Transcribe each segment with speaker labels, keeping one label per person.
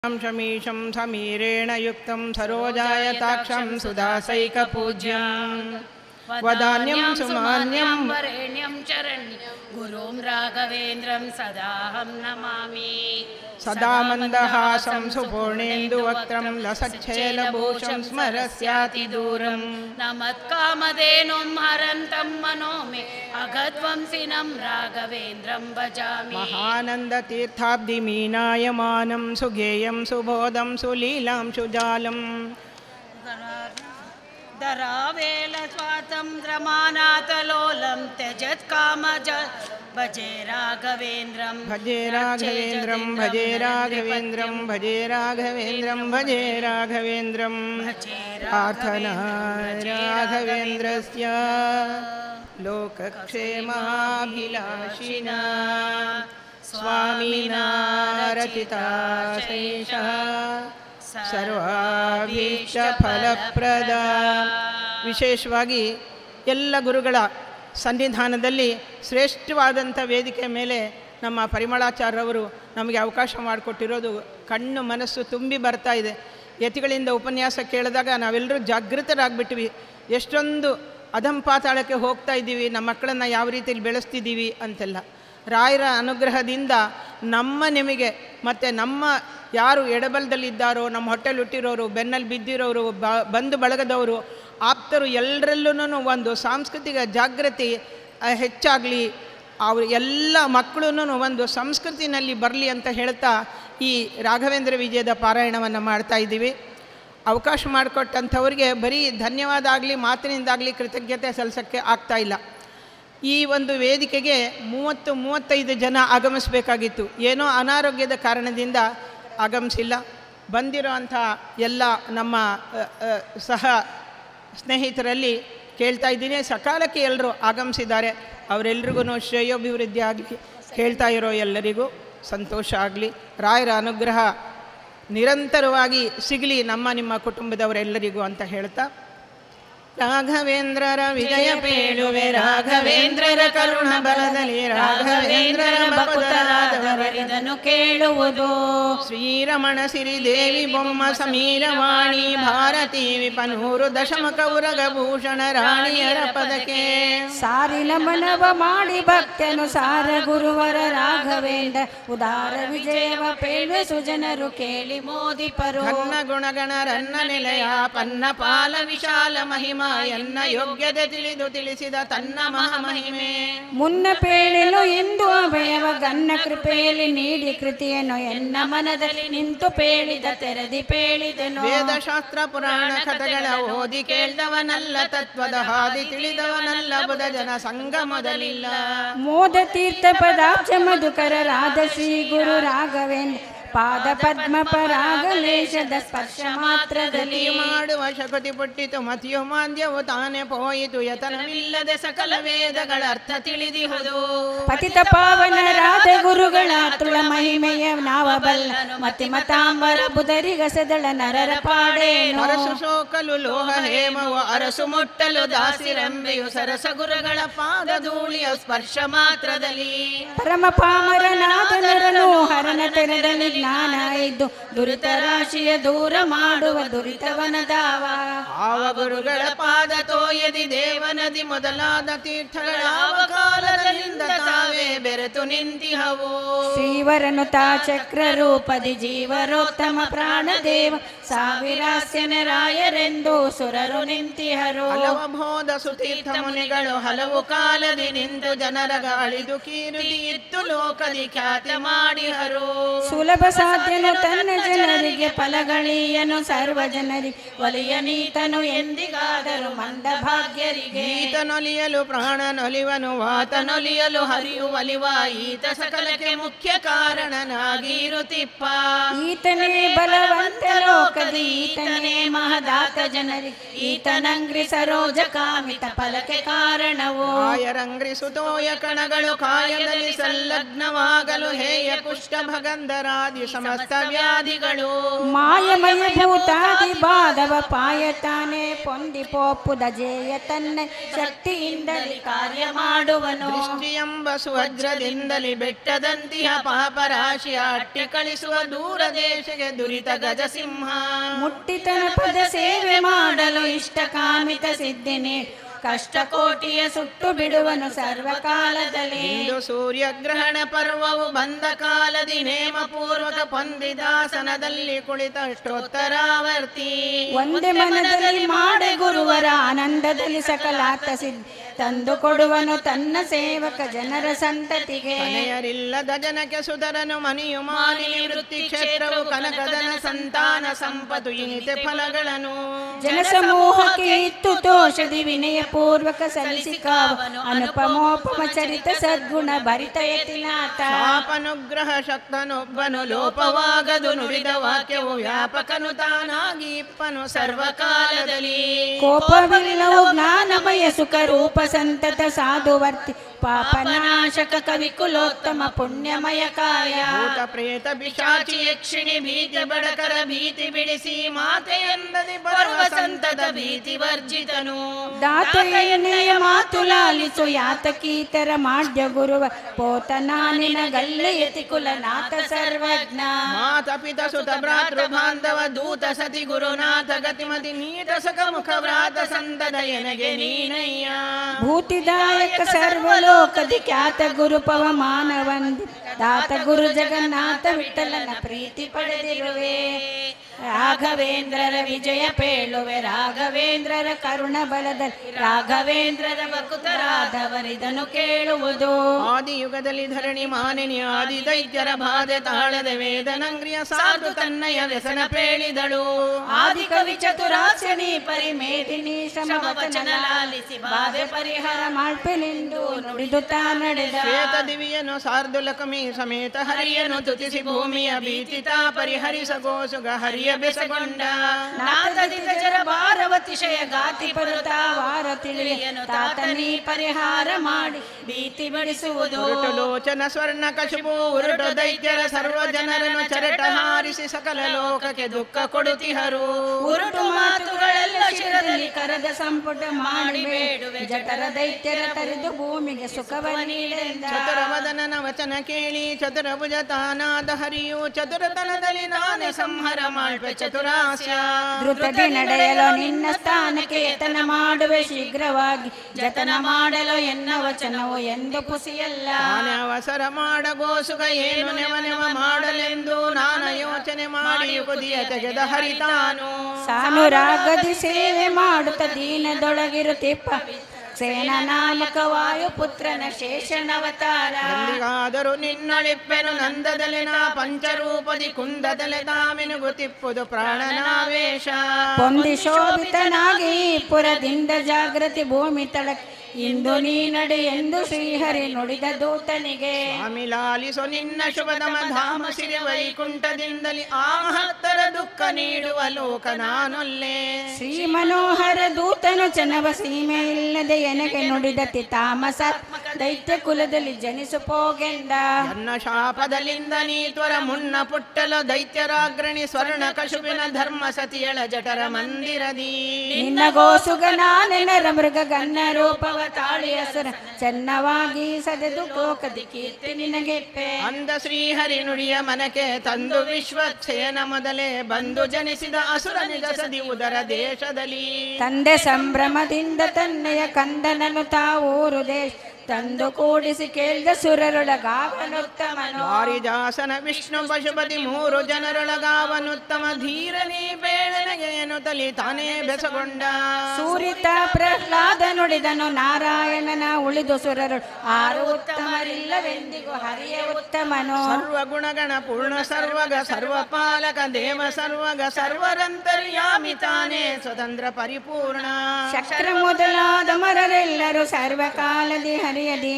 Speaker 1: शमीशं समीरेण युक्तं सरोजायताक्षं सुदासैकपूज्यं वदान्यं सुमान्यं
Speaker 2: वरेण्यं चरण्यं गुरुं राघवेन्द्रं सदाहं नमामि
Speaker 1: सदा मन्दहासं सुपूर्णेन्दुवक्त्रं लसच्छेलभूषं स्मरस्याति दूरम्
Speaker 2: नमत्कामधेनुं हरन्तं मनो मे अगध्वंसिनं राघवेन्द्रं भजामि
Speaker 1: महानन्दतीर्थाब्धिमीनायमानं सुगेयं सुबोधं सुलीलां सुजालम्
Speaker 2: धरावेलस्वातन्त्र्यमानातलोलं त्यजत्कामज भजे राघवेन्द्रं
Speaker 1: भजे राघवेन्द्रं भजे राघवेन्द्रं भजे राघवेन्द्रं भजे राघवेन्द्रं प्रार्थना राघवेन्द्रस्य लोकक्षेमाभिलाषिना स्वामिना रचिता शेषः ಸರ್ವಾಭೀಷ್ಟಫಲಪ್ರದ ವಿಶೇಷವಾಗಿ ಎಲ್ಲ ಗುರುಗಳ ಸನ್ನಿಧಾನದಲ್ಲಿ ಶ್ರೇಷ್ಠವಾದಂಥ ವೇದಿಕೆ ಮೇಲೆ ನಮ್ಮ ಪರಿಮಳಾಚಾರ್ಯವರು ನಮಗೆ ಅವಕಾಶ ಮಾಡಿಕೊಟ್ಟಿರೋದು ಕಣ್ಣು ಮನಸ್ಸು ತುಂಬಿ ಬರ್ತಾ ಇದೆ ಯತಿಗಳಿಂದ ಉಪನ್ಯಾಸ ಕೇಳಿದಾಗ ನಾವೆಲ್ಲರೂ ಜಾಗೃತರಾಗ್ಬಿಟ್ವಿ ಎಷ್ಟೊಂದು ಅಧಂಪಾತಾಳಕ್ಕೆ ಹೋಗ್ತಾ ಇದ್ದೀವಿ ನಮ್ಮ ಮಕ್ಕಳನ್ನು ಯಾವ ರೀತಿಯಲ್ಲಿ ಬೆಳೆಸ್ತಿದ್ದೀವಿ ಅಂತೆಲ್ಲ ರಾಯರ ಅನುಗ್ರಹದಿಂದ ನಮ್ಮ ನಿಮಗೆ ಮತ್ತು ನಮ್ಮ ಯಾರು ಎಡಬಲದಲ್ಲಿದ್ದಾರೋ ನಮ್ಮ ಹೊಟ್ಟೆಲಿ ಹುಟ್ಟಿರೋರು ಬೆನ್ನಲ್ಲಿ ಬಿದ್ದಿರೋರು ಬ ಬಂಧು ಬಳಗದವರು ಆಪ್ತರು ಎಲ್ಲರಲ್ಲೂ ಒಂದು ಸಾಂಸ್ಕೃತಿಕ ಜಾಗೃತಿ ಹೆಚ್ಚಾಗಲಿ ಅವರು ಎಲ್ಲ ಮಕ್ಕಳು ಒಂದು ಸಂಸ್ಕೃತಿನಲ್ಲಿ ಬರಲಿ ಅಂತ ಹೇಳ್ತಾ ಈ ರಾಘವೇಂದ್ರ ವಿಜಯದ ಪಾರಾಯಣವನ್ನು ಮಾಡ್ತಾ ಇದ್ದೀವಿ ಅವಕಾಶ ಮಾಡಿಕೊಟ್ಟಂಥವ್ರಿಗೆ ಬರೀ ಧನ್ಯವಾದ ಆಗಲಿ ಮಾತಿನಿಂದಾಗಲಿ ಕೃತಜ್ಞತೆ ಸಲ್ಲಿಸೋಕ್ಕೆ ಆಗ್ತಾ ಇಲ್ಲ ಈ ಒಂದು ವೇದಿಕೆಗೆ ಮೂವತ್ತು ಮೂವತ್ತೈದು ಜನ ಆಗಮಿಸಬೇಕಾಗಿತ್ತು ಏನೋ ಅನಾರೋಗ್ಯದ ಕಾರಣದಿಂದ ಆಗಮಿಸಿಲ್ಲ ಬಂದಿರೋ ಅಂಥ ಎಲ್ಲ ನಮ್ಮ ಅ, ಅ, ಸಹ ಸ್ನೇಹಿತರಲ್ಲಿ ಕೇಳ್ತಾ ಇದ್ದೀನಿ ಸಕಾಲಕ್ಕೆ ಎಲ್ಲರೂ ಆಗಮಿಸಿದ್ದಾರೆ ಅವರೆಲ್ರಿಗೂ ಶ್ರೇಯೋಭಿವೃದ್ಧಿ ಆಗಲಿ ಕೇಳ್ತಾ ಇರೋ ಎಲ್ಲರಿಗೂ ಸಂತೋಷ ಆಗಲಿ ರಾಯರ ಅನುಗ್ರಹ ನಿರಂತರವಾಗಿ ಸಿಗಲಿ ನಮ್ಮ ನಿಮ್ಮ ಕುಟುಂಬದವರೆಲ್ಲರಿಗೂ ಅಂತ ಹೇಳ್ತಾ ರಾಘವೇಂದ್ರರ ವಿಜಯ ಪೇಳುವೆ ರಾಘವೇಂದ್ರರ ಕರುಣ ಬಲದಲ್ಲಿ ರಾಘವೇಂದ್ರರ ಭಕ್ತರಾದವರ
Speaker 2: ಇದನ್ನು ಕೇಳುವುದು
Speaker 1: ಶ್ರೀರಮಣ ಸಿರಿದೇವಿ ಬೊಮ್ಮ ಸಮೀರವಾಣಿ ಭಾರತೀ ವಿಪನೂರು ದಶಮಕ ಉರಗಭೂಷಣ ರಾಣಿಯರ ಪದಕೆ
Speaker 3: ಸಾರಿ ನಮನವ ಮಾಡಿ ಭಕ್ತನು ಸಾರ ಗುರುವರ ರಾಘವೇಂದ್ರ ಉದಾರ ವಿಜಯವ ಪೇಳುವೆ ಸುಜನರು ಕೇಳಿ ಮೋದಿಪರು
Speaker 1: ಘನ್ನ ಗುಣಗಣ ರನ್ನ ನಿಲಯ ಪನ್ನ ಪಾಲ ವಿಶಾಲ ಮಹಿಮಾ ಎನ್ನ ಯೋಗ್ಯತೆ ತಿಳಿದು ತಿಳಿಸಿದ ತನ್ನ ಮಹಾಮಹಿಮೆ
Speaker 3: ಮುನ್ನ ಪೇಳಲು ಎಂದು ಅಭಯವ ಗನ್ನ ಕೃಪೆಯಲ್ಲಿ ನೀಡಿ ಕೃತಿಯನ್ನು ಎನ್ನ ಮನದಲ್ಲಿ ನಿಂತು ಪೇಳಿದ ತೆರೆದಿ ಪೇಳಿದೆನು
Speaker 1: ವೇದಶಾಸ್ತ್ರ ಪುರಾಣ ಕಥೆಗಳ ಓದಿ ಕೇಳ್ದವನಲ್ಲ ತತ್ವದ ಹಾದಿ ತಿಳಿದವನಲ್ಲ ಬುಧ ಜನ ಸಂಘ ಮೊದಲಿಲ್ಲ
Speaker 3: ಮೋದ ತೀರ್ಥ ಪದಾಬ್ಜ ಮಧುಕರ ರಾಧ ಶ್ರೀ ಗುರು ರಾಘವೇಂದ್ರ ಪಾದ ಪದ್ಮ ಪರಾಗಲೇಶದ ಸ್ಪರ್ಶ ಮಾತ್ರದಲ್ಲಿ
Speaker 1: ಗತಿ ಮಾಡುವ ಶಕತಿ ಪುಟ್ಟಿತು ಮತಿಯು ಮಾಂದ್ಯವು ತಾನೇ ಪೋಯಿತು ಯತನವಿಲ್ಲದೆ ಸಕಲ ವೇದಗಳ ಅರ್ಥ ತಿಳಿದಿಹುದು
Speaker 3: ಪತಿತ ಪಾವನ ರಾಧ ಗುರುಗಳ ತುಳ ಮಹಿಮೆಯ ನಾವ ಬಲ್ಲ ಮತಿ ಮತಾಂಬರ ಬುಧರಿಗಸದಳ ನರರ ಪಾಡೇನು
Speaker 1: ಅರಸು ಸೋಕಲು ಲೋಹ ಹೇಮವು ಅರಸು ಮುಟ್ಟಲು ದಾಸಿರಂಬೆಯು ಸರಸ ಗುರುಗಳ ಪಾದ ಧೂಳಿಯ ಸ್ಪರ್ಶ ಮಾತ್ರದಲ್ಲಿ
Speaker 3: ಪರಮ ಪಾಮರನಾದನರನು ಹರನ ತೆರದಲ್ಲಿ ಜ್ಞಾನ ಇದ್ದು ದುರಿತ ರಾಶಿಯ ದೂರ ಮಾಡುವ ದುರಿತವನ ದಾವ
Speaker 1: ಆವ ಗುರುಗಳ ಪಾದ ತೋಯದಿ ದೇವನದಿ ಮೊದಲಾದ ತೀರ್ಥಗಳ ಆವ ಕಾಲದಲ್ಲಿಂದ ತಾವೇ ಬೆರೆತು ನಿಂತಿಹವು
Speaker 3: ಶ್ರೀವರನು ತಾ ಚಕ್ರ ರೂಪದಿ ಜೀವರೋತ್ತಮ ಪ್ರಾಣದೇವ ಸಾವಿರಾಸ್ಯನ ರಾಯರೆಂದು ಸುರರು ನಿಂತಿಹರು
Speaker 1: ಹಲವ ಬೋಧ ಸುತೀರ್ಥ ಮುನಿಗಳು ಹಲವು ಕಾಲದಿ ನಿಂತು ಜನರ ಗಾಳಿದು ಕೀರುದಿ ಇತ್ತು ಲೋಕದಿ ಖ್ಯಾತಿ ಮಾಡಿಹರು
Speaker 3: ಸುಲಭ ಸಾಧ್ಯನು ತನ್ನ ಜನರಿಗೆ ಫಲಗಳೀಯನು ಸರ್ವ ಜನರಿಗೆ ಒಲಿಯ ನೀತನು ಎಂದಿಗಾದರೂ ಮಂದ ಭಾಗ್ಯರಿಗೆ
Speaker 1: ಈತನೊಲಿಯಲು ಪ್ರಾಣನೊಲಿವನು ವಾತನೊಲಿಯಲು ಹರಿಯು ಒಲಿವ ಈತ ಸಕಲಕ್ಕೆ ಮುಖ್ಯ ಕಾರಣನಾಗಿರುತ್ತಿಪ್ಪ
Speaker 3: ಈತನೇ ಬಲವಂತ ಲೋಕ ಲೋಕದಿ ಈತನೇ ಮಹದಾತ ಜನರಿ ಈತನಂಗ್ರಿ ಸರೋಜ ಕಾಮಿತ ಫಲಕ್ಕೆ ಕಾರಣವು
Speaker 1: ಆಯರಂಗ್ರಿ ಸುತೋಯ ಕಣಗಳು ಕಾಯದಲ್ಲಿ ಸಂಲಗ್ನವಾಗಲು ಹೇಯ ಕುಷ್ಠ ಭಗಂಧರಾದಿ ಸಮಸ್ತ ವ್ಯಾಧಿಗಳು
Speaker 3: ಮಾಯಮಯ ಭೂತಾದಿ ಬಾಧವ ಪಾಯತಾನೆ ಪೊಂದಿ ಪೋಪುದ ಜೇಯ ತನ್ನ ಶಕ್ತಿಯಿಂದಲೇ ಕಾರ್ಯ ಮಾಡುವನು
Speaker 1: ದೃಷ್ಟಿಯೆಂಬ ಸುವಜ್ರದಿಂದಲೇ ಬೆಟ್ಟದಂತಿಹ ಪಾಪರಾಶಿಯ ಅಟ್ಟಿ ಕಳಿಸುವ ದೂರ ದೇಶಕ್ಕೆ ದುರಿತ ಗಜಸಿಂಹ
Speaker 3: ಮುಟ್ಟಿತನ ಪದ ಸೇವೆ ಮಾಡಲು ಇಷ್ಟ ಕಾಮಿತ ಸಿದ್ಧಿನಿ ಕಷ್ಟ ಕೋಟಿಯ ಸುಟ್ಟು ಬಿಡುವನು ಸರ್ವಕಾಲದಲ್ಲಿ
Speaker 1: ಇಂದು ಸೂರ್ಯಗ್ರಹಣ ಪರ್ವವು ಬಂದ ಕಾಲದಿ ನೇಮ ಪೂರ್ವಕ ಪಂದಿದಾಸನದಲ್ಲಿ ಕುಳಿತ ಅಷ್ಟೋತ್ತರಾವರ್ತಿ
Speaker 3: ಒಂದೇ ಮನದಲ್ಲಿ ಮಾಡೆ ಗುರುವರ ಆನಂದದಲ್ಲಿ ಸಕಲಾತ ಸಿದ್ಧಿ ತಂದು ಕೊಡುವನು ತನ್ನ ಸೇವಕ ಜನರ ಸಂತತಿಗೆ
Speaker 1: ಮನೆಯರಿಲ್ಲದ ಜನಕ್ಕೆ ಸುಧರನು ಮನೆಯು ಮಾನಿನಿ ವೃತ್ತಿ ಕ್ಷೇತ್ರವು ಕನಕದನ ಸಂತಾನ ಸಂಪತ್ತು ಇನಿತೆ ಫಲಗಳನ್ನು
Speaker 3: ಜನಸಮೂಹಕ್ಕೆ ಇತ್ತು ತೋಷದಿ ವಿನಯ ಪೂರ್ವಕ ಸಲ್ಲಿಸಿ ಕಾವನು ಅನುಪಮೋಪಮ ಚರಿತ ಸದ್ಗುಣ ಭರಿತ ಯತಿನಾಥ
Speaker 1: ಪಾಪನುಗ್ರಹ ಶಕ್ತನೊಬ್ಬನು ಲೋಪವಾಗದು ನುಡಿದ ವಾಕ್ಯವು ವ್ಯಾಪಕನು ತಾನಾಗಿ ಇಪ್ಪನು ಸರ್ವಕಾಲದಲ್ಲಿ
Speaker 3: ಕೋಪವಿಲ್ಲವು ಜ್ಞಾನಮಯ ಸುಖ ರೂಪ ಸಂತತ ಸಾಧುವರ್ತಿ ಪಾಪನಾಶಕ ಕವಿ ಕುಲೋತ್ತಮ ಪುಣ್ಯಮಯ ಕಾಯ
Speaker 1: ಭೂತ ಪ್ರೇತ ಪಿಶಾಚಿ ಯಕ್ಷಿಣಿ ಭೀತಿ ಬಡಕರ ಭೀತಿ ಬಿಡಿಸಿ ಮಾತೆಯಂದದಿ ಬರುವ ಸಂತದ ಭೀತಿ ವರ್ಜಿತನು
Speaker 3: ದಾತ ಎಣ್ಣೆಯ ಮಾತು ಲಾಲಿಸು ಯಾತಕೀತರ ಮಾಡ್ಯ ಗುರುವ ಪೋತನಾನಿನ ಗಲ್ಲೆಯತಿ ಕುಲನಾಥ ಸರ್ವಜ್ಞ
Speaker 1: ಮಾತ ಪಿತ ಸುತ ಭ್ರಾತೃ ಬಾಂಧವ ದೂತ ಸತಿ ಗುರುನಾಥ ಗತಿಮತಿ ನೀತ ಸಕ ಮುಖ ವ್ರಾತ ಸಂತದ ಎನಗೆ ನೀನಯ್ಯ
Speaker 3: ಭೂತಿದಾಯಕ ಸರ್ವಲೋಕದಿ ಖ್ಯಾತ ಗುರು ಪವಮಾನ ವಂದಿ ದಾತ ಗುರು ಜಗನ್ನಾಥ ವಿಠಲನ ಪ್ರೀತಿ ಪಡೆದಿರುವೆ ರಾಘವೇಂದ್ರರ ವಿಜಯ ಪೇಳುವೆ ರಾಘವೇಂದ್ರರ ಕರುಣ ಬಲದಲ್ಲಿ ರಾಘವೇಂದ್ರರ ಭಕ್ತರಾದವರಿದನು ಕೇಳುವುದು
Speaker 1: ಆದಿಯುಗದಲ್ಲಿ ಧರಣಿ ಮಾನಿನಿ ಆದಿ ದೈತ್ಯರ ಬಾಧೆ ತಾಳದೆ ವೇದನಂಗ್ರಿಯ ಸಾಧು ತನ್ನಯ ವ್ಯಸನ ಪೇಳಿದಳು
Speaker 3: ಆದಿ ಕವಿ ಚತುರಾಸನಿ ಪರಿಮೇದಿನಿ ಸಮವಚನ ಲಾಲಿಸಿ ಬಾಧೆ ಪರಿಹಾರ ಮಾಡ್ಪೆನೆಂದು ನುಡಿದು ತಾ ನಡೆದ
Speaker 1: ಶ್ವೇತ ದಿವಿಯನು ಸಾರ್ದುಲಕಮಿ ಸಮೇತ ಹರಿಯನು ತುತಿಸಿ ಭೂಮಿಯ ಭೀತಿತ ಪರಿಹರಿಸ ಗೋಸುಗ ಹರಿಯ ಬೆಸಗೊಂಡ
Speaker 3: ನಾಥದಿತ ಜರ ಭಾರವತಿಶಯ ಗಾತಿ ಪರುತ ವಾರ ತಿಳಿಯನು ತಾತನಿ ಪರಿಹಾರ ಮಾಡಿ ಭೀತಿ ಬಡಿಸುವುದು
Speaker 1: ಉರುಟು ಲೋಚನ ಸ್ವರ್ಣ ಕಶುಬು ಉರುಟು ದೈತ್ಯರ ಸರ್ವ ಜನರನ್ನು ಚರಟ ಹಾರಿಸಿ ಸಕಲ ಲೋಕಕ್ಕೆ ದುಃಖ ಕೊಡುತ್ತಿಹರು
Speaker 3: ಉರುಟು ಮಾತುಗಳೆಲ್ಲ ಶಿರದಲ್ಲಿ ಕರದ ಸಂಪುಟ ಮಾಡಿ ಬೇಡುವೆ ಜಠರ ದೈತ್ಯರ ತರಿದು ಭೂಮಿಗೆ ಸುಖವ ನೀಡೆಂದ
Speaker 1: ಚತುರವದನನ ವಚನ ಕೇಳಿ ಚತುರಭುಜ ತಾನಾದ ಹರಿಯು ಚತುರತನದಲ್ಲಿ ನಾನೇ ಸಂಹರ ಮಾಡ್ಬೆ ಚತುರಾಸ್ಯ
Speaker 3: ದ್ರುತದಿ ನಡೆಯಲು ನಿನ್ನ ಸ್ಥಾನಕ್ಕೆ ಯತನ ಮಾಡುವೆ ಶೀಘ್ರವಾಗಿ ಜತನ ಮಾಡಲು ಎನ್ನ ವಚನವು ಎಂದು ಪುಸಿಯಲ್ಲ
Speaker 1: ನಾನೇ ಅವಸರ ಮಾಡ ಗೋಸುಗ ಏನು ನೆವ ನೆವ ಮಾಡಲೆಂದು ನಾನ ಯೋಚನೆ ಮಾಡಿ ಕುದಿಯ ತೆಗೆದ ಹರಿತಾನು
Speaker 3: ಸಾನುರಾಗದಿ ಸೇವೆ ಮಾಡುತ್ತ ದೀನದೊಳಗಿರುತ್ತಿಪ್ಪ ಸೇನ ನಾಮಕ ವಾಯುಪುತ್ರನ ಶೇಷನವತಾರ
Speaker 1: ಎಂದಿಗಾದರೂ ನಿನ್ನೊಳಿಪ್ಪೆನು ನಂದದಲ್ಲಿ ನಾ ಪಂಚರೂಪದಿ ಕುಂದದಲ್ಲಿ ತಾಮಿನುಗು ತಿಪ್ಪುದು ಪ್ರಾಣನಾವೇಶ
Speaker 3: ಪೊಂದಿ ಶೋಭಿತನಾಗಿ ಪುರದಿಂದ ಜಾಗೃತಿ ಭೂಮಿ ತಳಕ್ಕೆ ಇಂದು ನೀ ನಡೆ ಎಂದು ಶ್ರೀಹರಿ ನುಡಿದ ದೂತನಿಗೆ
Speaker 1: ಸ್ವಾಮಿ ಲಾಲಿಸು ನಿನ್ನ ಶುಭದಮ ಧಾಮ ಸಿರಿ ವೈಕುಂಠದಿಂದಲಿ ಆ ಮಹತ್ತರ ದುಃಖ ನೀಡುವ ಲೋಕ ನಾನೊಲ್ಲೆ
Speaker 3: ಶ್ರೀ ಮನೋಹರ ದೂತನು ಚನವ ಸೀಮೆ ಇಲ್ಲದೆ ಎನಗೆ ನುಡಿದ ತಾಮಸಾತ್ಮಕ ದೈತ್ಯ ಕುಲದಲ್ಲಿ ಜನಿಸು ಪೋಗೆಂದ
Speaker 1: ನನ್ನ ಶಾಪದಲ್ಲಿಂದ ನೀ ತ್ವರ ಮುನ್ನ ಪುಟ್ಟಲ ದೈತ್ಯರಾಗ್ರಣಿ ಸ್ವರ್ಣ ಕಶುಬಿನ ಧರ್ಮ ಸತಿಯಳ ಜಠರ ಮಂದಿರದಿ
Speaker 3: ನಿನ್ನ ಗೋಸುಗನಾನೆನರ ಮೃಗ ಗನ್ನ ರೂಪವ ತಾಳಿ ಹಸುರ ಚೆನ್ನವಾಗಿ ಸದೆದು ಕೋಕದಿ ಕೀರ್ತಿ ನಿನಗೆಪ್ಪೆ
Speaker 1: ಅಂದ ಶ್ರೀಹರಿ ನುಡಿಯ ಮನಕ್ಕೆ ತಂದು ವಿಶ್ವಕ್ಷೇನ ಮೊದಲೇ ಬಂದು ಜನಿಸಿದ ಅಸುರ ನಿಜಸದಿ ಉದರ ದೇಶದಲ್ಲಿ
Speaker 3: ತಂದೆ ಸಂಭ್ರಮದಿಂದ ತನ್ನೆಯ ಕಂದನನು ತಾವೂರು ದೇಶ ತಂದು ಕೂಡಿಸಿ ಕೇಳಿದ ಸುರರೊಳಗಾವನುತ್ತಮನು
Speaker 1: ವಾರಿದಾಸನ ವಿಷ್ಣು ಪಶುಪತಿ ಮೂರು ಜನರೊಳಗಾವನುತ್ತಮ ಧೀರನಿ ಬೇಳನೆಗೆ ಎನ್ನುತ್ತಲಿ ತಾನೇ ಬೆಸಗೊಂಡ
Speaker 3: ಸೂರಿತ ಪ್ರಹ್ಲಾದ ನುಡಿದನು ನಾರಾಯಣನ ಉಳಿದು ಸುರರು ಆರು ಉತ್ತಮರಿಲ್ಲವೆಂದಿಗೂ ಹರಿಯ ಉತ್ತಮನು
Speaker 1: ಸರ್ವ ಗುಣಗಣ ಪೂರ್ಣ ಸರ್ವಗ ಸರ್ವಪಾಲಕ ದೇವ ಸರ್ವಗ ಸರ್ವರಂತರ್ಯಾಮಿ ತಾನೇ ಸ್ವತಂತ್ರ ಪರಿಪೂರ್ಣ
Speaker 3: ಶಕ್ರ ಮೊದಲಾದ ಮರರೆಲ್ಲರೂ ಸರ್ವಕಾಲದಿ ಹರಿಯದೀನ್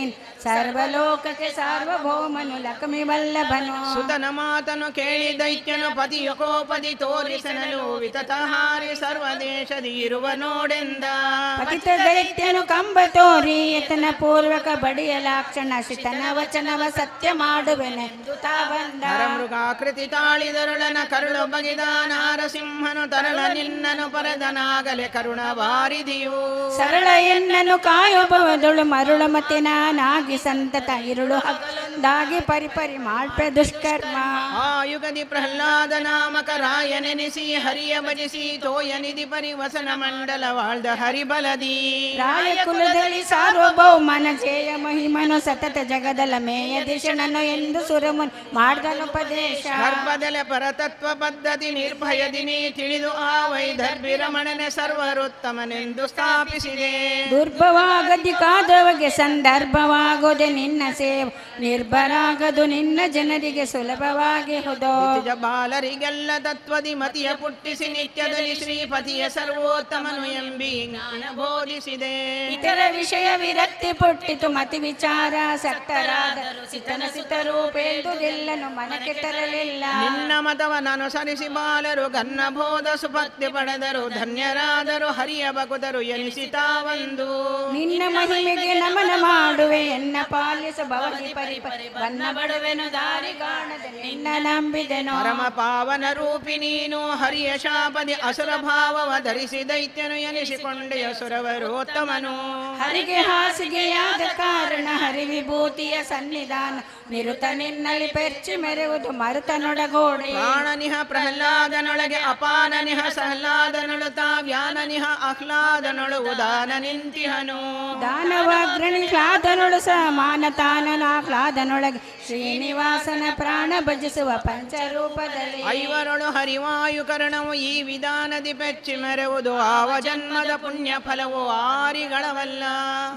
Speaker 3: ಸರ್ವಲೋಕಕ್ಕೆ ಸಾರ್ವಭೌಮನು ಲಕ್ಷ್ಮಿ ವಲ್ಲಭನು
Speaker 1: ಸುತನ ಮಾತನು ಕೇಳಿ ದೈತ್ಯನು ಪತಿಯ ಕೋಪದಿ ತೋರಿಸನಲು ವಿತತಹಾರಿ ಸರ್ವದೇಶದಿ ಇರುವ ನೋಡೆಂದ
Speaker 3: ಪತಿತ ದೈತ್ಯನು ಕಂಬ ತೋರಿ ಯತನ ಪೂರ್ವಕ ಬಡಿಯಲಾಕ್ಷಣ ಶಿತನ ವಚನವ ಸತ್ಯ ಮಾಡುವೆನೆಂದು ತಾ ಬಂದ
Speaker 1: ನರಮೃಗಾಕೃತಿ ತಾಳಿದರುಳನ ಕರುಳು ಬಗಿದ ನಾರಸಿಂಹನು ತರಳ ನಿನ್ನನು ಪರದನಾಗಲೆ ಕರುಣ ವಾರಿದಿಯು
Speaker 3: ಸರಳ ಎನ್ನನು ಕಾಯೊಬ್ಬವದಳು ಮರುಳ ಮತ್ತೆ ನಾನಾಗಿ ಸಂತತ ಇರುಳು ಹಗಲೊಂದಾಗಿ ಪರಿಪರಿ ಮಾಡ್ಪೆ ದುಷ್ಕರ್ಮ
Speaker 1: ಆ ಯುಗದಿ ಪ್ರಹ್ಲಾದ ನಾಮಕ ರಾಯನೆನಿಸಿ ಹರಿಯ ಭಜಿಸಿ ತೋಯನಿಧಿ ಪರಿವಸನ ಮಂಡಲ ವಾಳ್ದ ಹರಿಬಲದಿ
Speaker 3: ರಾಯ ಕುಲದಲ್ಲಿ ಸಾರ್ವಭೌಮನ ಜಯ ಮಹಿಮನು ಸತತ ಜಗದಲ ಮೇಯ ದಿಶಣನು ಎಂದು ಸುರಮುನ್ ಮಾಡ್ದನುಪದೇಶ
Speaker 1: ಗರ್ಭದಲೆ ಪರತತ್ವ ಪದ್ಧತಿ ನಿರ್ಭಯದಿ ನೀ ತಿಳಿದು ಆ ವೈದರ್ಭಿರಮಣನೆ ಸರ್ವರೋತ್ತಮನೆಂದು ಸ್ಥಾಪಿಸಿದೆ
Speaker 3: ದುರ್ಭವಾಗದಿ ಕಾದವಗೆ ಸಂದರ್ಭವಾಗೋದೆ ನಿನ್ನ ಸೇವ ನಿರ್ಭರಾಗದು ನಿನ್ನ ಜನರಿಗೆ ಸುಲಭವಾಗಿ ಹುದೋ
Speaker 1: ನಿಜ ಬಾಲರಿಗೆಲ್ಲ ತತ್ವದಿ ಮತಿಯ ಪುಟ್ಟಿಸಿ ನಿತ್ಯದಲ್ಲಿ ಶ್ರೀಪತಿಯ ಸರ್ವೋತ್ತಮನು ಎಂಬಿ ಜ್ಞಾನ ಬೋಧಿಸಿದೆ
Speaker 3: ಇತರ ವಿಷಯ ವಿರಕ್ತಿ ಪುಟ್ಟಿತು ಮತಿ ವಿಚಾರ ಸಕ್ತರಾದರು ಸಿತನ ಸಿತರೂಪೆಂದುದೆಲ್ಲನು ಮನಕ್ಕೆ ತರಲಿಲ್ಲ
Speaker 1: ನಿನ್ನ ಮತವನ್ನನುಸರಿಸಿ ಬಾಲರು ಘನ್ನಬೋಧ ಸುಭಕ್ತಿ ಪಡೆದರು ಧನ್ಯರಾದರು ಹರಿಯ ಬಕುದರು ಎನಿಸಿತಾ ಒಂದು
Speaker 3: ನಿನ್ನ ಮಹಿಮೆಗೆ ನಮನ ಮಾಡುವೆ ಎನ್ನ ಪಾಲಿಸ ಭವತಿ ಪರಿಪರಿ ಬನ್ನ ಬಡುವೆನು ದಾರಿ ಕಾಣದೆ ನಿನ್ನ ನಂಬಿದೆನು
Speaker 1: ಪರಮ ಪಾವನ ರೂಪಿ ನೀನು ಹರಿಯ ಶಾಪದಿ ಅಸುರ ಭಾವವ ಧರಿಸಿ ದೈತ್ಯನು ಎನಿಸಿಕೊಂಡೆಯ ಸುರವರೋತ್ತಮನು
Speaker 3: ಹರಿಗೆ ಹಾಸಿಗೆಯಾದ ಕಾರಣ ಹರಿ ವಿಭೂತಿಯ ಸನ್ನಿಧಾನ ನಿರುತ ನಿನ್ನಲ್ಲಿ ಪೆರ್ಚಿ ಮೆರೆಯುವುದು ಮರುತ ನೊಡಗೋಡೆ
Speaker 1: ಪ್ರಾಣನಿಹ ಪ್ರಹ್ಲಾದನೊಳಗೆ ಅಪಾನನಿಹ ಸಹ್ಲಾದನೊಳು ತಾವ್ಯಾನನಿಹ ಆಹ್ಲಾದನೊಳು ಉದಾನ ನಿಂತಿಹನು
Speaker 3: ದಾನವಾಗ್ರಣಿ ಕ್ಲಾದನೊಳು ಸಮಾನ ತಾನನಾಹ್ಲಾದನೊಳಗೆ ಶ್ರೀನಿವಾಸನ ಪ್ರಾಣ ಭಜಿಸುವ ಪಂಚರೂಪದಲ್ಲಿ
Speaker 1: ಐವರೊಳು ಹರಿವಾಯು ಕರ್ಣವು ಈ ವಿಧಾನದಿ ಪೆಚ್ಚಿ ಮೆರೆವುದು ಆವ ಜನ್ಮದ ಪುಣ್ಯ ಫಲವು ಆರಿಗಳವಲ್ಲ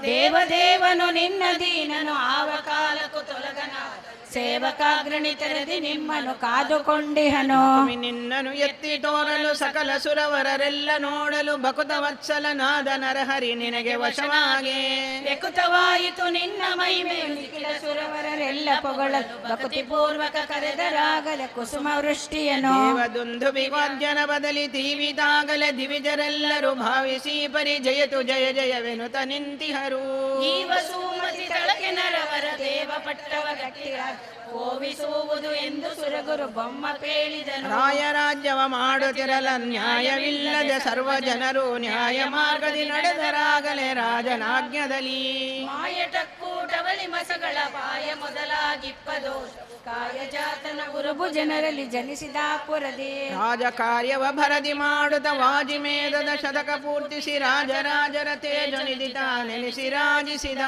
Speaker 3: ದೇವದೇವನು ನಿನ್ನ ದೀನನು ಆವ ಕಾಲಕ್ಕೂ ತೊಲಗನ ಸೇವಕಾಗ್ರಣಿ ತೆರೆದಿ ನಿಮ್ಮನು ಕಾದುಕೊಂಡಿಹನು
Speaker 1: ಸ್ವಾಮಿ ನಿನ್ನನು ಎತ್ತಿ ತೋರಲು ಸಕಲ ಸುರವರರೆಲ್ಲ ನೋಡಲು ಬಕುತ ವತ್ಸಲನಾದ ನರಹರಿ ನಿನಗೆ ವಶವಾಗೆ
Speaker 3: ವ್ಯಕುತವಾಯಿತು ನಿನ್ನ ಮಹಿಮೆ ನಿಖಿಲ ಸುರವರರೆಲ್ಲ ಪೊಗಳಲು ಭಕ್ತಿ ಪೂರ್ವಕ ಕರೆದರಾಗಲ ಕುಸುಮ ವೃಷ್ಟಿಯನು
Speaker 1: ದೇವದುಂದು ವಿವಾದ್ಯನ ಬದಲಿ ತೀವಿದಾಗಲೇ ದಿವಿಜರೆಲ್ಲರೂ ಭಾವಿಸಿ ಪರಿ ಜಯತು ಜಯ ಜಯವೆನುತ ನಿಂತಿಹರು
Speaker 3: ಜೀವ ಸುಮತಿ ತಳಗೆ ನರವರ ದೇವ ಪಟ್ಟವ ಗಟ್ಟಿರ ಕೋವಿಸುವುದು ಎಂದು ಸುರಗುರು ಬೊಮ್ಮ ಪೇಳಿದನು
Speaker 1: ರಾಯ ರಾಜ್ಯವ ಮಾಡುತ್ತಿರಲ ನ್ಯಾಯವಿಲ್ಲದೆ ಸರ್ವ ಜನರು ನ್ಯಾಯ ಮಾರ್ಗದಿ ನಡೆದರಾಗಲೇ ರಾಜನಾಜ್ಞದಲ್ಲಿ
Speaker 3: ಮಾಯಟಕ್ಕೂಟವಳಿ ಮಸಗಳ ಪಾಯ ಮೊದಲಾಗಿಪ್ಪದು ಕಾಯಜಾತನ ಗುರುಬು ಜನರಲ್ಲಿ ಜನಿಸಿದ ಪುರದಿ
Speaker 1: ರಾಜ ಕಾರ್ಯವ ಭರದಿ ಮಾಡುತ್ತ ವಾಜಿಮೇಧದ ಶತಕ ಪೂರ್ತಿಸಿ ರಾಜರಾಜರ ತೇಜನಿದಿತ ನೆಲೆಸಿ ರಾಜಿಸಿದ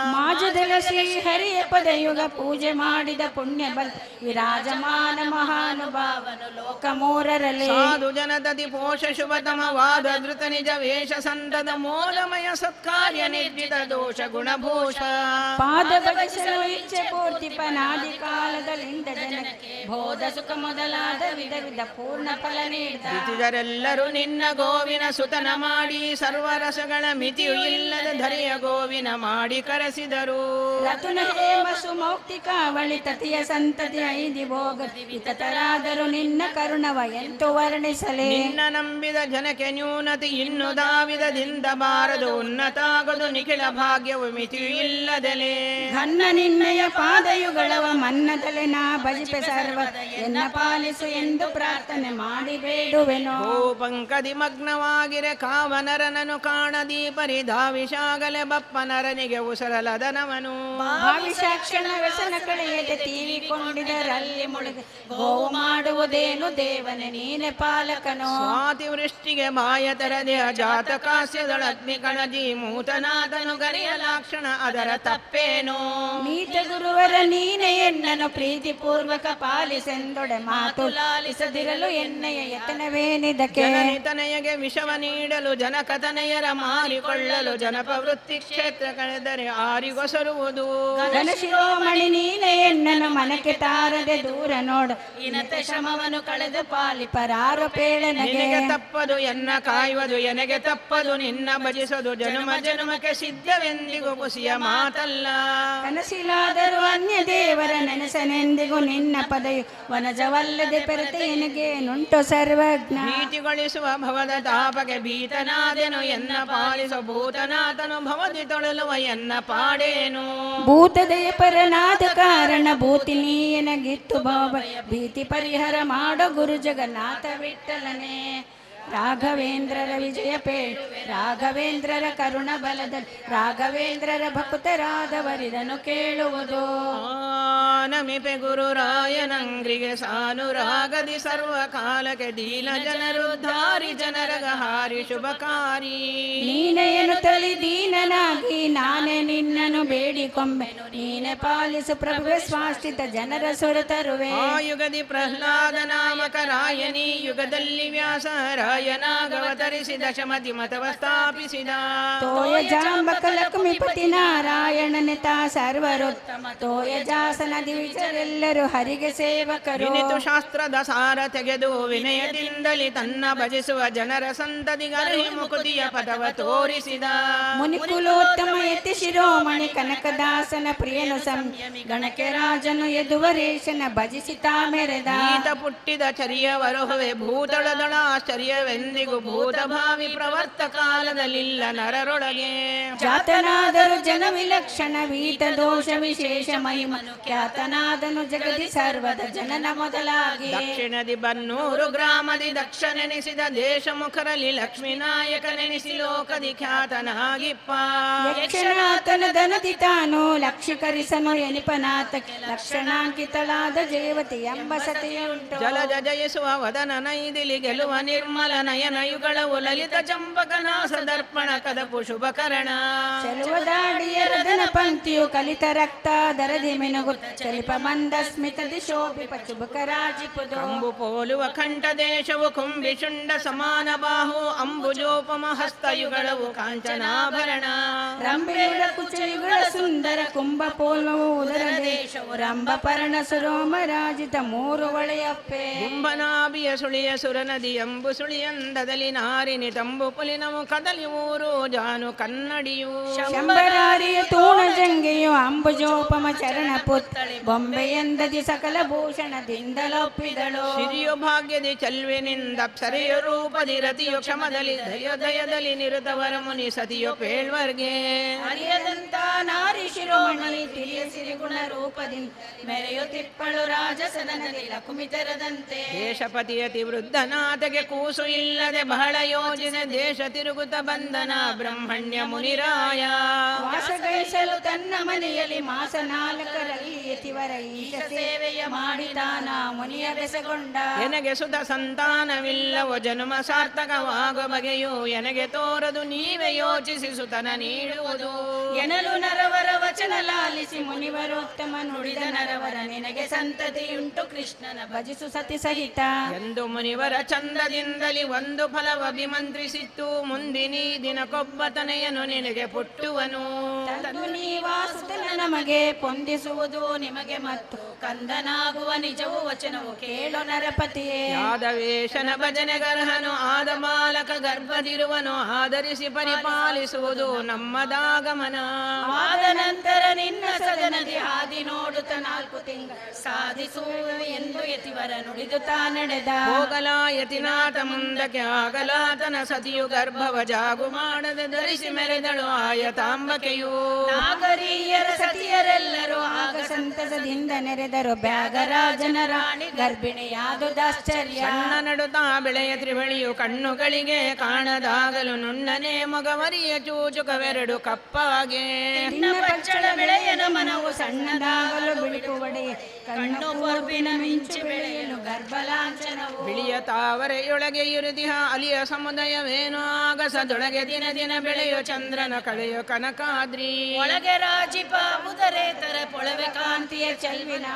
Speaker 3: ಮಾಜದಲ ಶ್ರೀ ಹರಿಯ ಪದಯುಗ ಪೂಜೆ ಮಾಡಿದ ಪುಣ್ಯ ಬಲ ವಿರಾಜಮಾನ ಮಹಾನುಭಾವನು ಲೋಕ ಮೂರರಲ್ಲಿ
Speaker 1: ಸಾಧು ಜನತತಿ ಪೋಷ ಶುಭತಮವಾದ ಧೃತ ನಿಜ ವೇಷ ಸಂತದ ಮೋಲಮಯ ಸತ್ಕಾರ್ಯ ನಿರ್ಜಿತ ದೋಷ ಗುಣಭೂಷ
Speaker 3: ಪಾದ ಬಗಸಲು ಇಚ್ಛೆ ಪೂರ್ತಿ ಪನಾದಿ ಕಾಲದಲ್ಲಿಂದ ಜನಕ್ಕೆ ಬೋಧ ಸುಖ ಮೊದಲಾದ ವಿಧ ವಿಧ ಪೂರ್ಣ ಫಲ ನೀಡಿದ
Speaker 1: ಇತಿದರೆಲ್ಲರೂ ನಿನ್ನ ಗೋವಿನ ಸುತನ ಮಾಡಿ ಸರ್ವರಸಗಳ ಮಿತಿಯು ಇಲ್ಲದ ಧರೆಯ ಗೋವಿನ ಮಾಡಿ ಕರೆಸಿದರು
Speaker 3: ರತುನ ಹೇಮ ಸುಮೌಕ್ತಿಕಾವಳಿ ತತಿಯ ಸಂತತಿ ಐದಿ ಭೋಗ ವಿತತರಾದರು ನಿನ್ನ ಕರುಣವ ಎಂತು ವರ್ಣಿಸಲೇ
Speaker 1: ನಿನ್ನ ನಂಬಿದ ಜನಕ್ಕೆ ನ್ಯೂನತೆ ಇನ್ನು ದಾವಿದದಿಂದ ಬಾರದು ಉನ್ನತಾಗದು ನಿಖಿಲ ಭಾಗ್ಯವು ಮಿತಿಯು ಇಲ್ಲದಲೇ
Speaker 3: ಘನ್ನ ನಿನ್ನಯ ಪಾದಯುಗಳವ ಮನ್ನದಲೆ ನಾ ಭಜಿಪೆ ಸರ್ವ ಎನ್ನ ಪಾಲಿಸು ಎಂದು ಪ್ರಾರ್ಥನೆ ಮಾಡಿ ಬೇಡುವೆನು
Speaker 1: ಓ ಪಂಕದಿ ಮಗ್ನವಾಗಿರೆ ಕಾವನರನನು ಕಾಣದಿ ಪರಿಧಾವಿಷಾಗಲೆ ಬಪ್ಪನರನಿಗೆ ಉಸರಲದನವನು
Speaker 3: ಭಾವಿಸಾಕ್ಷಣ ವ್ಯಸನ ಕಳೆಯದೆ ತೀವಿಕೊಂಡಿದರಲ್ಲಿ ಮುಳುಗಿ ಗೋವು ಮಾಡುವುದೇನು ದೇವನೇ ನೀನೆ ಪಾಲಕನು
Speaker 1: ಸ್ವಾತಿ ವೃಷ್ಟಿಗೆ ಮಾಯ ತೆರದೆ ಅಜಾತ ಕಾಸ್ಯದೊಳಗ್ನಿ ಕಣಜಿ ಮೂತನಾದನು ಗರಿಯ ಲಾಕ್ಷಣ ಅದರ ತಪ್ಪೇನು
Speaker 3: ನೀತ ಗುರುವರ ನೀನೆ ಎನ್ನನು ಪ್ರೀತಿ ಪೂರ್ವಕ ಪಾಲಿಸೆಂದೊಡೆ ಮಾತು ಲಾಲಿಸದಿರಲು ಎನ್ನಯ ಯತನವೇನಿದಕ್ಕೆ
Speaker 1: ಜನನಿತನೆಯಗೆ ವಿಷವ ನೀಡಲು ಜನಕತನೆಯರ ಮಾರಿಕೊಳ್ಳಲು ಜನಪವೃತ್ತಿ ಕ್ಷೇತ್ರ ಕಳೆದರೆ ಆರಿಗೊಸರುವುದು
Speaker 3: ಶಿರೋಮಣಿ ನೀನೆ ಎನ್ನನು ಮನಕ್ಕೆ ತಾರದೆ ದೂರ ನೋಡು ಇನತೆ ಶ್ರಮವನ್ನು ಕಳೆದು ಪಾಲಿಪರಾರು ಪೇಳನಗೆ
Speaker 1: ನಿನಗೆ ತಪ್ಪದು ಎನ್ನ ಕಾಯುವುದು ಎನಗೆ ತಪ್ಪದು ನಿನ್ನ ಭಜಿಸದು ಜನುಮ ಜನುಮಕ್ಕೆ ಸಿದ್ಧವೆಂದಿಗೂ ಕುಸಿಯ ಮಾತಲ್ಲ
Speaker 3: ಕನಸಿಲಾದರೂ ಅನ್ಯ ದೇವರ ನೆನೆಸನೆಂದಿಗೂ ನಿನ್ನ ಪದಯು ವನಜವಲ್ಲದೆ ಪೆರತೆ ಎನಗೇನುಂಟು ಸರ್ವಜ್ಞ
Speaker 1: ಭೀತಿಗೊಳಿಸುವ ಭವದ ತಾಪಕ್ಕೆ ಭೀತನಾದೆನು ಎನ್ನ ಪಾಲಿಸ ಭೂತನಾಥನು ಭವದಿ ತೊಳಲುವ ಎನ್ನ ಪಾಡೇನು
Speaker 3: ಭೂತದಯ ಪರನಾದ ಕಾರಣ ಭೂತಿ ನೀಯನಗಿತ್ತು ಭಾವ ಭೀತಿ ಪರಿಹಾರ ಮಾಡೋ ಗುರು ಜಗನ್ನಾಥ ವಿಠಲನೆ ರಾಘವೇಂದ್ರರ ವಿಜಯ ಪೇಳು ರಾಘವೇಂದ್ರರ ಕರುಣ ಬಲದಲ್ಲಿ ರಾಘವೇಂದ್ರರ ಭಕ್ತರಾದವರಿದನು ಕೇಳುವುದು
Speaker 1: ನಮಿಪೆ ಗುರುರಾಯನಂಗ್ರಿಗೆ ಸಾನುರಾಗದಿ ಸರ್ವಕಾಲಕ್ಕೆ ದೀನ ಜನರುದ್ಧಾರಿ ಜನರಗ ಹಾರಿ ಶುಭಕಾರಿ
Speaker 3: ನೀನೆಯನು ತಳಿ ದೀನನಾಗಿ ನಾನೇ ನಿನ್ನನ್ನು ಬೇಡಿಕೊಂಬೆನು ನೀನೆ ಪಾಲಿಸು ಪ್ರಭುವೆ ಸ್ವಾಸ್ಥಿತ ಜನರ ಸುರ ತರುವೆ
Speaker 1: ಆ ಯುಗದಿ ಪ್ರಹ್ಲಾದ ನಾಮಕ ರಾಯನಿ ಯುಗದಲ್ಲಿ ವ್ಯಾಸ ರಾಯನಾಗವತರಿಸಿ ದಶಮತಿ ಮತವ ಸ್ಥಾಪಿಸಿದ
Speaker 3: ತೋಯ ಜಾಂಬಕ ಲಕ್ಷ್ಮೀಪತಿ ನಾರಾಯಣನೆ ತಾ ಸರ್ವರೋತ್ತಮ ತೋಯ ಜಾಸನ ದಿವಿಜರೆಲ್ಲರೂ ಹರಿಗೆ ಸೇವಕರು
Speaker 1: ವಿನಿತು ಶಾಸ್ತ್ರದ ಸಾರ ತೆಗೆದು ವಿನಯದಿಂದಲಿ ತನ್ನ ಭಜಿಸುವ ಜನರ ಸಂತದಿಗರಿ ಮುಕುತಿಯ ಪದವ ತೋರಿಸಿದ
Speaker 3: ಮುನಿಕುಲೋತ್ತಮ ಯತಿ ಶಿರೋಮಣಿ ಕನಕದಾಸನ ಪ್ರಿಯನು ಸಂಯಮಿ ಗಣಕೆ ರಾಜನು ಯದುವರೇಶನ ಭಜಿಸಿತಾ ಮೆರೆದ
Speaker 1: ಈತ ಪುಟ್ಟಿದ ಚರಿಯವರುಹುವೆ ಭೂತಳದಳ ಆಶ್ಚರ್ಯವೆಂದಿಗೂ ಭೂತಭಾವಿ ಪ್ರವರ್ತ ಕಾಲದಲ್ಲಿಲ್ಲ ನರರೊಳಗೆ
Speaker 3: ಜಾತನಾದರು ಜನ ವಿಲಕ್ಷಣ ವೀತ ದೋಷ ವಿಶೇಷ ಮಹಿಮನು ಖ್ಯಾತನಾದನು ಜಗದಿ ಸರ್ವದ ಜನನ ಮೊದಲಾಗಿ
Speaker 1: ದಕ್ಷಿಣದಿ ಬನ್ನೂರು ಗ್ರಾಮದಿ ದಕ್ಷ ನೆನೆಸಿದ ದೇಶಮುಖರಲ್ಲಿ ಲಕ್ಷ್ಮೀನಾಯಕ ನೆನೆಸಿ ಲೋಕದಿ ಖ್ಯಾತನಾಗಿಪ್ಪ
Speaker 3: ಯಕ್ಷನಾಥನ ದನದಿ ತಾನು ಲಕ್ಷೀಕರಿಸನು ಎನಿಪನಾಥಕ್ಕೆ ಲಕ್ಷಣಾಂಕಿತಳಾದ ಜಯವತಿ ಎಂಬ ಸತಿಯುಂಟು
Speaker 1: ಜಲಜ ಜಯಿಸುವ ವದನ ನೈದಿಲಿ ಗೆಲುವ ನಿರ್ಮಲ ನಯನ ಯುಗಳವು ಲಲಿತ ಚಂಪಕನಾಸ ದರ್ಪಣ ಕದಪು ಶುಭಕರಣ
Speaker 3: ಚೆಲುವದಾಡಿಯ ರದನ ಪಂಕ್ತಿಯು ಕಲಿತ ರಕ್ತ ದರದಿ ಮಿನುಗು ಚಲಿಪ ಮಂದ ಸ್ಮಿತದಿ ಶೋಭಿಪ ಚುಬಕರಾಜಿಪುದು
Speaker 1: ಅಂಬು ಪೋಲುವ ಕಂಠ ದೇಶವು ಕುಂಬಿ ಶುಂಡ ಸಮಾನ ಬಾಹು ಅಂಬುಜೋಪಮ ಹಸ್ತಯುಗಳವು ಕಾಂಚನಾಭರಣ
Speaker 3: ರಂಬೆಯುಳ ಕುಚಯುಗಳ ಸುಂದರ ಕುಂಭ ಪೋಲವು ಉದರ ದೇಶವು ರಂಭ ಪರ್ಣ ಸುರೋಮ ರಾಜಿತ ಮೂರು ಒಳೆಯಪ್ಪೆ
Speaker 1: ಕುಂಭನಾಭಿಯ ಸುಳಿಯ ಸುರನದಿ ಎಂಬು ಸುಳಿಯಂದದಲ್ಲಿ ನಾರಿನಿ ತಂಬು ಪುಲಿನವು ಕದಲಿ ಊರು ಜಾನು ಕನ್ನಡಿಯು
Speaker 3: ಶಂಬರಾರಿಯ ತೂಣ ಜಂಗೆಯು ಅಂಬುಜೋಪಮ ಚರಣ ಪುತ್ತಳಿ ಬೊಂಬೆಯಂದದಿ ಸಕಲ ಭೂಷಣದಿಂದಲೊಪ್ಪಿದಳು
Speaker 1: ಸಿರಿಯು ಭಾಗ್ಯದಿ ಚಲ್ವಿನಿಂದ ಅಪ್ಸರೆಯ ರೂಪದಿ ರತಿಯು ಕ್ಷಮದಲ್ಲಿ ದಯೋದಯದಲ್ಲಿ ನಿರುತವರ ಮುನಿ ಸತಿಯು ಪೇಳ್ವರ್ಗೆ
Speaker 3: ಹರಿಯದಂತ ನಾರಿ ಶಿರೋಮಣಿ ತಿರಿಯ ಸಿರಿಗುಣ ರೂಪದಿಂದ ಮೆರೆಯುತ್ತಿಪ್ಪಳು ರಾಜಸದನದಿ ಲಕುಮಿತರದಂತೆ
Speaker 1: ದೇಶಪತಿಯತಿ ವೃದ್ಧನಾಥಗೆ ಕೂಸು ಇಲ್ಲದೆ ಬಹಳ ಯೋಜನೆ ದೇಶ ತಿರುಗುತ್ತ ಬಂದನ ಬ್ರಹ್ಮಣ್ಯ ಮುನಿರಾಯ
Speaker 3: ವಾಸಗೈಸಲು ತನ್ನ ಮನೆಯಲ್ಲಿ ಮಾಸ ನಾಲ್ಕರಲ್ಲಿ ಯತಿವರ ಈಶ ಸೇವೆಯ ಮಾಡಿದಾನ ಮುನಿಯ ಬೆಸಗೊಂಡ
Speaker 1: ಎನಗೆ ಸುತ ಸಂತಾನವಿಲ್ಲವೋ ಜನ್ಮ ಸಾರ್ಥಕವಾಗುವ ಬಗೆಯು ಎನಗೆ ತೋರದು ನೀವೇ ಯೋಚಿಸಿ ಸುತನ ನೀಡುವುದು
Speaker 3: ಎನಲು ನರವರ ವಚನ ಲಾಲಿಸಿ ಮುನಿವರೋತ್ತಮ ನುಡಿದ ನರವರ ನಿನಗೆ ಸಂತತಿಯುಂಟು ಕೃಷ್ಣನ ಭಜಿಸು ಸತಿ ಸಹಿತ
Speaker 1: ಎಂದು ಮುನಿವರ ಚಂದದಿಂದಲಿ ಒಂದು ಫಲವ ಅಭಿಮಂತ್ರಿಸಿತ್ತು ಮುಂದಿನ ದಿನಕ್ಕೊಬ್ಬತನೆಯನು ನಿನಗೆ ಪುಟ್ಟುವನು
Speaker 3: ತಂದು ನೀವಾಸುತನ ನಮಗೆ ಪೊಂದಿಸುವುದು ನಿಮಗೆ ಮತ್ತು ಕಂದನಾಗುವ ನಿಜವು ವಚನವು ಕೇಳು ನರಪತಿಯೇ
Speaker 1: ಯಾದವೇಶನ ಭಜನೆ ಗರ್ಹನು ಆದ ಬಾಲಕ ಗರ್ಭದಿರುವನು ಆಧರಿಸಿ ಪರಿಪಾಲಿಸುವುದು ನಮ್ಮದಾಗಮನ
Speaker 3: ಆದ ನಂತರ ನಿನ್ನ ಸದನದಿ ಹಾದಿ ನೋಡುತ್ತ ನಾಲ್ಕು ತಿಂಗಳ ಸಾಧಿಸು ಎಂದು ಯತಿವರ ನುಡಿದು ತಾ ನಡೆದ
Speaker 1: ಹೋಗಲ ಯತಿನಾಥ ಮುಂದಕ್ಕೆ ಆಗಲಾತನ ಸತಿಯು ಗರ್ಭವ ಜಾಗು ಮಾಡದೆ ಧರಿಸಿ ಮೆರೆದಳು ಆಯತಾಂಬಕೆಯು
Speaker 3: ನಾಗರೀಯರ ಸತಿಯರೆಲ್ಲರೂ ಆಗ ಸಂತಸದಿಂದ ನೆರೆದರು ಬ್ಯಾಗರಾಜನ ರಾಣಿ ಗರ್ಭಿಣಿಯಾದುದಾಶ್ಚರ್ಯ
Speaker 1: ಸಣ್ಣ ನಡುತ್ತಾ ಬೆಳೆಯ ತ್ರಿವಳಿಯು ಕಣ್ಣುಗಳಿಗೆ ಕಾಣದಾಗಲು ನುಣ್ಣನೆ ಮೊಗವರಿಯ ಚೂಚುಕವೆರಡು ಕಪ್ಪಾಗೆ
Speaker 3: ನಿನ್ನ ಪಚ್ಚಳ ಬೆಳೆಯನ ಮನವು ಸಣ್ಣದಾಗಲು ಬಿಳುಕು ಒಡೆಯ ಕಣ್ಣು ಪೂರ್ವಿನ ಮಿಂಚು ಬೆಳೆಯಲು ಗರ್ಭಲಾಂಛನವು
Speaker 1: ಬಿಳಿಯ ತಾವರೆಯೊಳಗೆ ಇರುದಿಹ ಅಲಿಯ ಸಮುದಾಯವೇನು ಆಗಸದೊಳಗೆ ದಿನ ದಿನ ಬೆಳೆಯೋ ಚಂದ್ರನ ಕಳೆಯೋ ಕನಕಾದ್ರಿ
Speaker 3: ಒಳಗೆ ರಾಜಿಪ ಮುದರೆ ತರ ಪೊಳವೆ ಕಾಂತಿಯ ಚೆಲ್ವಿನ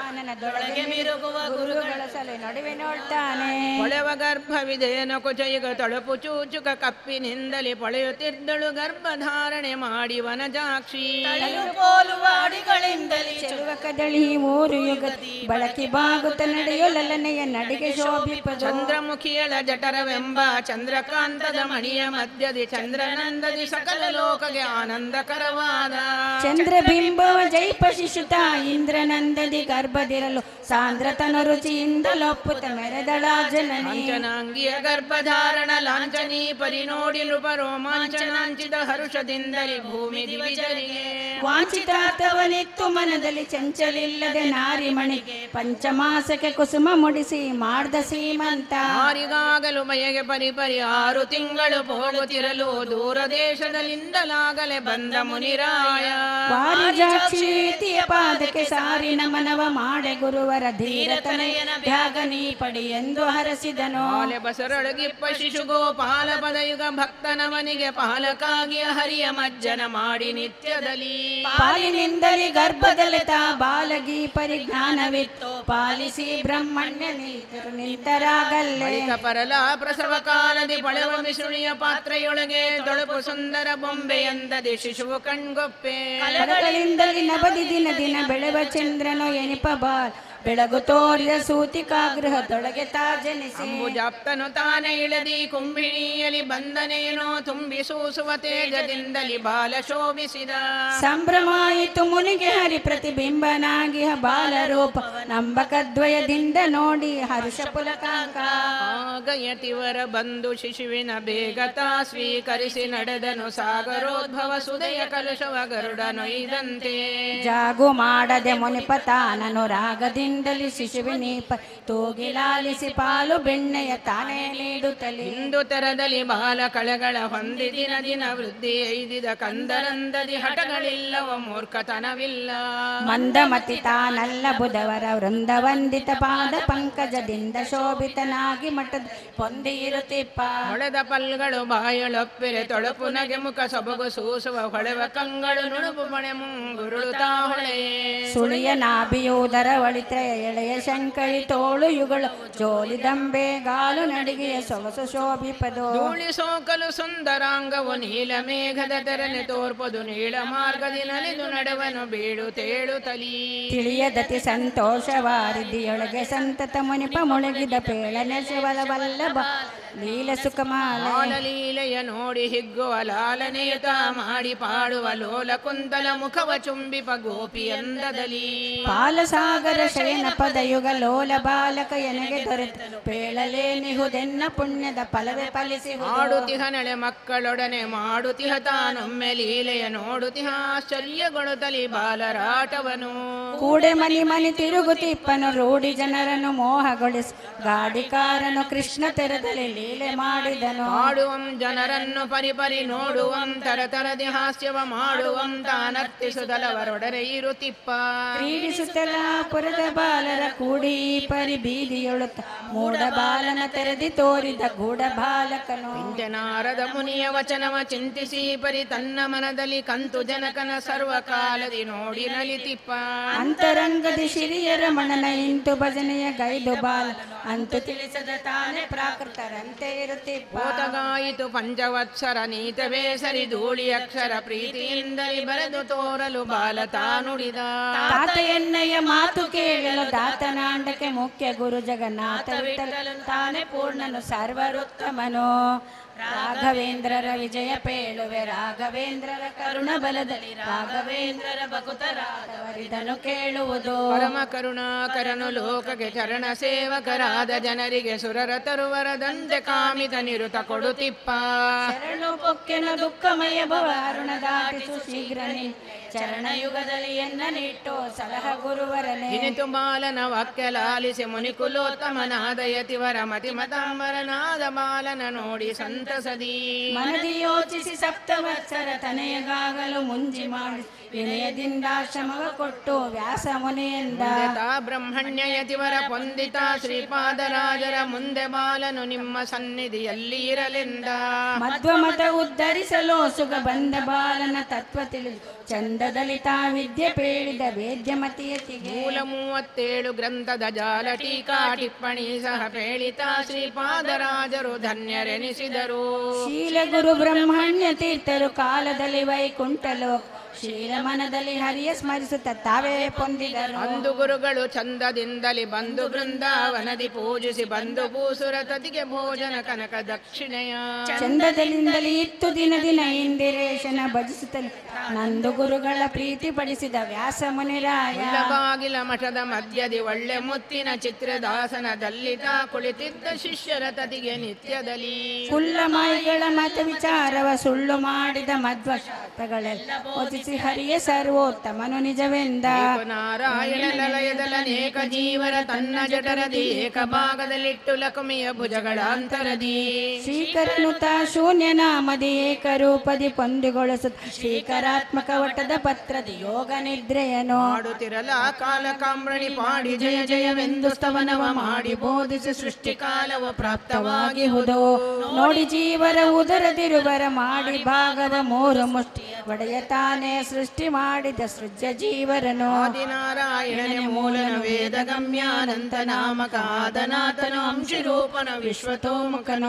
Speaker 3: ಕಾನನದೊಳಗೆ ಮಿರುಗುವ ಗುರುಗಳ ಸಲಹೆ ನಡುವೆ ನೋಡ್ತಾನೆ
Speaker 1: ಹೊಳೆವ ಗರ್ಭವಿದೇನ ಕುಚಯುಗ ತಳುಪು ಚೂಚುಕ ಕಪ್ಪಿನಿಂದಲೇ ಪೊಳೆಯುತ್ತಿದ್ದಳು ಗರ್ಭಧಾರಣೆ ಮಾಡಿ ವನಜಾಕ್ಷಿ
Speaker 2: ಪೋಲುವ ಅಡಿಗಳಿಂದಲೇ
Speaker 3: ಚೆಲುವ ಕದಳಿ ಮೂರು ಯುಗ ಬಳಕೆ ಬಾಗುತ್ತ ನಡೆಯೊಲನೆಯ ನಡಿಗೆ ಶೋಭಿಪದು
Speaker 1: ಚಂದ್ರಮುಖಿಯಳ ಜಠರವೆಂಬ ಚಂದ್ರಕಾಂತದ ಮಣಿಯ ಮಧ್ಯದಿ ಚಂದ್ರನಂದದಿ ಸಕಲ ಲೋಕಗೆ ಆನಂದಕರವಾದ
Speaker 3: ಚಂದ್ರಬಿಂಬವ ಜೈಪ ಶಿಶುತ ಇಂದ್ರನಂದದಿ ಗರ್ಭದಿರಲು ಸಾಂದ್ರತನ ರುಚಿಯಿಂದ ಲೊಪ್ಪುತ್ತ ಮೆರೆದಳ ಜನನಿ
Speaker 1: ಲಾಂಛನಾಂಗಿಯ ಗರ್ಭಧಾರಣ ಲಾಂಛನೀ ಪರಿ ನೋಡಿ ನೃಪ ರೋಮಾಂಚನಾಂಚಿತ ಹರುಷದಿಂದಲೇ ಭೂಮಿ ದಿವಿಜರಿಗೆ
Speaker 3: ವಾಂಚಿತಾರ್ಥವನಿತ್ತು ಮನದಲ್ಲಿ ಚಂಚಲಿಲ್ಲದೆ ನಾರಿಮಣಿಗೆ ಪಂಚಮಾಸಕ್ಕೆ ಕುಸುಮ ಮುಡಿಸಿ ಮಾಡ್ದ ಸೀಮಂತ
Speaker 1: ಆರಿಗಾಗಲು ಮೈಗೆ ಪರಿ ಪರಿ ಆರು ತಿಂಗಳು ಹೋಗುತ್ತಿರಲು ದೂರ ದೇಶದಲ್ಲಿಂದಲಾಗಲೇ ಬಂದ ಮುನಿರಾಯ
Speaker 3: ವಾರಿಜಾಕ್ಷೀತಿಯ ಪಾದಕ್ಕೆ ಸಾರಿ ನಮನವ ಮಾಡೆ ಗುರುವರ ಧೀರತನಯನ ಭ್ಯಾಗನಿ ಪಡಿ ಎಂದು ಹರಸಿದನು
Speaker 1: ಪಾಲೆ ಬಸರೊಳಗಿಪ್ಪ ಶಿಶು ಗೋಪಾಲ ಪದಯುಗ ಭಕ್ತನವನಿಗೆ ಪಾಲಕಾಗಿ ಹರಿಯ ಮಜ್ಜನ ಮಾಡಿ ನಿತ್ಯದಲ್ಲಿ
Speaker 3: ಪಾಲಿನಿಂದಲೇ ಗರ್ಭದಲ್ಲಿ ತಾ ಬಾಲಗಿ ಪರಿಜ್ಞಾನವಿತ್ತು ಪಾಲಿಸಿ ಬ್ರಹ್ಮಣ್ಯ ನೀತರು ನಿಂತರಾಗಲ್ಲೇ
Speaker 1: ಬಳಿಕ ಪರಲ ಪ್ರಸವ ಕಾಲದಿ ಪಳವ ಮಿಸುಳಿಯ ಪಾತ್ರೆಯೊಳಗೆ ತೊಳಪು ಸುಂದರ ಬೊಂಬೆಯಂದದಿ ಶಿಶುವು ಕಣ್ಗೊಪ್ಪೆ
Speaker 3: ಕರಗಳಿಂದಲೇ ನಬದಿ ದಿನ ದಿನ ಬೆಳೆವ ಚಂದ್ರನು ಎನಿಪ ಬಾಲ್ ಬೆಳಗು ತೋರಿದ ಸೂತಿಕಾಗೃಹದೊಳಗೆ ತಾ ಜನಿಸಿ
Speaker 1: ಅಂಬುಜಾಪ್ತನು ತಾನೇ ಇಳದಿ ಕುಂಭಿಣಿಯಲಿ ಬಂದನೇನೋ ತುಂಬಿ ಸೂಸುವ ತೇಜದಿಂದಲಿ ಬಾಲ ಶೋಭಿಸಿದ
Speaker 3: ಸಂಭ್ರಮಾಯಿತು ಮುನಿಗೆ ಹರಿ ಪ್ರತಿಬಿಂಬನಾಗಿ ಬಾಲರೂಪ ನಂಬಕದ್ವಯದಿಂದ ನೋಡಿ ಹರ್ಷ ಪುಲಕಾಂಕ
Speaker 1: ಆಗಯತಿವರ ಬಂದು ಶಿಶುವಿನ ಬೇಗತ ಸ್ವೀಕರಿಸಿ ನಡೆದನು ಸಾಗರೋದ್ಭವ ಸುದಯ ಕಲುಷವ ಗರುಡನೊಯ್ದಂತೆ
Speaker 3: ಜಾಗು ಮಾಡದೆ ಮುನಿಪತಾನನು ರಾಗದಿಂದಲಿ ಶಿಶುವಿನೀಪ ತೂಗಿಲಾಲಿಸಿ ಪಾಲು ಬೆಣ್ಣೆಯ ತಾನೇ ನೀಡುತ್ತಲೇ
Speaker 1: ಇಂದು ತೆರದಲ್ಲಿ ಬಾಲ ಕಳೆಗಳ ಹೊಂದಿ ದಿನ ದಿನ ವೃದ್ಧಿ ಐದಿದ ಕಂದರಂದದಿ ಹಠಗಳಿಲ್ಲವ ಮೂರ್ಖತನವಿಲ್ಲ
Speaker 3: ಮಂದಮತಿ ತಾನಲ್ಲ ಬುಧವರ ವೃಂದವಂದಿತ ಪಾದ ಪಂಕಜದಿಂದ ಶೋಭಿತನಾಗಿ ಮಠದ ಪೊಂದಿರುತ್ತಿಪ್ಪ
Speaker 1: ಹೊಳೆದ ಪಲ್ಗಳು ಬಾಯಳೊಪ್ಪಿರೆ ತೊಳಪು ನಗೆ ಮುಖ ಸೊಬಗು ಸೂಸುವ ಹೊಳೆವ ಕಂಗಳು ನುಣುಪು ಮಣೆ ಮುಂಗುರುಳು ತಾಹೊಳೆ
Speaker 3: ಸುಳಿಯ ನಾಭಿಯೂದರ ಒಳಿತ್ರಯ ಎಳೆಯ ಶಂಕರಿ ತೋಳು ಯುಗಳು ಜೋಲಿದಂಬೆ ಗಾಲು ನಡಿಗೆಯ ಸೊಗಸು ಶೋಭಿಪದು
Speaker 1: ಧೂಳಿ ಸೋಕಲು ಸುಂದರಾಂಗವು ನೀಲ ಮೇಘದ ತೆರನೆ ತೋರ್ಪದು ನೀಳ ಮಾರ್ಗದಿ ನಲಿದು ನಡೆವನು ಬೀಳು ತೇಳು ತಲಿ
Speaker 3: ತಿಳಿಯದತಿ ಸಂತೋಷವಾರಿದಿಯೊಳಗೆ ಸಂತತ ಮುನಿಪ ಮುಳುಗಿದ ಪೇಳನೆ ಶಿವಲ ವಲ್ಲಭ ಲೀಲ ಸುಖಮಾಲ
Speaker 1: ಲೀಲೆಯ ನೋಡಿ ಹಿಗ್ಗುವ ಲಾಲನೆಯುತ ಮಾಡಿ ಪಾಡುವ ಲೋಲ ಕುಂತಲ ಮುಖವ ಚುಂಬಿಪ ಗೋಪಿಯಂದದಲಿ
Speaker 3: ಪಾಲಸಾಗರ ಶಯನ ಪದಯುಗ ಲೋಲ ಬಾಲಕ ಎನಗೆ ದೊರೆತ ಪೇಳಲೇ ನಿಹುದೆನ್ನ ಪುಣ್ಯದ ಫಲವೇ ಫಲಿಸಿ
Speaker 1: ಆಡುತಿಹ ನಳೆ ಮಕ್ಕಳೊಡನೆ ಮಾಡುತಿಹ ತಾನೊಮ್ಮೆ ಲೀಲೆಯ ನೋಡುತಿಹ ಆಶ್ಚರ್ಯಗೊಳುತ್ತಲಿ ಬಾಲರಾಟವನು
Speaker 3: ಕೂಡೆ ಮನಿ ಮನಿ ತಿರುಗುತಿಪ್ಪನು ರೂಢಿ ಜನರನ್ನು ಮೋಹಗೊಳಿಸಿ ಗಾಡಿಕಾರನು ಕೃಷ್ಣ ತೆರದಲ್ಲಿ ಲೀಲೆ ಮಾಡಿದನು
Speaker 1: ಆಡುವಂ ಜನರನ್ನು ಪರಿಪರಿ ನೋಡುವಂ ತರತರದಿ ಹಾಸ್ಯವ ಮಾಡುವಂ ತಾನರ್ತಿಸುದಲವರೊಡರೆ ಇರುತಿಪ್ಪ
Speaker 3: ಕ್ರೀಡಿಸುತ್ತಲ ಪುರದ ಬಾಲರ ಕೂಡಿ ಪರಿ ಬೀದಿಯೊಳುತ್ತ ಮೂಡ ಬಾಲನ ತೆರೆದಿ ತೋರಿದ ಗೂಢ ಬಾಲಕನು
Speaker 1: ನಾರದ ಮುನಿಯ ವಚನವ ಚಿಂತಿಸಿ ಪರಿ ತನ್ನ ಮನದಲ್ಲಿ ಕಂತು ಜನಕನ ಸರ್ವಕಾಲದಿ ನೋಡಿ ನಲಿತಿಪ್ಪ
Speaker 3: ಅಂತರಂಗದಿ ಶಿರಿಯರ ಮಣನ ಇಂತು ಭಜನೆಯ ಗೈದು ಬಾಲ ಅಂತು ತಿಳಿಸದ ತಾನೇ ಪ್ರಾಕೃತರಂತೆ ಇರುತ್ತಿಪ್ಪ
Speaker 1: ಓತಗಾಯಿತು ಪಂಚವತ್ಸರ ನೀತವೇ ಸರಿ ಧೂಳಿ ಅಕ್ಷರ ಪ್ರೀತಿಯಿಂದಲೇ ಬರೆದು ತೋರಲು ಬಾಲ ತಾನುಡಿದ
Speaker 3: ತಾತ ಎನ್ನಯ್ಯ ಮಾತು ಕೇಳಲು ದಾತನಾಂಡಕ್ಕೆ ಮುಖ್ಯ ಗುರು ಜಗನ್ನಾಥ ವಿಠಲನು ತಾನೇ ಪೂರ್ಣನು ಸರ್ವರುತ್ತಮನು ರಾಘವೇಂದ್ರರ ವಿಜಯ ಪೇಳುವೆ ರಾಘವೇಂದ್ರರ ಕರುಣ ಬಲದಲ್ಲಿ ರಾಘವೇಂದ್ರರ ಭಕುತರಾದವರಿದನು ಕೇಳುವುದು
Speaker 1: ಪರಮ ಕರುಣಾಕರನು ಲೋಕಕ್ಕೆ ಚರಣ ಸೇವಕರಾದ ಜನರಿಗೆ ಸುರರ ತರುವರದಂತೆ ಕಾಮಿತ ನಿರುತ ಕೊಡುತಿಪ್ಪ
Speaker 3: ಶರಣು ಪೊಕ್ಕೆನ ದುಃಖಮಯ ಭವ ಅರುಣ ದಾಟಿಸು ಶೀಘ್ರನೇ ಚರಣ ಯುಗದಲ್ಲಿ ಎನ್ನ ನಿಟ್ಟು ಸಲಹ ಗುರುವರನೇ
Speaker 1: ಇನಿತು ಬಾಲನ ವಾಕ್ಯ ಲಾಲಿಸಿ ಮುನಿಕುಲೋತ್ತಮನಾದ ಯತಿವರ ಮತಿ ಮತಾಂಬರನಾದ ಬಾಲನ ನೋಡಿ ಸಂತಸದಿ
Speaker 3: ಮನದಿ ಯೋಚಿಸಿ ಸಪ್ತವತ್ಸರ ತನೆಯಗಾಗಲು ಮುಂಜಿ ಮಾಡಿ ವಿನಯದಿಂದ ಶ್ರಮವ ಕೊಟ್ಟು ವ್ಯಾಸ ಮುನಿಯಿಂದ
Speaker 1: ತಾ ಬ್ರಹ್ಮಣ್ಯ ಯತಿವರ ಪೊಂದಿತ ಶ್ರೀಪಾದರಾಜರ ಮುಂದೆ ಬಾಲನು ನಿಮ್ಮ ಸನ್ನಿಧಿಯಲ್ಲಿ ಇರಲೆಂದ
Speaker 3: ಮಧ್ವ ಮತ ಉದ್ಧರಿಸಲು ಸುಗ ಬಂದ ಬಾಲನ ತತ್ವ ತಿಳಿದು ಚಂದ ದೊಡ್ಡದಲ್ಲಿ ತಾ ವಿದ್ಯೆ ಪೇಳಿದ ವೇದ್ಯಮತಿಯತಿಗೆ
Speaker 1: ಮೂಲ ಮೂವತ್ತೇಳು ಗ್ರಂಥದ ಜಾಲ ಟೀಕಾ ಟಿಪ್ಪಣಿ ಸಹ ಪೇಳಿತ ಶ್ರೀಪಾದರಾಜರು ಧನ್ಯರೆನಿಸಿದರು
Speaker 3: ಶೀಲ ಗುರು ಬ್ರಹ್ಮಣ್ಯ ತೀರ್ಥರು ಕಾಲದಲ್ಲಿ ವೈಕುಂಠಲು ಶೀಲಮನದಲ್ಲಿ ಹರಿಯ ಸ್ಮರಿಸುತ್ತ ತಾವೇ ಪೊಂದಿದರು
Speaker 1: ಅಂದು ಗುರುಗಳು ಚಂದದಿಂದಲಿ ಬಂದು ಬೃಂದಾವನದಿ ಪೂಜಿಸಿ ಬಂದು ಭೂಸುರ ತದಿಗೆ ಭೋಜನ ಕನಕ ದಕ್ಷಿಣೆಯ
Speaker 3: ಚಂದದಲ್ಲಿಂದಲೇ ಇತ್ತು ದಿನ ದಿನ ಇಂದಿರೇಶನ ಭಜಿಸುತ್ತಲೇ ನಂದು ಗುರುಗಳ ಪ್ರೀತಿ ಪಡಿಸಿದ ವ್ಯಾಸ ಮುನಿರಾಯ
Speaker 1: ಬಾಗಿಲ ಮಠದ ಮಧ್ಯದಿ ಒಳ್ಳೆ ಮುತ್ತಿನ ಚಿತ್ರದಾಸನದಲ್ಲಿ ತಾ ಕುಳಿತಿದ್ದ ಶಿಷ್ಯರ ತದಿಗೆ ನಿತ್ಯದಲ್ಲಿ
Speaker 3: ಕುಲ್ಲ ಮಾಯಿಗಳ ಮತ ವಿಚಾರವ ಸುಳ್ಳು ಮಾಡಿದ ಮಧ್ವ ಶಾಸ್ತ್ರಗಳೆಲ್ಲ ಓದಿಸಿ ಹರಿಯೇ ಸರ್ವೋತ್ತಮನು ನಿಜವೆಂದ
Speaker 1: ನಾರಾಯಣ ಲಲಯದಲನೇಕ ಜೀವರ ತನ್ನ ಜಠರದಿ ಏಕ ಭಾಗದಲ್ಲಿಟ್ಟು ಲಕುಮಿಯ ಭುಜಗಳ ಅಂತರದಿ
Speaker 3: ಶ್ರೀಕರನು ತಾ ಶೂನ್ಯ ನಾಮದಿ ಏಕರೂಪದಿ ಪೊಂದಿಗೊಳಿಸುತ್ತ ಶ್ರೀಕರಾತ್ಮಕ ವಟದ ಪತ್ರದಿ ಯೋಗ ನಿದ್ರೆಯನು
Speaker 1: ಮಾಡುತ್ತಿರಲ ಕಾಲ ಕಾಮ್ರಣಿ ಪಾಡಿ ಜಯ ಜಯವೆಂದು ಸ್ತವನವ ಮಾಡಿ ಬೋಧಿಸಿ ಸೃಷ್ಟಿ ಕಾಲವ ಪ್ರಾಪ್ತವಾಗಿ
Speaker 3: ಹುದು ನೋಡಿ ಜೀವರ ಉದರದಿರುವರ ಮಾಡಿ ಭಾಗವ ಮೂರು ಮುಷ್ಟಿ ಒಡೆಯ ತಾನೇ ಸೃಷ್ಟಿ ಮಾಡಿದ ಸೃಜ್ಯ ಜೀವರನು
Speaker 1: ಆದಿನಾರಾಯಣನೆ ಮೂಲನ ವೇದ ಗಮ್ಯಾನಂತ ನಾಮಕ ಆದನಾಥನು ಅಂಶಿರೂಪನ ವಿಶ್ವತೋಮುಖನು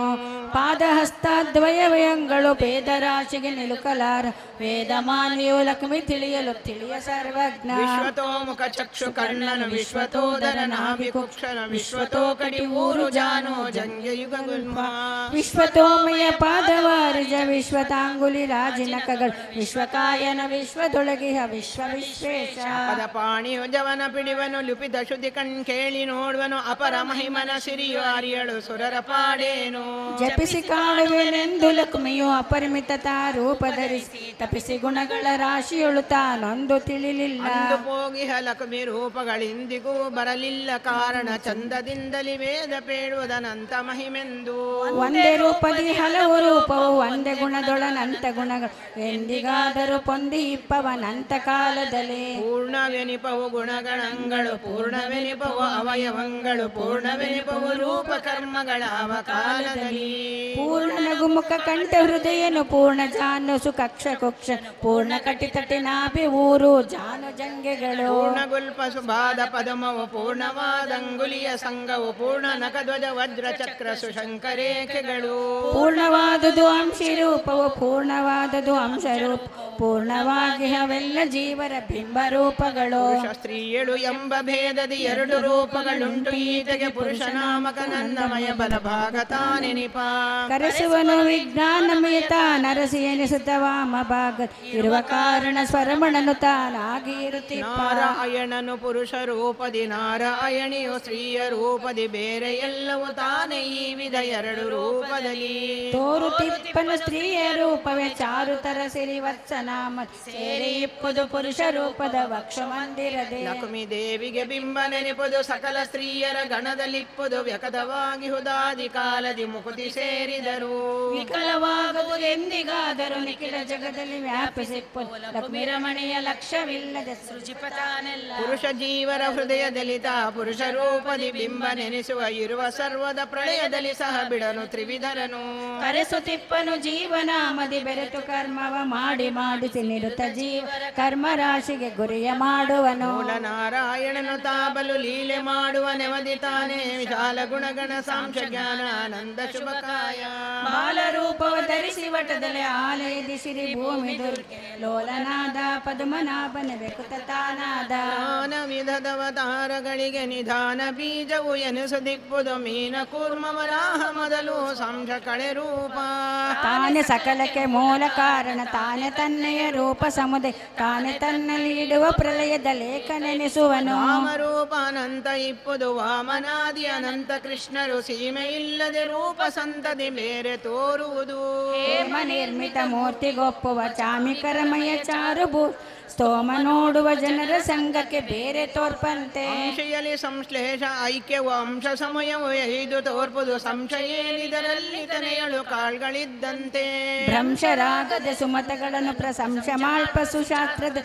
Speaker 3: ಪಾದಹಸ್ತಾದ್ವಯವಯಂಗಳು ಭೇದರಾಶಿಗೆ ನಿಲುಕಲಾರ ವೇದ ಮಾನಿಯು ಲಕ್ಷ್ಮಿ ತಿಳಿಯಲು ತಿಳಿಯ ಸರ್ವಜ್ಞ
Speaker 1: ವಿಶ್ವತೋಮುಖ ಚಕ್ಷು ಕರ್ಣನು ವಿಶ್ವತೋದರ ನಾಭಿಕುಕ್ಷನ ವಿಶ್ವತೋ ಕಟಿ ಊರು ಜಾನೋ ಜಂಗ್ಯ ಯುಗ ಗುಲ್ಮ
Speaker 3: ವಿಶ್ವತೋಮಯ ಪಾದವಾರಿಜ ವಿಶ್ವತಾಂಗುಲಿ ರಾಜಿನಕಗಳು ವಿಶ್ವಕಾಯನ ವಿಶ್ವದೊಳಗಿಹ ವಿಶ್ವ ವಿಶ್ವೇಶ
Speaker 1: ಪದ ಪಾಣಿಯು ಜವನ ಪಿಡಿವನು ಲಿಪಿದ ಶುದ್ಧಿ ಕಣ್ ಕೇಳಿ ನೋಡುವನು ಅಪರ ಮಹಿಮನ ಸಿರಿಯು ಅರಿಯಳು ಸುರರ ಪಾಡೇನು
Speaker 3: ಜಪಿಸಿ ಕಾಣುವೆನೆಂದು ಲಕ್ಷ್ಮಿಯು ಅಪರಿಮಿತ ತಾ ರೂಪ ಧರಿಸಿ ತಪಿಸಿ ಗುಣಗಳ ರಾಶಿಯೊಳು ತಾನೊಂದು ತಿಳಿಲಿಲ್ಲ
Speaker 1: ಅಂದು ಪೋಗಿಹ ಲಕ್ಷ್ಮಿ ರೂಪಗಳಿಂದಿಗೂ ಬರಲಿಲ್ಲ ಕಾರಣ ಚಂದದಿಂದಲಿ ವೇದ ಪೇಳುವುದನಂತ ಮಹಿಮೆಂದು
Speaker 3: ಒಂದೇ ರೂಪದಿ ಹಲವು ರೂಪವು ಒಂದೇ ಗುಣದೊಳನಂತ ಗುಣಗಳು ಎಂದಿಗಾದರೂ ಪೊಂದಿ ಇಪ್ಪವನಂತ ಕಾಲದಲ್ಲಿ
Speaker 1: ಪೂರ್ಣವೆನಿಪವು ಗುಣಗಣಗಳು ಪೂರ್ಣವೆನಿಪವು ಅವಯವಗಳು ಪೂರ್ಣವೆನಿಪವು ರೂಪ ಕರ್ಮಗಳ ಅವಕಾಲದಲ್ಲಿ
Speaker 3: ಪೂರ್ಣನಗು ಮುಖ ಕಂಠ ಹೃದಯನು ಪೂರ್ಣ ಜಾನು ಸುಕಕ್ಷ ಕುಕ್ಷ ಪೂರ್ಣ ಕಟಿತಟಿ ನಾಭಿ ಊರು ಜಾನು ಜಂಗೆಗಳು
Speaker 1: ಪೂರ್ಣಗುಲ್ಪ ಸುಬಾದ ಪದಮವು ಪೂರ್ಣವಾದಂಗುಲಿಯ ಸಂಘವು ಪೂರ್ಣ ನಖಧ್ವಜ ವಜ್ರ ಚಕ್ರ ಸುಶಂಕರೇಖೆಗಳು
Speaker 3: ಪೂರ್ಣವಾದುದು ಅಂಶಿ ರೂಪವು ಪೂರ್ಣವಾದುದು ಅಂಶರೂಪ ಪೂರ್ಣವಾಗಿ ಅವೆಲ್ಲ ಜೀವರ ಬಿಂಬ ರೂಪಗಳು
Speaker 1: ಪುರುಷ ಸ್ತ್ರೀಯಳು ಎಂಬ ಭೇದದಿ ಎರಡು ರೂಪಗಳುಂಟು ಈತೆಗೆ ಪುರುಷ ನಾಮಕ ನನ್ನಮಯ ಬಲಭಾಗ ತಾನೆನಿಪ
Speaker 3: ಕರೆಸುವನು ವಿಜ್ಞಾನಮಯ ತಾನರಸಿ ಎನಿಸುತ್ತ ವಾಮ ಭಾಗ ಇರುವ ಕಾರಣ ಸ್ವರಮಣನು ತಾನಾಗಿ ಇರುತ್ತಿಪ್ಪ
Speaker 1: ನಾರಾಯಣನು ಪುರುಷ ರೂಪದಿ ನಾರಾಯಣಿಯು ಸ್ತ್ರೀಯ ರೂಪದಿ ಬೇರೆ ಎಲ್ಲವೂ ತಾನೇ ಈ ವಿಧ ಎರಡು ರೂಪದಲ್ಲಿ
Speaker 3: ತೋರುತಿಪ್ಪನು ಸ್ತ್ರೀಯ ರೂಪವೇ ಚಾರುತರ ಸಿರಿ ವತ್ಸನಾಮ ಸೇರಿ ಇಪ್ಪುದು ಪುರುಷ ರೂಪದ ವಕ್ಷ ಮಂದಿರದೆ
Speaker 1: ಲಕ್ಷ್ಮೀ ದೇವಿಗೆ ಬಿಂಬ ನೆನಪುದು ಸಕಲ ಸ್ತ್ರೀಯರ ಗಣದಲ್ಲಿಪ್ಪುದು ವ್ಯಕದವಾಗಿ ಹುದಾದಿ ಕಾಲದಿ ಮುಕುತಿ ಸೇರಿದರು
Speaker 3: ವಿಕಲವಾಗದು ಎಂದಿಗಾದರೂ ನಿಖಿಲ ಜಗದಲ್ಲಿ ವ್ಯಾಪಿಸಿಪ್ಪುದು ಲಕ್ಷ್ಮಿ ರಮಣೀಯ ಲಕ್ಷ್ಯವಿಲ್ಲದ ಸೃಜಿಪತಾನೆಲ್ಲ
Speaker 1: ಪುರುಷ ಜೀವರ ಹೃದಯದಲ್ಲಿ ತಾ ಪುರುಷ ರೂಪದಿ ಬಿಂಬ ನೆನೆಸುವ ಇರುವ ಸರ್ವದ ಪ್ರಳಯದಲ್ಲಿ ಸಹ ಬಿಡನು ತ್ರಿವಿಧರನು
Speaker 3: ಕರೆಸುತ್ತಿಪ್ಪನು ಜೀವನಾಮದಿ ಬೆರೆತು ಕರ್ಮವ ಮಾಡಿ ಮಾಡಿಸಿ ನಿರುತ ಜೀವ ಕರ್ಮ ರಾಶಿಗೆ ಗುರಿಯ ಮಾಡುವನು
Speaker 1: ಮೂಲ ನಾರಾಯಣನು ತಾಬಲು ಲೀಲೆ ಮಾಡುವ ನೆವದಿ ತಾನೇ ವಿಶಾಲ ಗುಣಗಣ ಸಾಂಶ ಜ್ಞಾನ ಆನಂದ ಶುಭಕಾಯ
Speaker 3: ಬಾಲರೂಪವ ಧರಿಸಿ ವಟದಲ್ಲಿ ಆಲಯದಿ ಸಿರಿ ಭೂಮಿ ದುರ್ಗೆ ಲೋಲನಾದ ಪದ್ಮನಾಭನ ಬೆಕುತ ತಾನಾದ
Speaker 1: ನಾನ ವಿಧದವತಾರಗಳಿಗೆ ನಿಧಾನ ಬೀಜವು ಎನಿಸುದಿಪ್ಪುದು ಮೀನ ಕೂರ್ಮವರಾಹ ಮೊದಲು ಸಂಶ ಕಳೆ ರೂಪ
Speaker 3: ತಾನೇ ಸಕಲಕ್ಕೆ ಮೂಲ ಕಾರಣ ತಾನೇ ತನ್ನೆಯ ರೂಪ ಸಮುದಾಯ ತಾನೇ ತನ್ನಲ್ಲಿ ಇಡುವ ಪ್ರಲಯದ ಲೇಖ ನೆನೆಸುವನು
Speaker 1: ವಾಮರೂಪ ಅನಂತ ಇಪ್ಪುದು ವಾಮನಾದಿ ಅನಂತ ಕೃಷ್ಣರು ಸೀಮೆ ಇಲ್ಲದೆ ರೂಪ ಸಂತದಿ ಬೇರೆ ತೋರುವುದು
Speaker 3: ಹೇಮ ನಿರ್ಮಿತ ಮೂರ್ತಿಗೊಪ್ಪುವ ಚಾಮಿಕರಮಯ ಚಾರುಭೂ ಸ್ತೋಮ ನೋಡುವ ಜನರ ಸಂಘಕ್ಕೆ ಬೇರೆ ತೋರ್ಪಂತೆ
Speaker 1: ಅಂಶೆಯಲ್ಲಿ ಸಂಶ್ಲೇಷ ಐಕ್ಯವು ಅಂಶ ಸಮಯವು ಐದು ತೋರ್ಪುದು ಸಂಶಯೇನಿದರಲ್ಲಿ ತನೆಯಳು ಕಾಳ್ಗಳಿದ್ದಂತೆ
Speaker 3: ಭ್ರಂಶರಾಗದ ಸುಮತಗಳನ್ನು ಪ್ರಶಂಸ ಮಾಲ್ಪ ಸುಶಾಸ್ತ್ರದ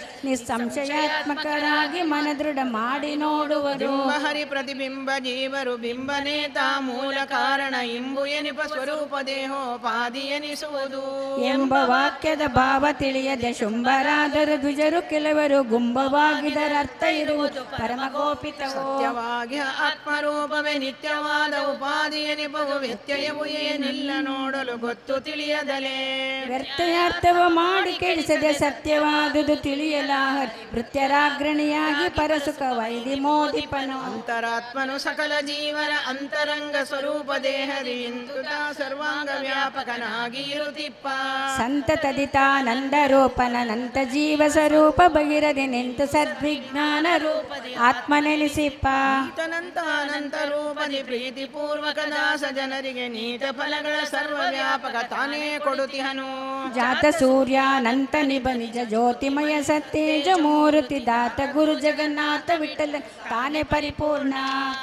Speaker 3: ನಿಸ್ಸಂಶಯಾತ್ಮಕರಾಗಿ ಮನದೃಢ ಮಾಡಿ ನೋಡುವರು
Speaker 1: ಬಿಂಬ ಹರಿ ಪ್ರತಿಬಿಂಬ ಜೀವರು ಬಿಂಬನೇ ತಾ ಮೂಲ ಕಾರಣ ಇಂಬು ಎನಿಪ ಸ್ವರೂಪ ದೇಹೋಪಾದಿ ಎನಿಸುವುದು
Speaker 3: ಎಂಬ ವಾಕ್ಯದ ಭಾವ ತಿಳಿಯದೆ ಶುಂಭರಾದರು ದ್ವಿಜ ಕೆಲವರು ಕೆಲವರು ಗುಂಬವಾಗಿದರ ಅರ್ಥ ಇರುವುದು ಪರಮಗೋಪಿತವೋ
Speaker 1: ಸತ್ಯವಾಗಿ ಆತ್ಮರೂಪವೇ ನಿತ್ಯವಾದ ಉಪಾಧಿಯ ನಿಪವು ವ್ಯತ್ಯಯವು ಏನಿಲ್ಲ ನೋಡಲು ಗೊತ್ತು ತಿಳಿಯದಲೇ
Speaker 3: ವ್ಯರ್ಥಯಾರ್ಥವ ಮಾಡಿ ಕೆಡಿಸದೆ ಸತ್ಯವಾದುದು ತಿಳಿಯಲಾಹ ವೃತ್ಯರಾಗ್ರಣಿಯಾಗಿ ಪರಸುಖ ವೈದಿ ಮೋದಿಪನು
Speaker 1: ಅಂತರಾತ್ಮನು ಸಕಲ ಜೀವನ ಅಂತರಂಗ ಸ್ವರೂಪ ದೇಹದಿ ಇಂತುತ ಸರ್ವಾಂಗ ವ್ಯಾಪಕನಾಗಿ ಇರುತ್ತಿಪ್ಪ
Speaker 3: ಸಂತತದಿತಾನಂದ ರೂಪನ ನಂತ ಜೀವ ಸ್ವರೂಪ ಬಗಿರದೆ ನಿಂತು ಸದ್ವಿಜ್ಞಾನ ರೂಪದಿ ಆತ್ಮ ನೆಲೆಸಿಪ್ಪ
Speaker 1: ಈತನಂತ ಅನಂತ ರೂಪದಿ ಪ್ರೀತಿ ಪೂರ್ವಕ ದಾಸ ಜನರಿಗೆ ನೀತ ಫಲಗಳ ಸರ್ವ ವ್ಯಾಪಕ ತಾನೇ ಕೊಡುತಿಹನು
Speaker 3: ಜಾತ ಸೂರ್ಯಾನಂತ ನಿಬ ನಿಜ ಜ್ಯೋತಿಮಯ ಸತ್ಯೇಜ ಮೂರ್ತಿ ದಾತ ಗುರು ಜಗನ್ನಾಥ ವಿಠಲ ತಾನೇ ಪರಿಪೂರ್ಣ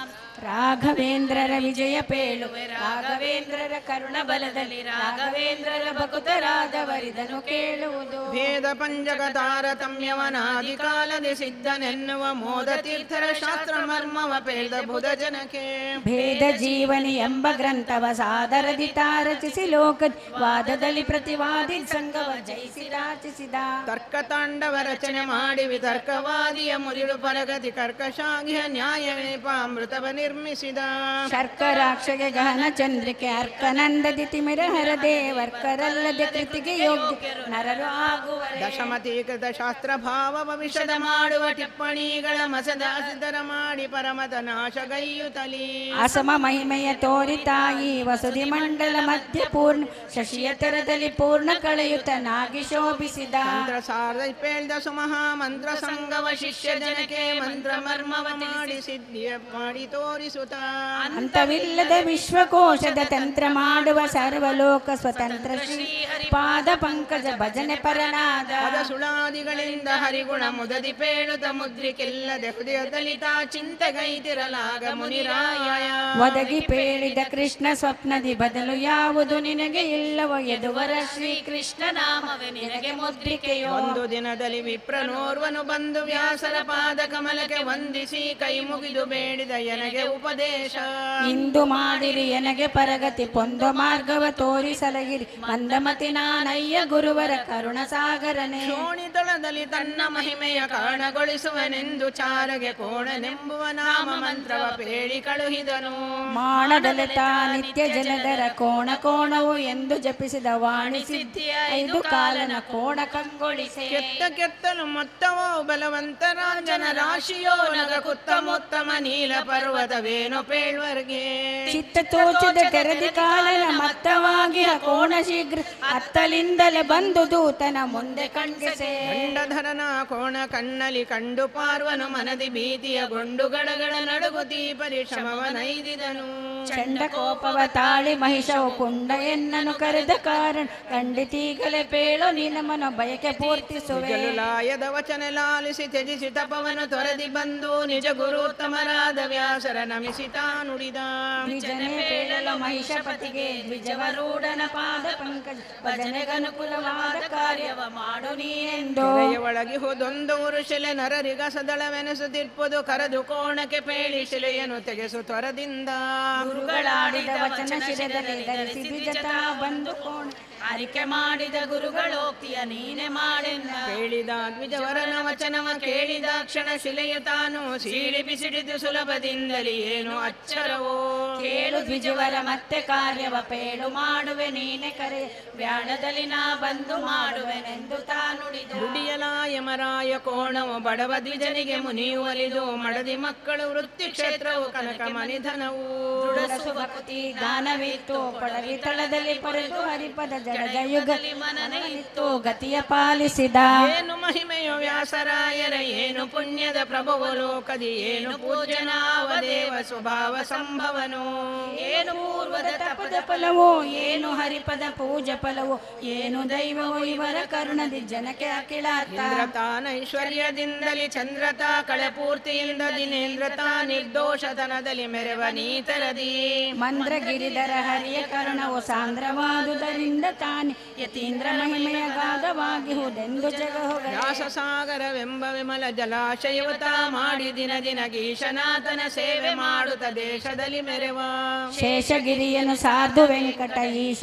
Speaker 3: ರಾಘವೇಂದ್ರರ ವಿಜಯ ಪೇಳುವೆ ರಾಘವೇಂದ್ರರ ಕರುಣ ಬಲದಲ್ಲಿ ರಾಘವೇಂದ್ರರ ಭಕುತರಾದವರಿದನು ಕೇಳುವುದು
Speaker 1: ಭೇದ ಪಂಜಕ ತಾರತಮ್ಯವನಾದಿ ಕಾಲದಿ ಸಿದ್ಧನೆನ್ನುವ ಮೋದ ತೀರ್ಥರ ಶಾಸ್ತ್ರ ಮರ್ಮವ ಪೇಳ್ದ ಬುಧ ಜನಕ್ಕೆ
Speaker 3: ಭೇದ ಜೀವನಿ ಎಂಬ ಗ್ರಂಥವ ಸಾದರದಿ ತಾರಚಿಸಿ ಲೋಕ ವಾದದಲ್ಲಿ ಪ್ರತಿವಾದಿ ಸಂಘವ ಜಯಿಸಿದಾಚಿಸಿದ
Speaker 1: ತರ್ಕ ತಾಂಡವ ರಚನೆ ಮಾಡಿ ವಿತರ್ಕವಾದಿಯ ಮುರಿಡು ಪರಗತಿ ಕರ್ಕಶಾಗಿಯ ನ್ಯಾಯ ವಿನಿಪಾಮೃತವ ನಿರ್ಮಿಸಿದ
Speaker 3: ಶರ್ಕರಾಕ್ಷಗೆ ಗಹನ ಚಂದ್ರಿಕೆ ಅರ್ಕನಂದದಿ ತಿಮಿರ ಹರದೆ ವರ್ಕರಲ್ಲದೆ ಕೃತಿಗೆ ಯೋಗ್ಯ ನರರು ಆಗುವರೆ
Speaker 1: ದಶಮತೀಕೃತ ಶಾಸ್ತ್ರ ಭಾವವ ವಿಷದ ಮಾಡುವ ಟಿಪ್ಪಣಿಗಳ ಮಸದ ಸಿದ್ಧರ ಮಾಡಿ ಪರಮತ ನಾಶಗೈಯುತ್ತಲೀ
Speaker 3: ಅಸಮ ಮಹಿಮೆಯ ತೋರಿತಾಯಿ ವಸುದಿ ಮಂಡಲ ಮಧ್ಯ ಪೂರ್ಣ ಶಶಿಯ ತೆರದಲ್ಲಿ ಪೂರ್ಣ ಕಳೆಯುತನಾಗಿ ಶೋಭಿಸಿದ
Speaker 1: ಮಂತ್ರ ಸಾರದ ಪೇಳ್ದ ಸುಮಹಾ ಮಂತ್ರ ಸಂಗವ ಶಿಷ್ಯ ಜನಕ್ಕೆ ಮಂತ್ರ ಮರ್ಮವ ಮಾಡಿ ಸಿದ್ಧಿಯ ಮಾಡಿ ತೋರಿಸುತ್ತ
Speaker 3: ಅಂತವಿಲ್ಲದ ವಿಶ್ವಕೋಶದ ತಂತ್ರ ಮಾಡುವ ಸರ್ವಲೋಕ ಸ್ವತಂತ್ರ ಶ್ರೀ ಪಾದ ಪಂಕಜ ಭಜನೆ ಪರನಾದ
Speaker 1: ಪದ ಸುಳಾದಿಗಳಿಂದ ಹರಿಗುಣ ಮುದದಿ ಪೇಳುತ್ತ ಮುದ್ರಿಕೆಲ್ಲದೆ ಹೃದಯದಲ್ಲಿ ತಾ ಚಿಂತೆಗೈತಿರಲಾಗ ಮುನಿರಾಯ
Speaker 3: ಒದಗಿ ಪೇಳಿದ ಕೃಷ್ಣ ಸ್ವಪ್ನದಿ ಬದಲು ಯಾವುದು ನಿನಗೆ ಇಲ್ಲವೋ ಎದುವರ ಶ್ರೀ ಕೃಷ್ಣ ನಾಮವೇ ನಿನಗೆ ಮುದ್ರಿಕೆಯೋ
Speaker 1: ಒಂದು ದಿನದಲ್ಲಿ ವಿಪ್ರನೋರ್ವನು ಬಂದು ವ್ಯಾಸರ ಪಾದ ಕಮಲಕ್ಕೆ ವಂದಿಸಿ ಕೈ ಮುಗಿದು ಬೇಡಿದ ಎನಗೆ ಉಪದೇಶ
Speaker 3: ಇಂದು ಮಾಡಿರಿ ಎನಗೆ ಪರಗತಿ ಪೊಂದು ಮಾರ್ಗವ ತೋರಿಸಲಗಿರಿ ಮಂದಮತಿ ನಾನಯ್ಯ ಗುರುವರ ಕರುಣ ಸಾಗರನೆ
Speaker 1: ಶೋಣಿತಳದಲ್ಲಿ ತನ್ನ ಮಹಿಮೆಯ ಕಾರಣಗೊಳಿಸುವನೆಂದು ಚಾರಗೆ ಕೋಣನೆಂಬುವ ನಾಮ ಮಂತ್ರವ ಪೇಳಿ ಕಳುಹಿದನು
Speaker 3: ಮಾಡದಲೆತ ನಿತ್ಯ ಜಲಧರ ಕೋಣ ಕೋಣವು ಎಂದು ಜಪಿಸಿದ ವಾಣಿ ಸಿದ್ಧಿಯ ಐದು ಕಾಲನ ಕೋಣ ಕಂಗೊಳಿಸೆ
Speaker 1: ಕೆತ್ತ ಕೆತ್ತಲು ಮೊತ್ತವೋ ಬಲವಂತರಾಜನ ರಾಶಿಯೋ ನಗ ಕುತ್ತಮುತ್ತಮ ನೀಲ ಪರ್ವತವೇನು ಪೇಳ್ವರ್ಗೆ
Speaker 3: ಚಿತ್ತ ತೋಚದ ತೆರೆದಿ ಕಾಲನ ಮತ್ತವಾಗಿ ಆ ಕೋಣ ಶೀಘ್ರ ಅತ್ತಲಿಂದಲೇ ಬಂದು ದೂತನ ಮುಂದೆ ಕಣ್ಗೆಸೆ
Speaker 1: ಗಂಡಧರನ ಕೋಣ ಕಣ್ಣಲಿ ಕಂಡು ಪಾರ್ವನು ಮನದಿ ಭೀತಿಯ ಗೊಂಡು ಗಡಗಡ ನಡುಗುತಿ ಪರಿಶ್ರಮವ ನೈದಿದನು
Speaker 3: ಚಂಡ ಕೋಪವ ತಾಳಿ ಮಹಿಷವು ಕುಂಡ ಎನ್ನನು ಕರೆದ ಕಾರಣ ಖಂಡಿತೀಗಲೇ ಪೇಳು ನಿನಮನ ಬಯಕೆ ಪೂರ್ತಿಸುವೆ
Speaker 1: ಲಾಯದ ವಚನ ಲಾಲಿಸಿ ತ್ಯಜಿಸಿ ತಪವನು ತೊರೆದಿ ಬಂದು ನಿಜ ಗುರುತ್ತಮರಾದ ವ್ಯಾಸರ ನಮಿಸಿ ತಾ ನುಡಿದ
Speaker 3: ನಿಜನೆ ಪೇಳಲು ಮಹಿಷಪತಿಗೆ ದ್ವಿಜವರೂಢನ ಪಾದ ಪಂಕಜ ಭಜನೆಗನುಕೂಲವಾದ ಕಾರ್ಯವ ಮಾಡು ನೀ ಎಂದು
Speaker 1: ಕೆರೆಯ ಒಳಗಿ ಹೋದೊಂದು ಉರುಶಿಲೆ ನರರಿಗ ಸದಳವೆನಿಸುತ್ತಿರ್ಪುದು ಕರೆದು ಕೋಣಕ್ಕೆ ಪೇಳಿ ಶಿಲೆಯನ್ನು ತೆಗೆಸು ತ್ವರದಿಂದ
Speaker 3: ಗುರುಗಳಾಡಿದ ವಚನ ಶಿರದಲ್ಲಿ ಧರಿಸಿ ದ್ವಿಜತ ಬಂದು ಕೋಣ ಅರಿಕೆ ಮಾಡಿದ ಗುರುಗಳೋಕ್ತಿಯ ನೀನೆ ಮಾಡೆನ್ನ
Speaker 1: ಹೇಳಿದ ದ್ವಿಜವರನ ವಚನವ ಕೇಳಿದ ಕ್ಷಣ ಶಿಲೆಯು ತಾನು ಸೀಳಿ ಬಿಸಿಡಿದು ಸುಲಭದಿಂದಲೇ ಏನು ಅಚ್ಚರವೋ
Speaker 3: ಕೇಳು ದ್ವಿಜವರ ಮತ್ತೆ ಕಾರ್ಯವ ಪೇಳು ಮಾಡುವೆ ನೀನೆ ಕರೆ ವ್ಯಾಳದಲ್ಲಿ ನಾ ಬಂದು ಮಾಡುವೆನೆಂದು ತಾ ನುಡಿದ
Speaker 1: ದುಡಿಯಲಾಯ ಮರಾಯ ಕೋಣವು ಬಡವ ದ್ವಿಜನಿಗೆ ಮುನಿಯು ಒಲಿದು ಮಡದಿ ಮಕ್ಕಳು ವೃತ್ತಿ ಕ್ಷೇತ್ರವು ಕನಕ ಮನಿಧನವು
Speaker 3: ದುಡಸು ಭಕ್ತಿ ಗಾನವಿತ್ತು ಕೊಡವಿ ತಳದಲ್ಲಿ ಪರೆದು ಹರಿಪದ ಜಡಗಯುಗಲಿ ಮನನಿತ್ತು ಗತಿಯ ಪಾಲಿಸಿದ
Speaker 1: ಏನು ಮಹಿಮೆಯು ವ್ಯಾಸರಾಯರ ಏನು ಪುಣ್ಯದ ಪ್ರಭುವು ಲೋಕದಿ ಏನು ಪೂಜನಾವ ದೇವ ಸ್ವಭಾವ ಸಂಭವನು
Speaker 3: ಏನು ಪೂರ್ವದ ತಪದ ಫಲವೋ ಏನು ಹರಿಪದ ಪೂಜ ಫಲವೋ ಏನು ದೈವವೋ ಇವರ ಕರುಣದಿ ಜನಕ್ಕೆ ಅಖಿಲಾರ್ಥ
Speaker 1: ಇಂದ್ರತಾನ ಐಶ್ವರ್ಯದಿಂದಲಿ ಚಂದ್ರತಾ ಕಳೆಪೂರ್ತಿಯಿಂದ ದಿನೇಂದ್ರತಾ ನಿರ್ದೋಷತನದಲ್ಲಿ ಮೆರವ ನೀತರದಿ
Speaker 3: ಮಂದ್ರಗಿರಿಧರ ಹರಿಯ ಕರುಣವು ಸಾಂದ್ರವಾದುದರಿಂದ ತಾನೆ ಯತೀಂದ್ರ ಮಹಿಮೆಯ ಗಾಧವಾಗಿ ಹುದೆಂದು ಜಗ ಹೊಗರೆ.
Speaker 1: ವ್ಯಾಸಸಾಗರವೆಂಬ ವಿಮಲ ಜಲಾಶಯವತ ಮಾಡಿ ದಿನ ದಿನ ಗೀಶನಾಥನ ಸೇವೆ ಮಾಡುತ್ತ ದೇಶದಲ್ಲಿ ಮೆರೆವ
Speaker 3: ಶೇಷಗಿರಿಯನು ಸಾಧು ವೆಂಕಟ ಈಶ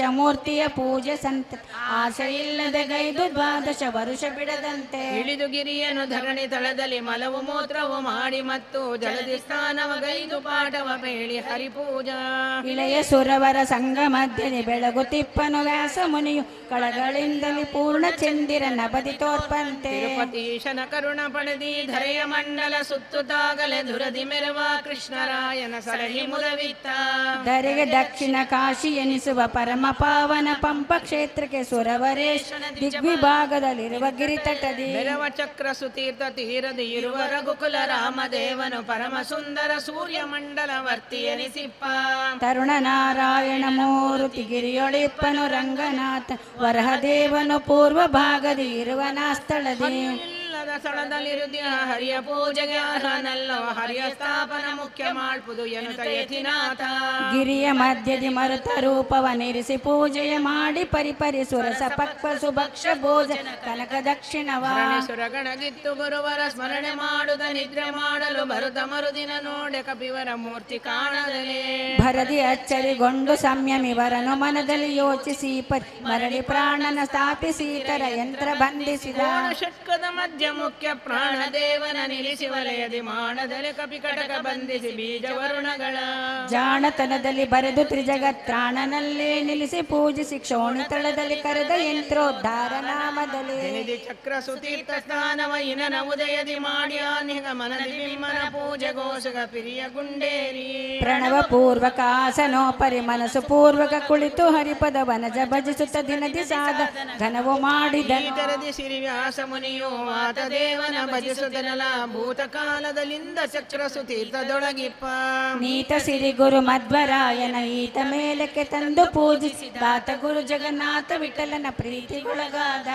Speaker 3: ಮೂರ್ತಿಯ ಪೂಜೆ ಸಂತ ಆಸೆ ಇಲ್ಲದೆ ಗೈದು ದ್ವಾದಶ ವರುಷ ಬಿಡದಂತೆ
Speaker 1: ಇಳಿದು ಗಿರಿಯನ್ನು ಧರಣಿ ತಳದಲ್ಲಿ ಮಲವು ಮೂತ್ರವು ಮಾಡಿ ಮತ್ತು ಜಲದಿ ಸ್ನಾನವ ಗೈದು ಪಾಠವ ಬೇಳಿ ಹರಿಪೂಜಾ
Speaker 3: ಇಳೆಯ ಸುರವರ ಸಂಘ ಮಧ್ಯೆ ಬೆಳಗುತಿಪ್ಪನು ವ್ಯಾಸ ಮುನಿಯು ಕಳಗಳಿಂದಲಿ ಪೂರ್ಣ ಚಂದಿರನ ಬದಿ ತೋರ್ಪಂತೆ
Speaker 1: ತಿರುಪತೀಶನ ಕರುಣ ಪಡೆದಿ ಧರೆಯ ಮಂಡಲ ಸುತ್ತುತ್ತಾಗಲೆ ದುರದಿ ಮೆರವ ಕೃಷ್ಣರಾಯನ ಸಲಹಿ ಮುದವಿತ್ತ
Speaker 3: ಧರೆಗೆ ದಕ್ಷಿಣ ಕಾಶಿ ಎನಿಸುವ ಪರಮ ಪಾವನ ಪಂಪ ಕ್ಷೇತ್ರಕ್ಕೆ ಸುರವರೇಶನ ದಿಗ್ವಿಭಾಗದಲ್ಲಿರುವ ಗಿರಿತಟದಿ
Speaker 1: ಮೆರವ ಚಕ್ರ ಸುತೀರ್ಥ ತೀರದಿ ಇರುವ ರಘುಕುಲ ರಾಮದೇವನು ಪರಮ ಸುಂದರ ಸೂರ್ಯ ಮಂಡಲ ವರ್ತಿ ಎನಿಸಿಪ್ಪ
Speaker 3: ತರುಣ ನಾರಾಯಣ ಮೂರುತಿ ಗಿರಿಯೊಳಿಪ್ಪನು ರಂಗನಾಥ ವರಹದೇವನು ಪೂರ್ವ ಭಾಗದಿ ಇರುವ ಸ್ಥಳದಿ
Speaker 1: ಇಲ್ಲದ ಸ್ಥಳದಲ್ಲಿರುದ್ಯ ಹರಿಯ ಪೂಜೆಗೆ ಅರ್ಹನಲ್ಲೋ ಹರಿಯ ಸ್ಥಾಪನ ಮುಖ್ಯ ಮಾಡ್ಪುದು ಎನ್ನುತ್ತ ಯತಿನಾಥ
Speaker 3: ಗಿರಿಯ ಮಧ್ಯದಿ ಮರುತ ರೂಪವನಿರಿಸಿ ಪೂಜೆಯ ಮಾಡಿ ಪರಿಪರಿ ಸುರಸ ಪಕ್ವ ಸುಭಕ್ಷ ಭೋಜನ ಕನಕ ದಕ್ಷಿಣವ
Speaker 1: ಸುರಗಣಗಿತ್ತು ಗುರುವರ ಸ್ಮರಣೆ ಮಾಡುದ ನಿದ್ರೆ ಮಾಡಲು ಬರುತ್ತ ಮರುದಿನ ನೋಡೆ ಕಪಿವರ ಮೂರ್ತಿ ಕಾಣದಲೇ
Speaker 3: ಭರದಿ ಅಚ್ಚರಿಗೊಂಡು ಸಂಯಮಿವರನು ಮನದಲ್ಲಿ ಯೋಚಿಸಿ ಪರಿ ಮರಳಿ ಪ್ರಾಣನ ಸ್ಥಾಪಿಸೀತರ ಯಂತ್ರ ಬಂಧಿಸಿದ
Speaker 1: ಷಟ್ಕದ ಮಧ್ಯ ಮುಖ್ಯ ಪ್ರಾಣ ದೇವನ ನಿಲ್ಲಿಸಿ ವಲಯದಿ ಮಾಡದಲೆ ಕಪಿ ಕಟಕ ಬಂಧಿಸಿ ಬೀಜ ವರುಣಗಳ
Speaker 3: ಜಾಣತನದಲ್ಲಿ ಬರೆದು ತ್ರಿಜಗತ್ರಾಣನಲ್ಲೇ ನಿಲ್ಲಿಸಿ ಪೂಜಿಸಿ ಕ್ಷೋಣಿತಳದಲ್ಲಿ ಕರೆದ ಯಂತ್ರೋದ್ಧಾರ ನಾಮದಲ್ಲಿ
Speaker 1: ನಿಧಿ ಚಕ್ರ ಸುತೀರ್ಥ ಸ್ನಾನವ ಇನನ ಉದಯದಿ ಮಾಡಿ ಆನಿಗ ಮನದಿ ಬಿಮ್ಮನ ಪೂಜೆ ಘೋಷಗ ಪಿರಿಯ ಗುಂಡೇರಿ
Speaker 3: ಪ್ರಣವ ಪೂರ್ವಕ ಆಸನೋಪರಿ ಮನಸ್ಸು ಪೂರ್ವಕ ಕುಳಿತು ಹರಿಪದ ವನಜ ಭಜಿಸುತ್ತ ದಿನದಿ ಸಾದ ಘನವು ಮಾಡಿದನು
Speaker 1: ಈತರದಿ ಸಿರಿ ವ್ಯಾಸ ಮುನಿಯೋ ಮಾತ ದೇವನ ಭಜಿಸುದನಲ ಭೂತಕಾಲದಲ್ಲಿಂದ ಚಕ್ರ ಸುತೀರ್ಥದೊಳಗಿಪ್ಪ
Speaker 3: ನೀತ ಸಿರಿ ಗುರು ಮಧ್ವರಾಯನ ಈತ ಮೇಲಕ್ಕೆ ತಂದು ಪೂಜಿಸಿ ದಾತ ಗುರು ಜಗನ್ನಾಥ ವಿಠಲನ ಪ್ರೀತಿಗೊಳಗಾದ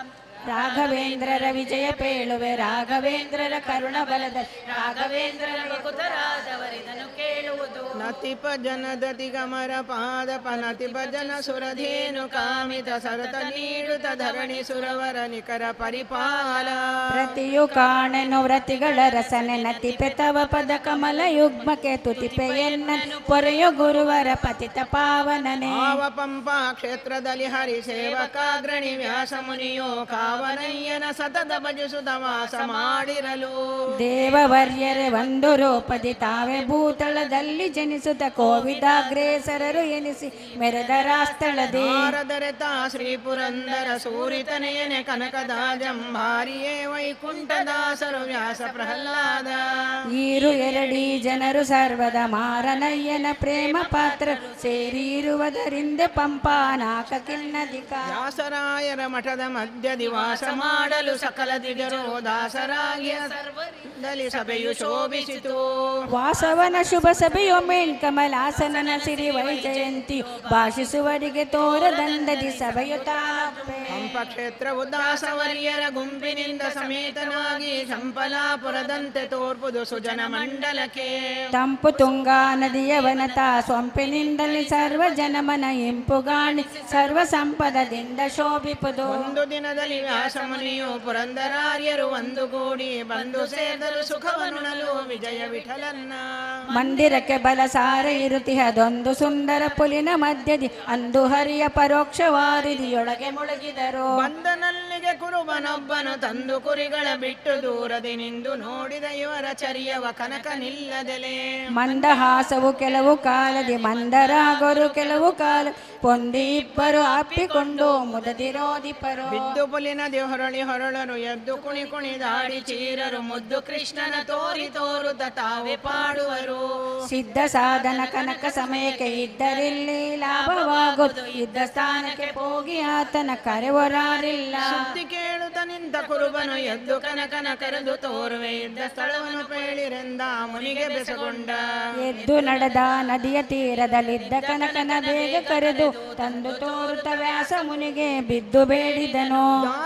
Speaker 3: ರಾಘವೇಂದ್ರರ ವಿಜಯ ಪೇಳುವೆ ರಾಘವೇಂದ್ರರ ಕರುಣ ಬಲದ ರಾಘವೇಂದ್ರರ
Speaker 2: ಭಕ್ತರಾದವರಿದನು ಕೇಳುವುದು
Speaker 1: ನತಿಪ ಜನದತಿ ಗಮರ ಪಾದ ಪನತಿಪ ಜನ ಸುರಧೇನು ಕಾಮಿತ ಸರತ ನೀಡುತ್ತ ಧರಣಿ ಸುರವರ ನಿಕರ ಪರಿಪಾಲ
Speaker 3: ಪ್ರತಿಯು ಕಾಣೆನು ವ್ರತಿಗಳ ರಸನೆ ನತಿಪೆ ತವ ಪದ ಕಮಲ ಯುಗ್ಮಕ್ಕೆ ತುತಿಪೆ ಎನ್ನನು ಪೊರೆಯು ಗುರುವರ ಪತಿತ ಪಾವನನೆ
Speaker 1: ಆವ ಪಂಪ ಕ್ಷೇತ್ರದಲ್ಲಿ ಹರಿ ಸೇವಕಾಗ್ರಣಿ ವ್ಯಾಸ ಮುನಿಯೋ ಕಾವನಯ್ಯನ ಸತತ ಭಜಿಸುತ್ತ ವಾಸ ಮಾಡಿರಲು
Speaker 3: ದೇವವರ್ಯರೇ ಒಂದು ರೂಪದಿ ತಾವೇ ಭೂತಳದಲ್ಲಿ ಜನಿಸುತ್ತ ಕೋವಿದಾಗ್ರೇಸರರು ಎನಿಸಿ ಮೆರೆದರ ಸ್ಥಳದಿ
Speaker 1: ನಾರದರೆತ ಶ್ರೀ ಪುರಂದರ ಸೂರಿತನೆಯನೆ ಕನಕದ ಜಂಭಾರಿಯೇ ವೈಕುಂಠದಾಸರು ವ್ಯಾಸ ಪ್ರಹ್ಲಾದ
Speaker 3: ಈರು ಎರಡೀ ಜನರು ಸರ್ವದ ಮಾರನಯ್ಯನ ಪ್ರೇಮ ಪಾತ್ರ ಸೇರಿರುವುದರಿಂದ ಪಂಪಾನಾಕ ಕಿನ್ನದಿಕ
Speaker 1: ವ್ಯಾಸರಾಯರ ಮಠದ ಮಧ್ಯದಿ ವಾಸ ಮಾಡಲು ಸಕಲ ದಿಗರು ದಾಸರಾಗಿಯ ಸರ್ವರಿಂದಲಿ ಸಭೆಯು ಶೋಭಿಸಿತು
Speaker 3: ವಾಸವನ ಶುಭ ಸಭೆಯೊಮ್ಮೆಣ್ ಕಮಲಾಸನನ ಸಿರಿ ವೈಜಯಂತಿ ಭಾಷಿಸುವರಿಗೆ ತೋರದಂದದಿ ಸಭೆಯು ತಾಪೆ
Speaker 1: ಪಂಪ ಕ್ಷೇತ್ರವು ದಾಸವರಿಯರ ಗುಂಪಿನಿಂದ ಸಮೇತನಾಗಿ ಚಂಪಲಾಪುರದಂತೆ ತೋರ್ಪುದು ಸುಜನ ಮಂಡಲಕ್ಕೆ
Speaker 3: ತಂಪು ತುಂಗಾ ನದಿಯ ವನತ ಸೊಂಪಿನಿಂದಲೇ ಸರ್ವ ಜನಮನ ಇಂಪುಗಾಣಿ ಸರ್ವ ಸಂಪದದಿಂದ ಶೋಭಿಪುದು
Speaker 1: ಒಂದು ದಿನದಲ್ಲಿ ವ್ಯಾಸಮುನಿಯು ಪುರಂದರಾರ್ಯರು ಒಂದು ಗೂಡಿ ಬಂದು ಸೇರಿದರು ಸುಖವನುಣಲು ವಿಜಯ ವಿಠಲನ್ನ
Speaker 3: ಮಂದಿರಕ್ಕೆ ಬಲಸಾರ ಇರುತಿಹದೊಂದು ಸುಂದರ ಪುಲಿನ ಮಧ್ಯದಿ ಅಂದು ಹರಿಯ ಪರೋಕ್ಷ ವಾರಿದಿಯೊಳಗೆ ಮುಳುಗಿದರು
Speaker 1: ಬಂದನಲ್ಲಿಗೆ ಕುರುಬನೊಬ್ಬನು ತಂದು ಕುರಿಗಳ ಬಿಟ್ಟು ದೂರದಿ ನಿಂದು ನೋಡಿದ ಇವರ ಚರ್ಯವ ಕನಕ ನಿಲ್ಲದೆಲೆ
Speaker 3: ಮಂದಹಾಸವು ಕೆಲವು ಕಾಲದಿ ಮಂದರಾಗರು ಕೆಲವು ಕಾಲ ಪೊಂದಿ ಇಬ್ಬರು ಅಪ್ಪಿಕೊಂಡು ಮುದದಿರೋದಿಪರು
Speaker 1: ಬಿದ್ದು ಪುಲಿನದಿ ಹೊರಳಿ ಹೊರಳರು ಎದ್ದು ಕುಣಿ ಕುಣಿದಾಡಿ ಚೀರರು ಮುದ್ದು ಕೃಷ್ಣನ ತೋರಿ ತೋರುತ್ತ ತಾವು ಪಾಡುವರು
Speaker 3: ಸಿದ್ಧ ಸಾಧನ ಕನಕ ಸಮಯಕ್ಕೆ ಇದ್ದರಿಲ್ಲಿ ಲಾಭವಾಗುವುದು ಇದ್ದ ಸ್ಥಾನಕ್ಕೆ ಹೋಗಿ ಆತನ ಕರೆವರಾರಿಲ್ಲ
Speaker 1: ಸುದ್ದಿ ಕೇಳುತ್ತ ನಿಂತ ಕುರುಬನು ಎದ್ದು ಕನಕನ ಕರೆದು ತೋರುವೆ ಇದ್ದ ಸ್ಥಳವನ್ನು ಪೇಳಿರೆಂದ ಮುನಿಗೆ ಬೆಸಗೊಂಡ
Speaker 3: ಎದ್ದು ನಡೆದ ನದಿಯ ತೀರದಲ್ಲಿದ್ದ ಕನಕನ ಬೇಗ ಕರೆದು ತಂದು ತೋರುತ್ತ ವ್ಯಾಸ ಮುನಿಗೆ ಬಿದ್ದು ಬೇಡಿದನು
Speaker 1: ದಾರ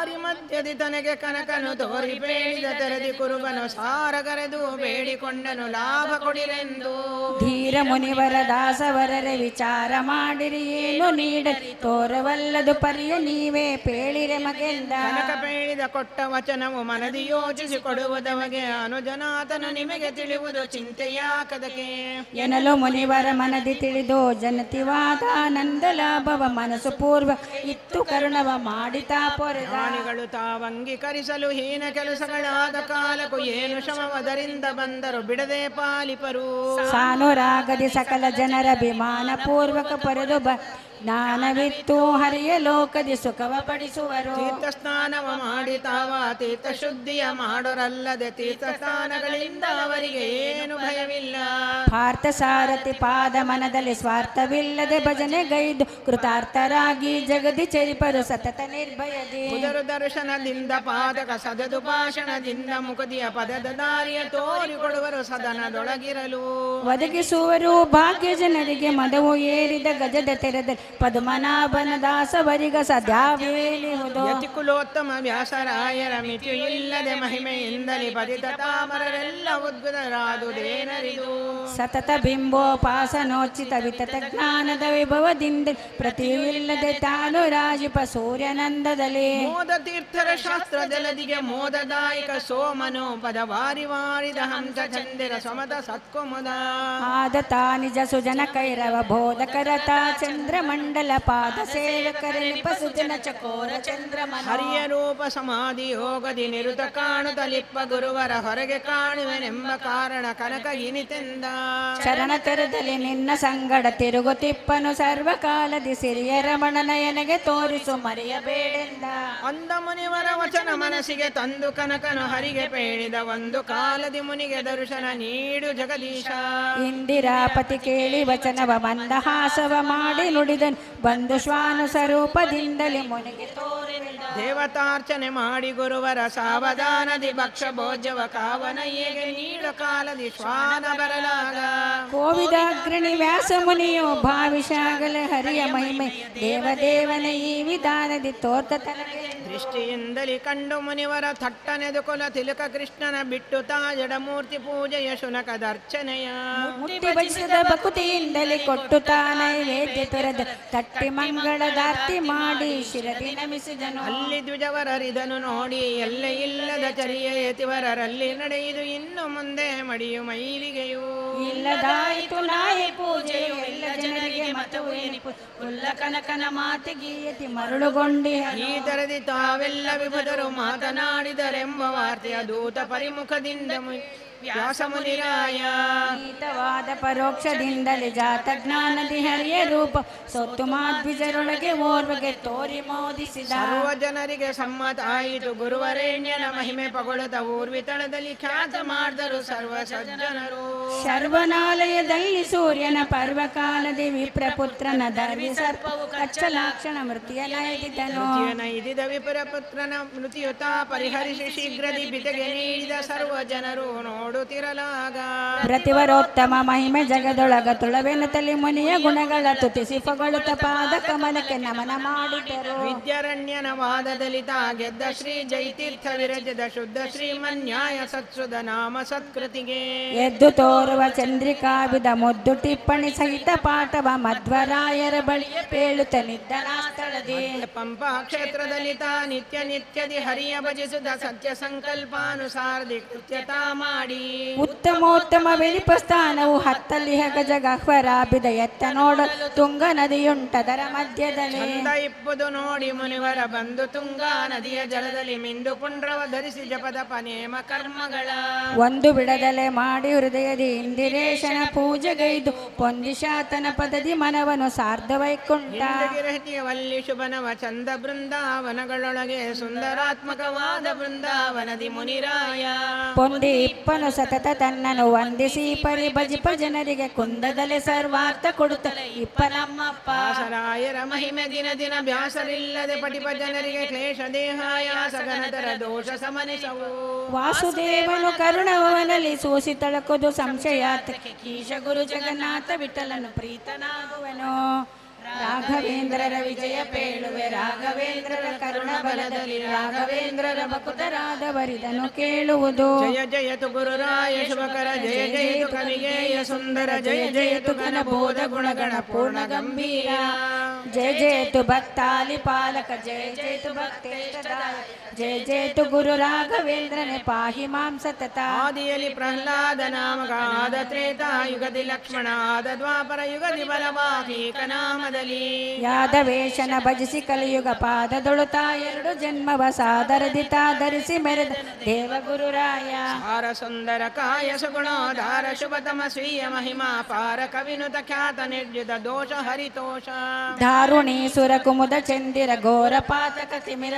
Speaker 1: ದಾರಿ ಮಧ್ಯದಿ ತನಗೆ ಕನಕನು ತೋರಿ ಬೇಡಿದ ತೆರದಿ ಕುರುಬನು ಸಾರಗರೆದು ಬೇಡಿಕೊಂಡನು ಲಾಭ ಕೊಡಿರೆಂದು
Speaker 3: ಧೀರ ಮುನಿವರ ದಾಸವರರೆ ವಿಚಾರ ಮಾಡಿರಿ ಏನು ನೀಡರಿ ತೋರವಲ್ಲದು ಪರಿಯ ನೀವೇ ಪೇಳಿರೆ ಮಗೆಂದ
Speaker 1: ಕನಕ ಬೇಡಿದ ಕೊಟ್ಟ ವಚನವು ಮನದಿ ಯೋಚಿಸಿ ಕೊಡುವುದವಗೆ ಅನುಜನಾತನು ನಿಮಗೆ ತಿಳಿಯುವುದು ಚಿಂತೆಯಾಕದಕ್ಕೆ
Speaker 3: ಎನಲು ಮುನಿವರ ಮನದಿ ತಿಳಿದು ಜನತಿವಾದ ಆನಂದ ಲಾಭವ ಮನಸ್ಸು ಪೂರ್ವ ಇತ್ತು ಕರುಣವ ಮಾಡಿತಾ ಪೊರೆದ
Speaker 1: ಪ್ರಾಣಿಗಳು ತಾವಂಗೀಕರಿಸಲು ಹೀನ ಕೆಲಸಗಳಾದ ಕಾಲಕ್ಕೂ ಏನು ಶ್ರಮವದರಿಂದ ಬಂದರು ಬಿಡದೆ ಪಾಲಿಪರು
Speaker 3: ಸಾನುರಾಗದಿ ಸಕಲ ಜನರ ಅಭಿಮಾನ ಪೂರ್ವಕ ಪಡೆದು ಬ ಜ್ಞಾನವಿತ್ತು ಹರಿಯ ಲೋಕದಿ ಸುಖವ ಪಡಿಸುವರು
Speaker 1: ತೀರ್ಥ ಸ್ನಾನವ ಮಾಡಿ ತಾವ ತೀರ್ಥ ಶುದ್ಧಿಯ ಮಾಡೋರಲ್ಲದೆ ತೀರ್ಥ ಸ್ನಾನಗಳಿಂದ ಅವರಿಗೆ ಏನು ಭಯವಿಲ್ಲ
Speaker 3: ಪಾರ್ಥ ಸಾರಥಿ ಪಾದ ಮನದಲ್ಲಿ ಸ್ವಾರ್ಥವಿಲ್ಲದೆ ಭಜನೆ ಗೈದು ಕೃತಾರ್ಥರಾಗಿ ಜಗದಿ ಚರಿಪರು ಸತತ ನಿರ್ಭಯದಿ
Speaker 1: ಉದರು ದರ್ಶನದಿಂದ ಪಾದಕ ಸದದು ಭಾಷಣದಿಂದ ಮುಖದಿಯ ಪದದ ದಾರಿಯ ತೋರಿಕೊಡುವರು ಸದನದೊಳಗಿರಲು
Speaker 3: ಒದಗಿಸುವರು ಭಾಗ್ಯ ಜನರಿಗೆ ಮದವು ಏರಿದ ಗಜದ ತೆರೆದ ಪದ್ಮನಾಭನ ದಾಸವರಿಗ ಸದ್ಯಾವೇಲಿಹುದು
Speaker 1: ಯತಿ ಕುಲೋತ್ತಮ ವ್ಯಾಸರಾಯರ ಮಿತಿಯು ಇಲ್ಲದೆ ಮಹಿಮೆಯಿಂದಲೇ ಪದಿತ ತಾಮರರೆಲ್ಲ ಉದ್ಭುತರಾದುದೇನರಿದು
Speaker 3: ಸತತ ಬಿಂಬೋಪಾಸನೋಚಿತ ವಿತತ ಜ್ಞಾನದ ವಿಭವದಿಂದ ಪ್ರತಿಯಿಲ್ಲದೆ ತಾನು ರಾಜಿಪ ಸೂರ್ಯನಂದದಲ್ಲಿ
Speaker 1: ಮೋದ ತೀರ್ಥರ ಶಾಸ್ತ್ರ ಜಲದಿಗೆ ಮೋದದಾಯಕ ಸೋಮನು ಪದ ವಾರಿ ವಾರಿದ ಹಂಸ ಚಂದಿರ ಸಮದ ಸತ್ಕೊಮುದ
Speaker 3: ಆದ ತಾ ನಿಜ ಸುಜನ ಕೈರವ ಬೋಧಕರತ ಚಂದ್ರಮಂಡಲ ಪಾದ ಸೇವಕರ ನಿಪಸುಜನ ಚಕೋರ ಚಂದ್ರಮನ
Speaker 1: ಹರಿಯ ರೂಪ ಸಮಾಧಿ ಯೋಗದಿ ನಿರುತ ಕಾಣುತ್ತಲಿಪ್ಪ ಗುರುವರ ಹೊರಗೆ ಕಾಣುವೆನೆಂಬ ಕಾರಣ ಕನಕ ಇನಿತೆಂದ
Speaker 3: ಶರಣ ತೆರೆದಲ್ಲಿ ನಿನ್ನ ಸಂಗಡ ತಿರುಗುತಿಪ್ಪನು ಸರ್ವಕಾಲದಿ ಸಿರಿಯ ರಮಣ ನಯನಗೆ ತೋರಿಸು ಮರೆಯಬೇಡೆಂದ
Speaker 1: ಅಂದ ಮುನಿವರ ವಚನ ಮನಸ್ಸಿಗೆ ತಂದು ಕನಕನು ಹರಿಗೆ ಪೇಳಿದ ಒಂದು ಕಾಲದಿ ಮುನಿಗೆ ದರ್ಶನ ನೀಡು ಜಗದೀಶ
Speaker 3: ಇಂದಿರಾಪತಿ ಕೇಳಿ ವಚನವ ಮಂದಹಾಸವ ಮಾಡಿ ನುಡಿದನು ಬಂದು ಶ್ವಾನು ಸ್ವರೂಪದಿಂದಲೇ ಮುನಿಗೆ ತೋರಿದ
Speaker 1: ದೇವತಾರ್ಚನೆ ಮಾಡಿ ಗುರುವರ ಸಾವಧಾನದಿ ಭಕ್ಷ ಭೋಜ್ಯವ ಕಾವನಯ್ಯಗೆ ನೀಡು ಕಾಲದಿ ಶ್ವಾನ ಬರಲಾಗ
Speaker 3: ಕೋವಿದಾಗ್ರಣಿ ವ್ಯಾಸ ಮುನಿಯು ಭಾವಿಷಾಗಲ ಹರಿಯ ಮಹಿಮೆ ದೇವದೇವನ ಈ ವಿಧಾನದಿ ತೋರ್ತ ತನಗೆ
Speaker 1: ದೃಷ್ಟಿಯಿಂದಲಿ ಕಂಡು ಮುನಿವರ ಥಟ್ಟನೆದು ಕುಲ ತಿಲಕ ಕೃಷ್ಣನ ಬಿಟ್ಟು ತಾ ಜಡಮೂರ್ತಿ ಪೂಜೆಯ ಶುನಕದ ಅರ್ಚನೆಯ
Speaker 3: ಮುಟ್ಟಿ ಬಯಸಿದ ಬಕುತಿಯಿಂದಲೇ ಕೊಟ್ಟು ತಾ ನೈವೇದ್ಯ ತೊರೆದ ತಟ್ಟಿ ಮಂಗಳದಾರ್ತಿ ಮಾಡಿ ಶಿರದಿ ನಮಿಸಿದನು
Speaker 1: ಅಲ್ಲಿ ದ್ವಿಜವರರಿದನು ನೋಡಿ ಎಲ್ಲ ಇಲ್ಲದ ಚರಿಯ ಯತಿವರರಲ್ಲಿ ನಡೆಯುದು ಇನ್ನು ಮುಂದೆ ಮಡಿಯು ಮೈಲಿಗೆಯು
Speaker 3: ಇಲ್ಲದಾಯಿತು ನಾಯಿ ಪೂಜೆಯು ಎಲ್ಲ ಜನರಿಗೆ ಮತವು ಎನಿಪು ಉಲ್ಲ ಕನಕನ ಮಾತಿಗೀಯತಿ ಮರಳುಗೊಂಡಿ
Speaker 1: ಈ ತರದಿ ತಾವೆಲ್ಲ ವಿಭದರು ಮಾತನಾಡಿದರೆಂಬ ವಾರ್ತೆಯ ದೂತ ಪರಿಮುಖದಿಂದ ಮು- ವ್ಯಾಸಮುನಿರಾಯ
Speaker 3: ಗೀತವಾದ ಪರೋಕ್ಷದಿಂದಲೇ ಜಾತ ಜ್ಞಾನದಿ ಹರಿಯ ರೂಪ ಸೊತ್ತು ಮಾದ್ವಿಜರೊಳಗೆ ಓರ್ವಗೆ ತೋರಿ ಮೋದಿಸಿದ
Speaker 1: ಸರ್ವ ಜನರಿಗೆ ಸಮ್ಮತ ಆಯಿತು ಗುರುವರೇಣ್ಯನ ಮಹಿಮೆ ಪಗೊಳದ ಊರ್ವಿತಳದಲ್ಲಿ ಖ್ಯಾತ ಮಾಡಿದರು ಸರ್ವ ಸಜ್ಜನರು
Speaker 3: ಸರ್ವನಾಲಯದಲ್ಲಿ ಸೂರ್ಯನ ಪರ್ವಕಾಲದಿ ವಿಪ್ರಪುತ್ರನ ಧರ್ಮಿ ಸರ್ಪವು ಕಚ್ಚಲಾಕ್ಷಣ ಮೃತಿಯ ನೈದಿದ್ದನು
Speaker 1: ನೈದಿದ ವಿಪುರ ಪುತ್ರನ ಮೃತಿಯುತ ಪರಿಹರಿಸಿ ಶೀಘ್ರದಿ ಬಿತೆಗೆ ನೀಡಿದ ಸರ್ವ ಜನರು ನೋಡುತ್ತಿರಲಾಗ
Speaker 3: ಪ್ರತಿವರೋತ್ತಮ ಮಹಿಮೆ ಜಗದೊಳಗ ತುಳವೆನುತಲಿ ಮುನಿಯ ಗುಣಗಳ ತುತಿಸಿ ಪಗೊಳುತ್ತ ಪಾದ ಕಮಲಕ್ಕೆ ನಮನ ಮಾಡಿದರು
Speaker 1: ವಿದ್ಯಾರಣ್ಯನ ವಾದದಲ್ಲಿ ತಾ ಗೆದ್ದ ಶ್ರೀ ಜೈತೀರ್ಥ ವಿರಜದ ಶುದ್ಧ ಶ್ರೀಮನ್ಯಾಯ ಸತ್ಸುದ ನಾಮ ಸತ್ಕೃತಿಗೆ
Speaker 3: ಎದ್ದು ತೋರುವ ಚಂದ್ರಿಕಾವಿದ ಮುದ್ದು ಟಿಪ್ಪಣಿ ಸಹಿತ ಪಾಠವ ಮಧ್ವರಾಯರ ಬಳಿ ಪೇಳುತ್ತ ನಿದ್ದನಾ ಸ್ಥಳದಿ
Speaker 1: ಪಂಪಾ ಕ್ಷೇತ್ರದಲ್ಲಿ ತಾ ನಿತ್ಯ ನಿತ್ಯದಿ ಹರಿಯ ಭಜಿಸುದ ಸತ್ಯ ಸಂಕಲ್ಪಾನುಸಾರದಿ ಕೃತ್ಯತಾ ಮಾಡಿ
Speaker 3: ಉತ್ತಮೋತ್ತಮ ವಿಲಿಪ ಸ್ಥಾನವು ಹತ್ತಲ್ಲಿ ಗಜ ಗಹ್ವರಾಬಿದ ಎತ್ತ ನೋಡಲು ತುಂಗ ನದಿಯುಂಟದರ ಮಧ್ಯದಲ್ಲಿ
Speaker 1: ಚಂದ ಇಪ್ಪುದು ನೋಡಿ ಮುನಿವರ ಬಂದು ತುಂಗಾ ನದಿಯ ಜಲದಲ್ಲಿ ಮಿಂದು ಪುಂಡ್ರವ ಧರಿಸಿ ಜಪದ ಪನೇಮ ಕರ್ಮಗಳ
Speaker 3: ಒಂದು ಬಿಡದಲೆ ಮಾಡಿ ಹೃದಯದಿ ಇಂದಿರೇಶನ ಪೂಜೆಗೈದು ಪೊಂದಿಶಾತನ ಪದದಿ ಮನವನು ಸಾರ್ಧ ವೈಕುಂಠ
Speaker 1: ಇಂದ್ರಗಿರಹಿತಿಯ ವಲ್ಲಿ ಶುಭನವ ಚಂದ ಬೃಂದಾವನಗಳೊಳಗೆ ಸುಂದರಾತ್ಮಕವಾದ ಬೃಂದಾವನದಿ ಮುನಿರಾಯ
Speaker 3: ಪೊಂದಿ ಇಪ್ಪನು ಸತತ ತನ್ನನು ವಂದಿಸಿ ಪರಿ ಭಜಿಪ ಜನರಿಗೆ ಕುಂದದಲೆ ಸರ್ವಾರ್ಥ ಕೊಡುತ್ತಲೆ ಇಪ್ಪ ನಮ್ಮಪ್ಪ
Speaker 1: ದಾಸರಾಯರ ಮಹಿಮೆ ದಿನ ದಿನ ಬ್ಯಾಸರಿಲ್ಲದೆ ಪಟಿಪ ಜನರಿಗೆ ಕ್ಲೇಶ ದೇಹಾಯಾಸ ಘನತರ ದೋಷ ಸಮನಿಸವು
Speaker 3: ವಾಸುದೇವನು ಕರುಣವನಲ್ಲಿ ಸೂಸಿ ತಳಕುದು ಸಂಶಯಾತ್ರೆ ಈಶ ಗುರು ಜಗನ್ನಾಥ ವಿಠಲನು ಪ್ರೀತನಾಗುವನು ರಾಘವೇಂದ್ರರ ವಿಜಯ ಪೇಳುವೆ ರಾಘವೇಂದ್ರರ ಕರುಣ ಬಲದಲ್ಲಿ ರಾಘವೇಂದ್ರರ ಭಕ್ತರಾದವರಿದನು ಕೇಳುವುದು
Speaker 1: ಜಯ ಜಯತು ಗುರುರಾಯ ಶುಭಕರ ಜಯ ಜಯತು ಕವಿಗೇಯ ಸುಂದರ ಜಯ ಜಯತು ಘನ ಬೋಧ ಗುಣಗಣ ಪೂರ್ಣ ಗಂಭೀರ
Speaker 3: ಜಯ ಜಯತು ಭಕ್ತಾಲಿ ಪಾಲಕ ಜಯ ಜಯತು ಭಕ್ತೇಷ್ಟದಾಯ ಜಯ ಜಯತು ಗುರು ರಾಘವೇಂದ್ರನೆ ಪಾಹಿ ಮಾಂ ಸತತ
Speaker 1: ಆದಿಯಲ್ಲಿ ಪ್ರಹ್ಲಾದ ನಾಮಕ ಆದ ತ್ರೇತಾಯುಗದಿ ಲಕ್ಷ್ಮಣ ಆದ ದ್ವಾಪರ ಯುಗದಿ ಬಲವಾಹೀಕ ನಾಮದಲ್ಲಿ
Speaker 3: ಯಾದವೇಶನ ಭಜಿಸಿ ಕಲಿಯುಗ ಪಾದದೊಳುತ ಎರಡು ಜನ್ಮವ ಸಾದರದಿ ಧರಿಸಿ ಮೆರೆದ ದೇವಗುರುರಾಯ
Speaker 1: ಹಾರ ಸುಂದರ ಕಾಯ ಸುಗುಣೋಧಾರ ಶುಭತಮ ಸ್ವೀಯ ಮಹಿಮಾ ಪಾರ ಕವಿನುತ ಖ್ಯಾತ ನಿರ್ಜಿತ ದೋಷ ಹರಿತೋಷ
Speaker 3: ದಾರುಣಿ ಸುರ ಕುಮುದ ಚಂದಿರ ಘೋರ ಪಾತಕ ತಿಮಿರ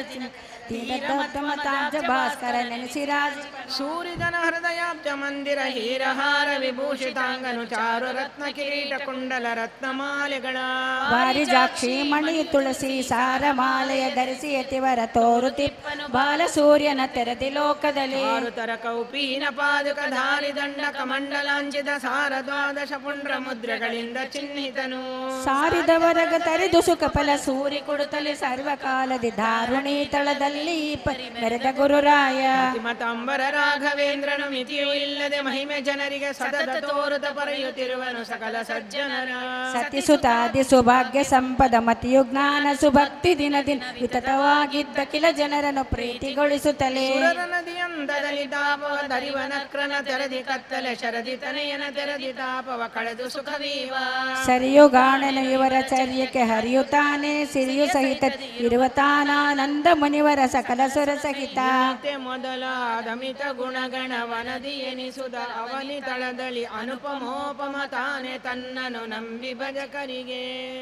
Speaker 3: ತಾಜ ಭಾಸ್ಕರ ನೆನೆಸಿರಾಜ
Speaker 1: ಸೂರಿದನ ಹೃದಯಾಬ್ಜ ಮಂದಿರ ಹೀರಹಾರ ವಿಭೂಷಿತಾಂಗನು ಚಾರು ರತ್ನ ಕಿರೀಟ ಕುಂಡಲ ರತ್ನಮಾಲೆಗಳ
Speaker 3: ವಾರಿಜಾಕ್ಷಿ ಮಣಿ ತುಳಸಿ ಸಾರ ಮಾಲೆಯ ಧರಿಸಿ ಯತಿವರ ತೋರು ತಿಪ್ಪನು ಬಾಲ ಸೂರ್ಯನ ತೆರೆದಿ ಲೋಕದಲ್ಲಿ
Speaker 1: ಮಾರುತರ ಕೌಪೀನ ಪಾದುಕ ಧಾರಿ ದಂಡ ಕಮಂಡಲಾಂಚಿತ ಸಾರ ದ್ವಾದಶ ಪುಂಡ್ರ ಮುದ್ರೆಗಳಿಂದ ಚಿಹ್ನಿತನು
Speaker 3: ಸಾರಿದವರಗ ತರಿದು ಸುಖ ಫಲ ಸೂರಿ ಕೊಡುತ್ತಲೇ ಸರ್ವಕಾಲದಿ ದಾರುಣಿ ತಳದಲ್ಲಿ ಪರಿ ಮೆರೆದ ಗುರುರಾಯ
Speaker 1: ಮತಾಂಬರ ರಾಘವೇಂದ್ರನು ಮಿತಿಯೂ ಇಲ್ಲದೆ ಮಹಿಮೆ ಜನರಿಗೆ ಸತತ ತೋರುತ ಪರೆಯುತ್ತಿರುವನು ಸಕಲ ಸಜ್ಜನರ
Speaker 3: ಸತಿಸುತಾದಿ ಸುಭಾಗ್ಯ ಸಂಪದ ಮತಿಯು ಜ್ಞಾನ ಸುಭಕ್ತಿ ದಿನ ದಿನ ವಿತತವಾಗಿದ್ದ ಕಿಲ ಜನರನ್ನು ಪ್ರೀತಿಗೊಳಿಸುತ್ತಲೇ
Speaker 1: ಸುರರ ನದಿಯಂದದಲ್ಲಿ ತಾಪವ ದರಿವನ ಕ್ರನ ತೆರದಿ ಕತ್ತಲೆ ಶರದಿ ತನೆಯನ ತೆರದಿ ತಾಪವ ಕಳೆದು ಸುಖವೀವ
Speaker 3: ಸರಿಯು ಗಾಣನು ಇವರ ಚರ್ಯಕ್ಕೆ ಹರಿಯುತ್ತಾನೆ ಸಿರಿಯು ಸಹಿತ ಇರುವ ತಾನಾನಂದ ಮುನಿವರ ಸಕಲ ಸುರ ಸಹಿತ
Speaker 1: ಮತ್ತೆ ಮೊದಲಾದ ಮಿತ ಗುಣಗಣ ವನದಿ ಎನಿಸುದ ಅವನಿ ತಳದಳಿ ಅನುಪಮೋಪಮ ತಾನೆ ತನ್ನನು ನಂಬಿ ಭಜಕರಿಗೆ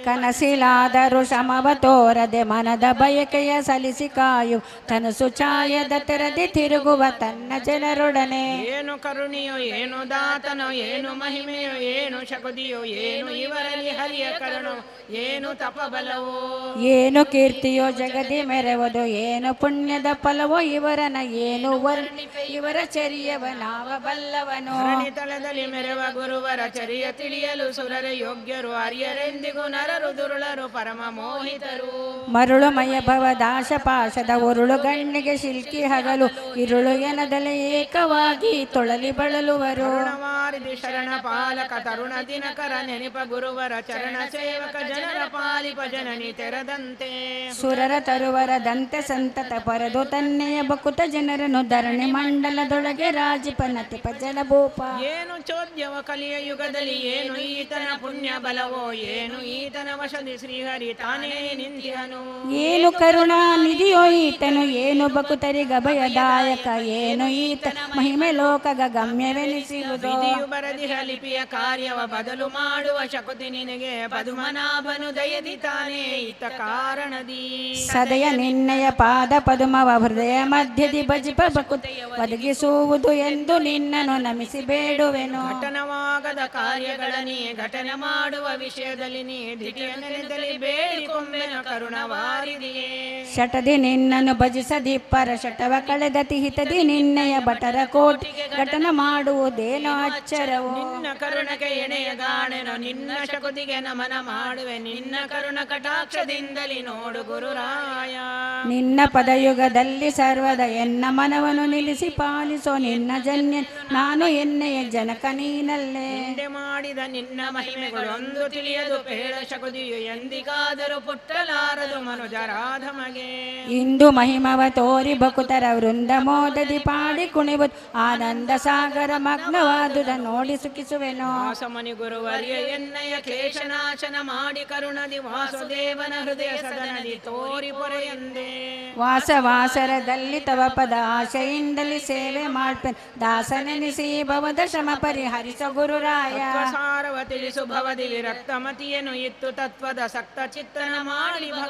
Speaker 3: ಕನಸಿಲಾದರೂ ಶ್ರಮವ ತೋರದೆ ಮನದ ಬಯಕೆಯ ಸಲಿಸಿ ಕಾಯು ತನಸು ಛಾಯದ ತೆರದಿ ತಿರುಗುವ ತನ್ನ ಜನರೊಡನೆ
Speaker 1: ಏನು ಕರುಣಿಯೋ ಏನು ದಾತನೋ ಏನು ಮಹಿಮೆಯೋ ಏನು ಶಕುದಿಯೋ ಏನು ಇವರಲ್ಲಿ ಹರಿಯ ಕರುಣೋ ಏನು ತಪಬಲವೋ
Speaker 3: ಏನು ಕೀರ್ತಿಯೋ ಜಗದಿ ಮೆರೆವುದು ಏನು ಪುಣ್ಯದ ಫಲವೋ ಇವರನ ಏನು ವರ್ಣಿಪೆ ಇವರ ಚರಿಯವ ನಾವ ಬಲ್ಲವನು
Speaker 1: ಧರಣಿ ತಳದಲ್ಲಿ ಮೆರವ ಗುರುವರ ಚರಿಯ ತಿಳಿಯಲು ಸುರರ ಯೋಗ್ಯರು ಅರ್ಯರೆಂದಿಗೂ ನರರು ದುರುಳರು ಪರಮ ಮೋಹಿತರು
Speaker 3: ಮರುಳು ಮಯ ಭವ ದಾಶ ಪಾಶದ ಉರುಳು ಗಣ್ಣಿಗೆ ಶಿಲ್ಕಿ ಹಗಲು ಇರುಳು ಎನದಲೆ ಏಕವಾಗಿ ತೊಳಲಿ ಬಳಲುವರು
Speaker 1: ಕರುಣವಾರಿದಿ ಶರಣ ಪಾಲಕ ತರುಣ ದಿನಕರ ನೆನಪ ಗುರುವರ ಚರಣ ಸೇವಕ ಜನರ ಪಾಲಿಪ ಜನನಿ ತೆರದಂತೆ
Speaker 3: ಸುರರ ತರುವರ ದಂತೆ ಸಂತತ ಪರದು ತನ್ನೆಯ ಬಕುತ ಜನರನ್ನು ಧರಣಿ ಮಂಡಲದೊಳಗೆ ರಾಜಿಪನತಿ ಪಜಲ ಭೂಪ
Speaker 1: ಏನು ಚೋದ್ಯವ ಕಲಿಯ ಯುಗದಲ್ಲಿ ಏನು ಈತನ ಪುಣ್ಯ ಬಲವೋ ಏನು ಈತನ ವಶದಿ ಶ್ರೀಹರಿ ತಾನೇ ನಿಂತಿಹನು
Speaker 3: ಏನು ಕರುಣಾ ನಿಧಿಯೋ ಈತನು ಏನು ಬಕುತರಿಗ ಭಯದಾಯಕ ಏನು ಈತ ಮಹಿಮೆ ಲೋಕಗ ಗಮ್ಯವೆನಿಸುವುದು
Speaker 1: ವಿಧಿಯು ಬರದಿಹ ಲಿಪಿಯ ಕಾರ್ಯವ ಬದಲು ಮಾಡುವ ಶಕುತಿ ನಿನಗೆ ಪದುಮನಾಭನು ದಯದಿ ತಾನೇ ಈತ ಕಾರಣದಿ
Speaker 3: ಸದಯ ನಿನ್ನಯ ಪಾದ ಪದುಮವ ಹೃದಯ ಮಧ್ಯದಿ ಭಜಿಪ ಬಕುತೆಯ ಒದಗಿಸುವುದು ಎಂದು ನಿನ್ನನು ನಮಿಸಿ ಬೇಡುವೆನು
Speaker 1: ಘಟನವಾಗದ ಕಾರ್ಯಗಳ ನೀ ಘಟನೆ ಮಾಡುವ ವಿಷಯದಲ್ಲಿ ನೀ ಧಿಟಿಯ ನೆನೆದಲ್ಲಿ ಬೇಡಿಕೊಂಬೆನ ಕರುಣವಾರಿದೆಯೇ
Speaker 3: ಶಟದಿ ನಿನ್ನನ್ನು ಭಜಿಸದಿಪ್ಪರ ಶಟವ ಕಳೆದ ತಿಹಿತದಿ ನಿನ್ನಯ ಬಟರ ಕೋಟಿಗೆ ಘಟನ ಮಾಡುವುದೇನೋ ಅಚ್ಚರವು
Speaker 1: ನಿನ್ನ ಕರುಣಕ್ಕೆ ಎಣೆಯ ಗಾಣೆನು ನಿನ್ನ ಶಕುತಿಗೆ ನಮನ ಮಾಡುವೆ ನಿನ್ನ ಕರುಣ ಕಟಾಕ್ಷದಿಂದಲಿ ನೋಡು ಗುರುರಾಯ
Speaker 3: ನಿನ್ನ ಪದಯುಗದಲ್ಲಿ ಸರ್ವದ ಎನ್ನ ಮನವನ್ನು ನಿಲ್ಲಿಸಿ ಪಾಲಿಸೋ ನಿನ್ನ ಜನ್ಯ ನಾನು ಎನ್ನೆಯ ಜನಕ ನೀನಲ್ಲೇ
Speaker 1: ಹಿಂದೆ ಮಾಡಿದ ನಿನ್ನ ಮಹಿಮೆಗಳು ಒಂದು ತಿಳಿಯದು ಪೇಳ ಶಕುದಿಯು ಎಂದಿಗಾದರೂ ಪುಟ್ಟಲಾರದು ಮನುಜರಾಧಮಗೆ
Speaker 3: ಇಂದು ಮಹಿಮವ ತೋರಿ ಬಕುತರ ವೃಂದ ಮೋದದಿ ಪಾಡಿ ಕುಣಿವುದು ಆನಂದ ಸಾಗರ ಮಗ್ನವಾದುದ ನೋಡಿ ಸುಖಿಸುವೆನು
Speaker 1: ವಾಸಮನಿ ಗುರುವರ್ಯ ಎನ್ನಯ ಕ್ಲೇಶನಾಶನ ಮಾಡಿ ಕರುಣದಿ ವಾಸುದೇವನ ಹೃದಯ ಸದನದಿ ತೋರಿ ಪೊರೆಯಂದೆ
Speaker 3: ವಾಸ ವಾಸರದಲ್ಲಿ ತವ ಪದ ಆಶೆಯಿಂದಲಿ ಸೇವೆ ಮಾಡ್ಪೆ ದಾಸನೆನಿಸಿ ಭವದ ಶ್ರಮ ಪರಿಹರಿಸ ಗುರುರಾಯ
Speaker 1: ಸಾರವ ತಿಳಿಸು ಭವದಿ ವಿರಕ್ತ ಮತಿಯನು ಇತ್ತು ತತ್ವದ ಸಕ್ತ ಚಿತ್ತನ ಮಾಡಿ ಭಗವದ್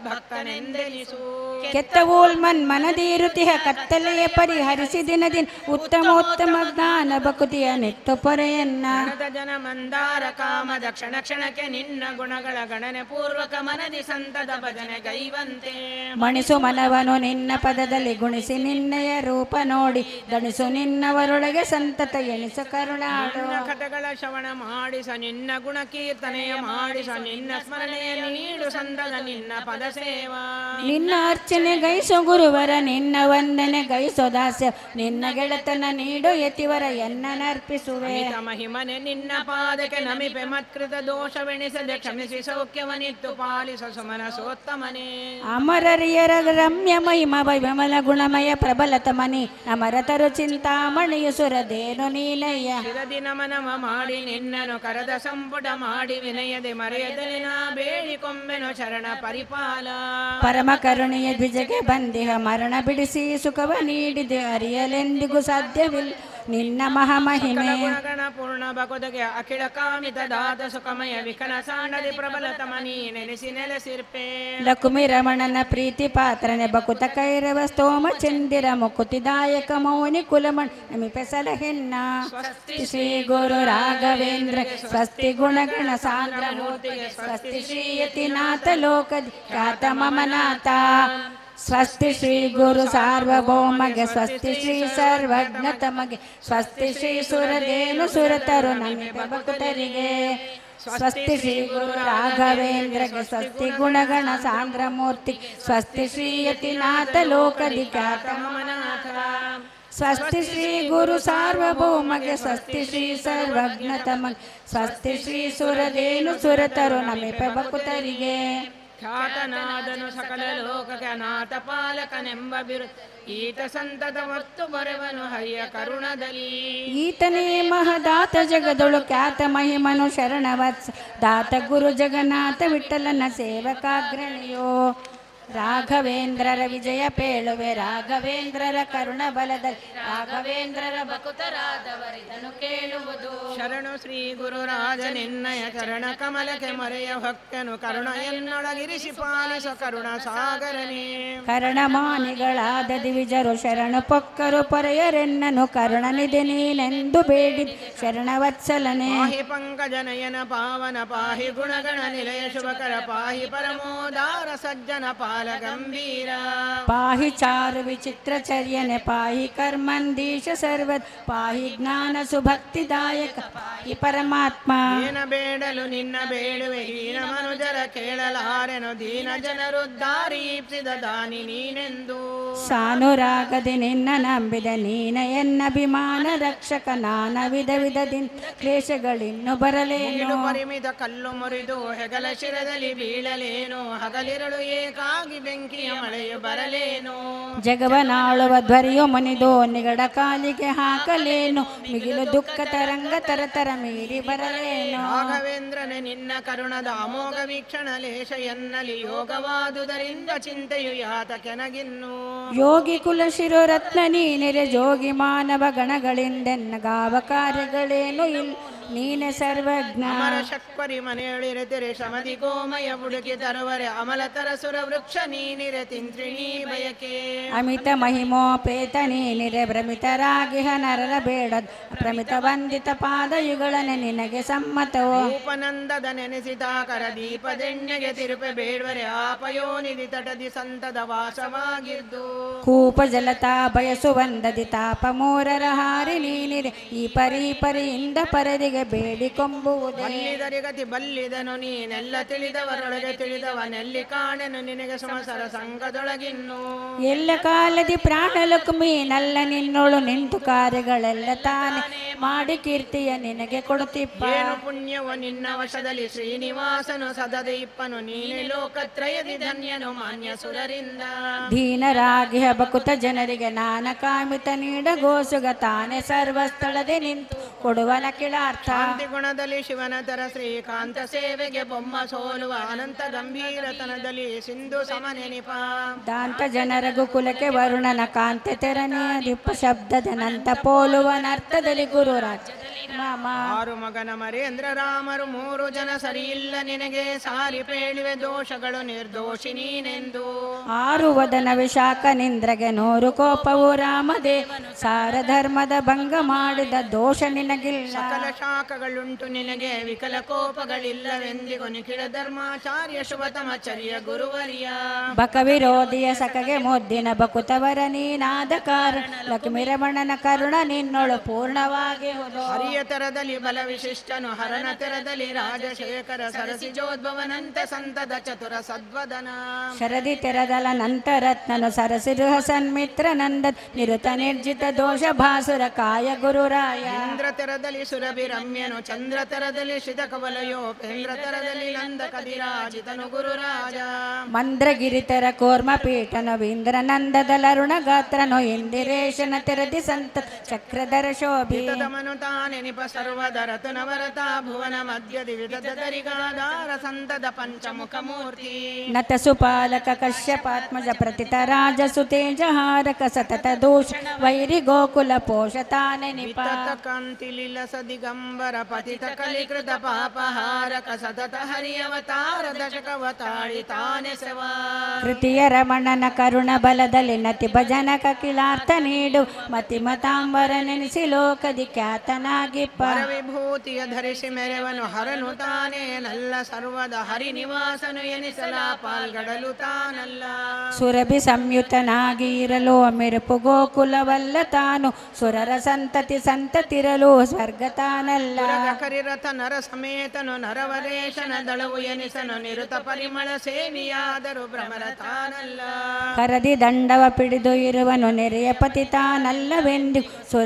Speaker 1: ಭಕ್ತನೆಂದೆನಿಸು
Speaker 3: ಕೆತ್ತವೋಲ್ ಮನ್ ಮನದೀರುತಿಹ ಕತ್ತಲೆಯ ಪರಿಹರಿಸಿ ದಿನದಿನ ಉತ್ತಮೋತ್ತಮ ಜ್ಞಾನ ಬಕುತಿಯ ನೆಟ್ಟು ಪೊರೆಯನ್ನ
Speaker 1: ಗಣದ ಜನ ಮಂದಾರ ಕಾಮದ ಕ್ಷಣ ಕ್ಷಣಕ್ಕೆ ನಿನ್ನ ಗುಣಗಳ ಗಣನೆ ಪೂರ್ವಕ ಮನದಿ ಸಂತದ ಭಜನೆ ಗೈವಂತೆ
Speaker 3: ಮಣಿಸು ಮನವನು ನಿನ್ನ ಪದದಲ್ಲಿ ಗುಣಿಸಿ ನಿನ್ನಯ ರೂಪ ನೋಡಿ ದಣಿಸು ನಿನ್ನವರೊಳಗೆ ಸಂತತ ಎಣಿಸು ಕರುಣಾಡು
Speaker 1: ನಿನ್ನ ಕಥಗಳ ಶ್ರವಣ ಮಾಡಿಸ ನಿನ್ನ ಗುಣ ಕೀರ್ತನೆಯ ಮಾಡಿಸ ನಿನ್ನ ಸ್ಮರಣೆಯ ನೀಡು ಸಂದದ ನಿನ್ನ ಪದ ಸೇವಾ
Speaker 3: ನಿನ್ನ ಅರ್ಚನೆ ಗೈಸು ಗುರುವರ ನಿನ್ನ ವಂದನೆ ಗೈಸೋ ದಾಸ್ಯ ನಿನ್ನ ಗೆಳತನ ನೀಡು ಯತಿವರ ಎನ್ನನರ್ಪಿಸುವೆ
Speaker 1: ಅಮಿತ ಮಹಿಮನೆ ನಿನ್ನ ಪಾದಕ್ಕೆ ನಮಿಪೆ ಮತ್ಕೃತ ದೋಷವೆಣಿಸದೆ ಕ್ಷಮಿಸಿ ಸೌಖ್ಯವನಿತ್ತು ಪಾಲಿಸ ಸುಮನ ಸೋತ್ತಮನೇ
Speaker 3: ಅಮರರಿಯರ ರಮ್ಯ ಮಹಿಮ ವಿಮಲ ಗುಣಮಯ ಪ್ರಬಲತ ಮನಿ ಅಮರತರು ಚಿಂತಾಮಣಿಯು ಸುರದೇನು ನೀನಯ್ಯ
Speaker 1: ಚಿರದಿ ನಮನಮ ಮಾಡಿ ನಿನ್ನನು ಕರದ ಸಂಪುಟ ಮಾಡಿ ವಿನಯದೆ ಮರೆಯದೆ ನಾ ಬೇಡಿಕೊಂಬೆನು ಶರಣ ಪರಿಪಾಲ
Speaker 3: ಪರಮ ಕರುಣೆಯ ದ್ವಿಜಗೆ ಬಂದಿಹ ಮರಣ ಬಿಡಿಸಿ ಸುಖವ ನೀಡಿದೆ ಅರಿಯಲೆಂದಿಗೂ ಸಾಧ್ಯವಿಲ್ಲ ನಿನ್ನ ಮಹಾಮಹಿಮೆ
Speaker 1: ಗುಣಗಣ ಪೂರ್ಣ ಭಗುದಗೆ ಅಖಿಳ ಕಾಮಿತ ದಾತ ಸುಖಮಯ ವಿಕಲ ಸಾಂಡದಿ ಪ್ರಬಲ ತಮನಿ ನೆನೆಸಿ ನೆಲೆಸಿರ್ಪೆ
Speaker 3: ಲಕುಮಿ ರಮಣನ ಪ್ರೀತಿ ಪಾತ್ರನೆ ಬಕುತ ಕೈರವ ಸ್ತೋಮ ಚಂದಿರ ಮುಕುತಿದಾಯಕ ಮೌನಿ ಕುಲಮಣ್ ನಮಿಪೆ ಸಲಹೆನ್ನ ಸ್ವಸ್ತಿ ಶ್ರೀ ಗುರು ರಾಘವೇಂದ್ರ ಸ್ವಸ್ತಿ ಗುಣಗಣ ಸಾಂದ್ರ ಮೂರ್ತಿಗೆ ಸ್ವಸ್ತಿ ಶ್ರೀ ಯತಿನಾಥ ಲೋಕದಿ ಖ್ಯಾತ ಮಮನಾಥ ಸ್ವಸ್ತಿ ಶ್ರೀ ಗುರು ಸಾರ್ವಭೌಮಗೆ ಸ್ವಸ್ತಿ ಶ್ರೀ ಸರ್ವಜ್ಞ ತಮಗೆ ಸ್ವಸ್ತಿ ಶ್ರೀ ಸುರದೇನು ಸುರತರು ನಮಿಪೆ ಭಕ್ತರಿಗೆ ಸ್ವಸ್ತಿ ಶ್ರೀ ಗುರು ರಾಘವೇಂದ್ರಗೆ ಸ್ವಸ್ತಿ ಗುಣಗಣ ಸಾಂದ್ರ ಮೂರ್ತಿ ಸ್ವಸ್ತಿ ಶ್ರೀ ಯತಿನಾಥ ಲೋಕದಿ ಖ್ಯಾತ
Speaker 1: ಮಮನಾಥ
Speaker 3: ಸ್ವಸ್ತಿ ಶ್ರೀ ಗುರು ಸಾರ್ವಭೌಮಗೆ ಸ್ವಸ್ತಿ ಶ್ರೀ ಸರ್ವಜ್ಞ ತಮಗೆ ಸ್ವಸ್ತಿ ಶ್ರೀ ಸುರದೇನು ಸುರತರು ನಮಿಪೆ ಭಕ್ತರಿಗೆ
Speaker 1: ಖ್ಯಾತನಾದನು ಸಕಲ ಲೋಕಕ್ಕೆ ಅನಾಥ ಪಾಲಕನೆಂಬ ಬಿರು ಈತ ಸಂತತ ಮತ್ತು ಬರೆವನು ಹರಿಯ ಕರುಣದಲ್ಲಿ
Speaker 3: ಈತನೇ ಮಹದಾತ ಜಗದೊಳು ಖ್ಯಾತ ಮಹಿಮನು ಶರಣವತ್ಸ ದಾತ ಗುರು ಜಗನ್ನಾಥ ವಿಠಲನ ಸೇವಕಾಗ್ರಣಿಯೋ ರಾಘವೇಂದ್ರರ ವಿಜಯ ಪೇಳುವೆ ರಾಘವೇಂದ್ರರ ಕರುಣ ಬಲದಲ್ಲಿ ರಾಘವೇಂದ್ರರ ಭಕುತರಾದವರಿದನು ಕೇಳುವುದು
Speaker 1: ಶರಣು ಶ್ರೀ ಗುರುರಾಜ ನಿನ್ನಯ ಚರಣ ಕಮಲಕ್ಕೆ ಮರೆಯ ಭಕ್ತನು ಕರುಣ ಎನ್ನೊಳಗಿರಿಸಿ ಪಾಲಿಸ ಕರುಣ ಸಾಗರನೇ
Speaker 3: ಕರ್ಣಮಾನಿಗಳಾದ ದಿವಿಜರು ಶರಣು ಪೊಕ್ಕರು ಪೊರೆಯರೆನ್ನನು ಕರುಣನಿದೆ ನೀನೆಂದು ಬೇಡಿದ ಶರಣವತ್ಸಲನೆ
Speaker 1: ಪಾಹಿ ಪಂಕಜನಯನ ಪಾವನ ಪಾಹಿ ಗುಣಗಣ ನಿಲಯ ಶುಭಕರ ಪಾಹಿ ಪರಮೋದಾರ ಸಜ್ಜನ ಪಾಲ ಗಂಭೀರ
Speaker 3: ಪಾಹಿ ಚಾರು ವಿಚಿತ್ರ ಚರ್ಯನೆ ಪಾಹಿ ಕರ್ಮಂದೀಶ ಸರ್ವದ್ ಪಾಹಿ ಜ್ಞಾನ ಸುಭಕ್ತಿದಾಯಕ ಪಾಹಿ ಪರಮಾತ್ಮ
Speaker 1: ಏನ ಬೇಡಲು ನಿನ್ನ ಬೇಡುವೆ ಹೀನ ಮನುಜರ ಕೇಳಲಾರೆನು ದೀನ ಜನರುದ್ಧಾರೀಪ್ಸಿದ ದಾನಿ ನೀನೆಂದು
Speaker 3: ಸಾನುರಾಗದೆ ನಿನ್ನ ನಂಬಿದ ನೀನ ಎನ್ನಭಿಮಾನ ರಕ್ಷಕ ನಾನ ವಿಧ ವಿಧದಿಂದ ಕ್ಲೇಶಗಳಿನ್ನು ಬರಲೇನು
Speaker 1: ಮುಗಿಲು ಪರಿಮಿತ ಕಲ್ಲು ಮುರಿದು ಹೆಗಲ ಶಿರದಲ್ಲಿ ಬೀಳಲೇನು ಹಗಲಿರಳು ಏಕಾಗಿ ಬೆಂಕಿಯ ಮಳೆಯು ಬರಲೇನು
Speaker 3: ಜಗವನಾಳುವ ಧ್ವರಿಯು ಮುನಿದು ನಿಗಡ ಕಾಲಿಗೆ ಹಾಕಲೇನು ಮಿಗಿಲು ದುಃಖ ತರಂಗ ತರತರ ಮೀರಿ ಬರಲೇನು
Speaker 1: ರಾಘವೇಂದ್ರನೇ ನಿನ್ನ ಕರುಣದ ಅಮೋಘ ವೀಕ್ಷಣ ಲೇಷ ಎನ್ನಲಿ ಯೋಗವಾದುದರಿಂದ ಚಿಂತೆಯು ಯಾತ ಕೆನಗಿನ್ನು
Speaker 3: ಯೋಗಿ ಕುಲ ಶಿರೋರತ್ನ ನೀನೆರೆ ಜೋಗಿ ಮಾನವ ಗಣಗಳಿಂದೆನ್ನ ಗಾವ ಕಾರ್ಯಗಳೇನು ಇಲ್ಲ ನೀನೆ ಸರ್ವಜ್ಞ
Speaker 1: ಅಮರ ಶಕ್ವರಿ ಮನೆಯೊಳಿರೆತಿರೆ ಶಮದಿ ಗೋಮಯ ಬುಡುಕಿ ತರುವರೆ ಅಮಲತರ ಸುರ ವೃಕ್ಷ ನೀನಿರೆ ತಿಂತ್ರಿಣೀ ಬಯಕೆ
Speaker 3: ಅಮಿತ ಮಹಿಮೋಪೇತ ನೀನಿರೆ ಭ್ರಮಿತರಾಗಿಹ ನರರ ಬೇಡದ್ ಅಪ್ರಮಿತ ವಂದಿತ ಪಾದಯುಗಳನೆ ನಿನಗೆ ಸಮ್ಮತವೋ
Speaker 1: ಉಪನಂದದ ನೆನೆಸಿದಾಕರ ದೀಪದೆಣ್ಣೆಗೆ ತಿರುಪೆ ಬೇಡ್ವರೆ ಆಪಯೋನಿಧಿ ತಟದಿ ಸಂತದ ವಾಸವಾಗಿದ್ದು
Speaker 3: ಕೂಪ ಜಲತಾ ಬಯಸುವಂದದಿ ತಾಪ ಮೂರರ ಹಾರಿ ನೀನಿರೆ ಈ ಪರಿ ಪರಿಯಿಂದ ಪರದಿಗೆ ಬೇಡಿಕೊಂಬುವುದೇ
Speaker 1: ಬಲ್ಲಿದರಿಗತಿ ಬಲ್ಲಿದನು ನೀನೆಲ್ಲ ತಿಳಿದವರೊಳಗೆ ತಿಳಿದವನೆಲ್ಲಿ ಕಾಣೆನು ನಿನಗೆ ಸಮಸರ ಸಂಘದೊಳಗಿನ್ನು
Speaker 3: ಎಲ್ಲ ಕಾಲದಿ ಪ್ರಾಣಲಕ್ಷ್ಮಿ ನಲ್ಲ ನಿನ್ನೋಳು ನಿಂತು ಕಾರ್ಯಗಳೆಲ್ಲ ತಾನೆ ಮಾಡಿ ಕೀರ್ತಿಯ ನಿನಗೆ ಕೊಡುತ್ತಿಪ್ಪ
Speaker 1: ಏನು ಪುಣ್ಯವ ನಿನ್ನ ವಶದಲ್ಲಿ ಶ್ರೀನಿವಾಸನು ಸದದ ಇಪ್ಪನು ನೀನೆ ಲೋಕತ್ರಯದಿ ಧನ್ಯನು ಮಾನ್ಯ ಸುರರಿಂದ
Speaker 3: ದೀನರಾಗಿ ಹಬಕುತ ಜನರಿಗೆ ನಾನ ಕಾಮಿತ ನೀಡ ಗೋಸುಗ ತಾನೆ ಸರ್ವಸ್ಥಳದೆ ನಿಂತು ಕೊಡುವನ ಕಿಳಾರ್ಥ
Speaker 1: ಶಾಂತಿ ಗುಣದಲ್ಲಿ ಶಿವನ ತರ ಶ್ರೀಕಾಂತ ಸೇವೆಗೆ ಬೊಮ್ಮ ಸೋಲುವ ಅನಂತ ಗಂಭೀರತನದಲ್ಲಿ ಸಿಂಧು ಸಮನೆನಿಪ
Speaker 3: ದಾಂತ ಜನರಗು ಕುಲಕ್ಕೆ ವರುಣನ ಕಾಂತೆ ತೆರನೆಯ ದಿಪ್ಪ ಶಬ್ದದ ನಂತ ಪೋಲುವನರ್ಥದಲ್ಲಿ ಗುರು ರಾಜ್ಯದಲ್ಲಿ ಮಾಮ
Speaker 1: ಆರು ಮಗನ ಮರೇಂದ್ರ ರಾಮರು ಮೂರು ಜನ ಸರಿಯಿಲ್ಲ ನಿನಗೆ ಸಾರಿ ಪೇಳಿವೆ ದೋಷಗಳು ನಿರ್ದೋಷಿ ನೀನೆಂದು
Speaker 3: ಆರು ವದನ ವಿಶಾಖ ನಿಂದ್ರಗೆ ನೂರು ಕೋಪವು ರಾಮದೇವನು ಸಾರ ಧರ್ಮದ ಭಂಗ ಮಾಡಿದ ದೋಷ ನಿನಗಿಲ್ಲ
Speaker 1: ಸಕಲ ಶಾಖಗಳುಂಟು ನಿನಗೆ ವಿಕಲ ಕೋಪಗಳಿಲ್ಲವೆಂದಿಗೂ ನಿಖಿಳ ಧರ್ಮಾಚಾರ್ಯ ಶುಭತಮ ಚರ್ಯ ಗುರುವರಿಯ
Speaker 3: ಬಕ ವಿರೋಧಿಯ ಸಖಗೆ ಮುದ್ದಿನ ಬಕುತವರ ನೀನಾದ ಕಾರಣ ಲಕ್ಷ್ಮೀ ರಮಣನ ಕರುಣ ನಿನ್ನೊಳು ಪೂರ್ಣವಾಗಿ ಹೋದು
Speaker 1: ಹರಿಯ ತೆರದಲ್ಲಿ ಬಲ ವಿಶಿಷ್ಟನು ಹರನ ತೆರದಲ್ಲಿ ರಾಜಶೇಖರ ಸರಸಿಜೋದ್ಭವನಂತ ಸಂತದ ಚತುರ ಸದ್ವದನ
Speaker 3: ಶರದಿ ತೆರದಲ ನಂತರತ್ನನು ಸರಸಿರುಹ ಸನ್ಮಿತ್ರ ನಂದ ನಿರುತ ನಿರ್ಜಿತ ದೋಷ ಭಾಸುರ ಕಾಯ ಗುರುರಾಯ
Speaker 1: ಇಂದ್ರ ತೆರದಲ್ಲಿ ಸುರಭಿ ರಮ್ಯನು ಚಂದ್ರ ತೆರದಲ್ಲಿ ಶಿತ ಕವಲಯೋಪೇಂದ್ರ ತೆರದಲ್ಲಿ ನಂದ ಕದಿರಾಜಿತನು ಗುರುರಾಜ
Speaker 3: ಮಂದ್ರಗಿರಿತರ ಕೋರ್ಮ ಪೀಠನು ಇಂದ್ರ ನಂದದಲರುಣ ಗಾತ್ರನು ಇಂದಿರೇಶನ ತೆರದಿ ಸಂತ ಚಕ್ರಧರ ಶೋಭಿ
Speaker 1: ಮನು ತಾನೆನಿಪ ಸರ್ವದರತ ನವರತ ಭುವನ ಮಧ್ಯದಿ ವಿಧದರಿಗಾಧಾರ ಸಂತದ ಪಂಚಮುಖ ಮೂರ್ತಿ
Speaker 3: ನತ ಸುಪಾಲಕ ಕಶ್ಯಪಾತ್ಮಜ ಪ್ರತಿತ ರಾಜ ಸುತೇಜ ಹಾರಕ ಸತತ ದೂಷಣ ವೈರಿ ಗೋಕುಲ ಪೋಷತಾನೆ ನಿಪ
Speaker 1: ವಿತತ ಕಾಂತಿ ಲೀಲಸ ದಿಗಂಬರ ಪತಿತ ಕಲಿಕೃತ ಪಾಪಹಾರಕ ಸತತ ಹರಿಯವತಾರ ದಶಕವತಾಳಿ ತಾನೆ ಸವಾ
Speaker 3: ಕೃತಿಯ ರಮಣನ ಕರುಣ ಬಲದಲ್ಲಿ ನತಿ ಭಜನಕ ಕಿಳಾರ್ಥ ನೀಡು ಮತಿ ಮತಾಂಬರ ನೆನೆಸಿ ಲೋಕದಿ ಖ್ಯಾತನಾಗಿಪ್ಪ
Speaker 1: ವಿಭೂತಿಯ ಧರಿಸಿ ಮೆರೆವನು ಹರನು ತಾನೇ ನಲ್ಲ ಸರ್ವದ ಹರಿ ನಿವಾಸನು ಎನಿಸಲ ಪಾಲ್ಗಡಲು ತಾನಲ್ಲ
Speaker 3: ಸುರಭಿ ಸಂಯುತನಾಗಿ ಇರಲು ಮೆರುಪು ಗೋಕುಲವಲ್ಲ ತಾನು ಸುರರ ಸಂತತಿ ಸಂತತಿರಲು ಸ್ವರ್ಗ ತಾನಲ್ಲ
Speaker 1: ಕರಿರಥ ನರ ಸಮೇತನು ನರವರೇಶನ ದಳವು ಎನಿಸನು ನಿರುತ ಪರಿಮಳ ಸೇವಿಯಾದರು ಭ್ರಮರ ತಾನಲ್ಲ
Speaker 3: ಕರದಿ ದಂಡವ ಪಿಡಿದು ಇರುವನು ನೆರೆಯ ಪತಿ ತಾನಲ್ಲವೆಂದು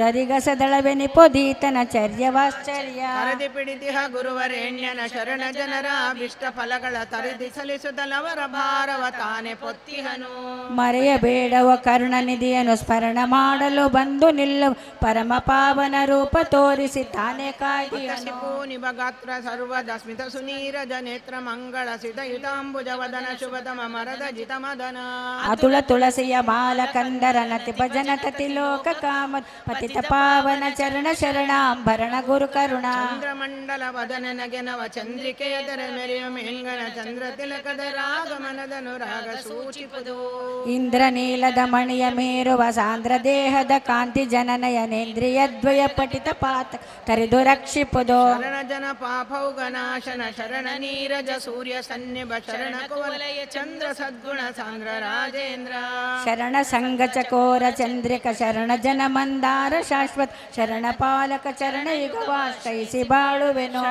Speaker 3: ಸುರರಿಗಸದಳವೆನಿಪೊದೀತನ ಚರ್ಯವಾಶ್ಚರ್ಯ
Speaker 1: ಹರದಿ ಪಿಡಿತಿಹ ಗುರುವರೇಣ್ಯನ ಶರಣ ಜನರ ಅಭಿಷ್ಟ ಫಲಗಳ ತರಿದಿ ಸಲಿಸುತ್ತಲವರ ಭಾರವ ತಾನೆ ಪೊತ್ತಿಹನು
Speaker 3: ಮರೆಯಬೇಡವ ಕರುಣನಿಧಿಯನ್ನು ಸ್ಮರಣ ಮಾಡಲು ಬಂದು ನಿಲ್ಲು ಪರಮ ಪಾವನ ರೂಪ ತೋರಿಸಿ ತಾನೇ ಕಾಯ್ದಿಯನು
Speaker 1: ಪೂನಿಭ ಗಾತ್ರ ಸರ್ವದ ಸ್ಮಿತ ಸುನೀರಜ ನೇತ್ರ ಮಂಗಳ ಸಿತ ಯುತಾಂಬುಜ ವದನ ಶುಭತಮ ಮರದ ಜಿತ ಮದನ
Speaker 3: ಅತುಳ ತುಳಸಿಯ ಬಾಲ ಕಂದರ ನತಿ ಭಜನ ತತಿ ಲೋಕ ಕಾಮ ಪತಿತ ಪಾವನ ಚರಣ ಶರಣಾಂಭರಣ ಗುರು ಕರುಣ
Speaker 1: ಚಂದ್ರಮಂಡಲ ವದನ ನಗೆನವ ಚಂದ್ರಿಕೆಯ ತರ ಮೆರೆಯ ಮೇಂಗಣ ಚಂದ್ರ ತಿಲಕದ ರಾಗಮನದನು ರಾಗ ಸೂಚಿಪದು
Speaker 3: ಇಂದ್ರ ನೀಲದ ಮಣಿಯ ಮೇರುವ ಸಾಂದ್ರ ದೇಹದ ಕಾಂತಿ ಜನನಯನೇಂದ್ರಿಯ ದ್ವಯ ಪಟಿತ ಪಾತ ತರಿದು ರಕ್ಷಿಪುದು
Speaker 1: ಶರಣ ಜನ ಪಾಪೌಗನಾಶನ ಶರಣ ನೀರಜ ಸೂರ್ಯ ಸನ್ನಿಭ ಶರಣ ಕುವಲಯ ಚಂದ್ರ ಸದ್ಗುಣ ಸಾಂದ್ರ ರಾಜೇಂದ್ರ
Speaker 3: ಶರಣ ಸಂಘ ಚಕೋರ ಚಂದ್ರಿಕ ಶರಣ ಜನ ಮಂದಾರ ಶಾಶ್ವತ ಶರಣ ಪಾಲಕ ಚರಣ ಯುಗವಾಶ್ರಯಿಸಿ ಬಾಳುವೆನು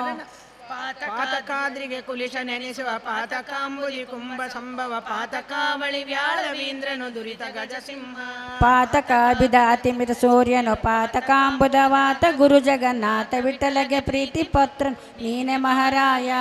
Speaker 1: ಪಾತಕಾದ್ರಿಗೆ ಕುಲಿಶ ನೆನೆಸುವ ಪಾತಕಾಂಬುಜಿ ಕುಂಭ ಸಂಭವ ಪಾತಕಾವಳಿ ವ್ಯಾಳವೀಂದ್ರನು ದುರಿತ ಗಜ ಸಿಂಹ
Speaker 3: ಪಾತಕ ಬಿದಾತಿಮಿತ ಸೂರ್ಯನು ಪಾತಕಾಂಬುದ ವಾತ ಗುರು ಜಗನ್ನಾಥ ವಿಠಲಗೆ ಪ್ರೀತಿ ಪತ್ರ ನೀನೆ ಮಹಾರಾಯ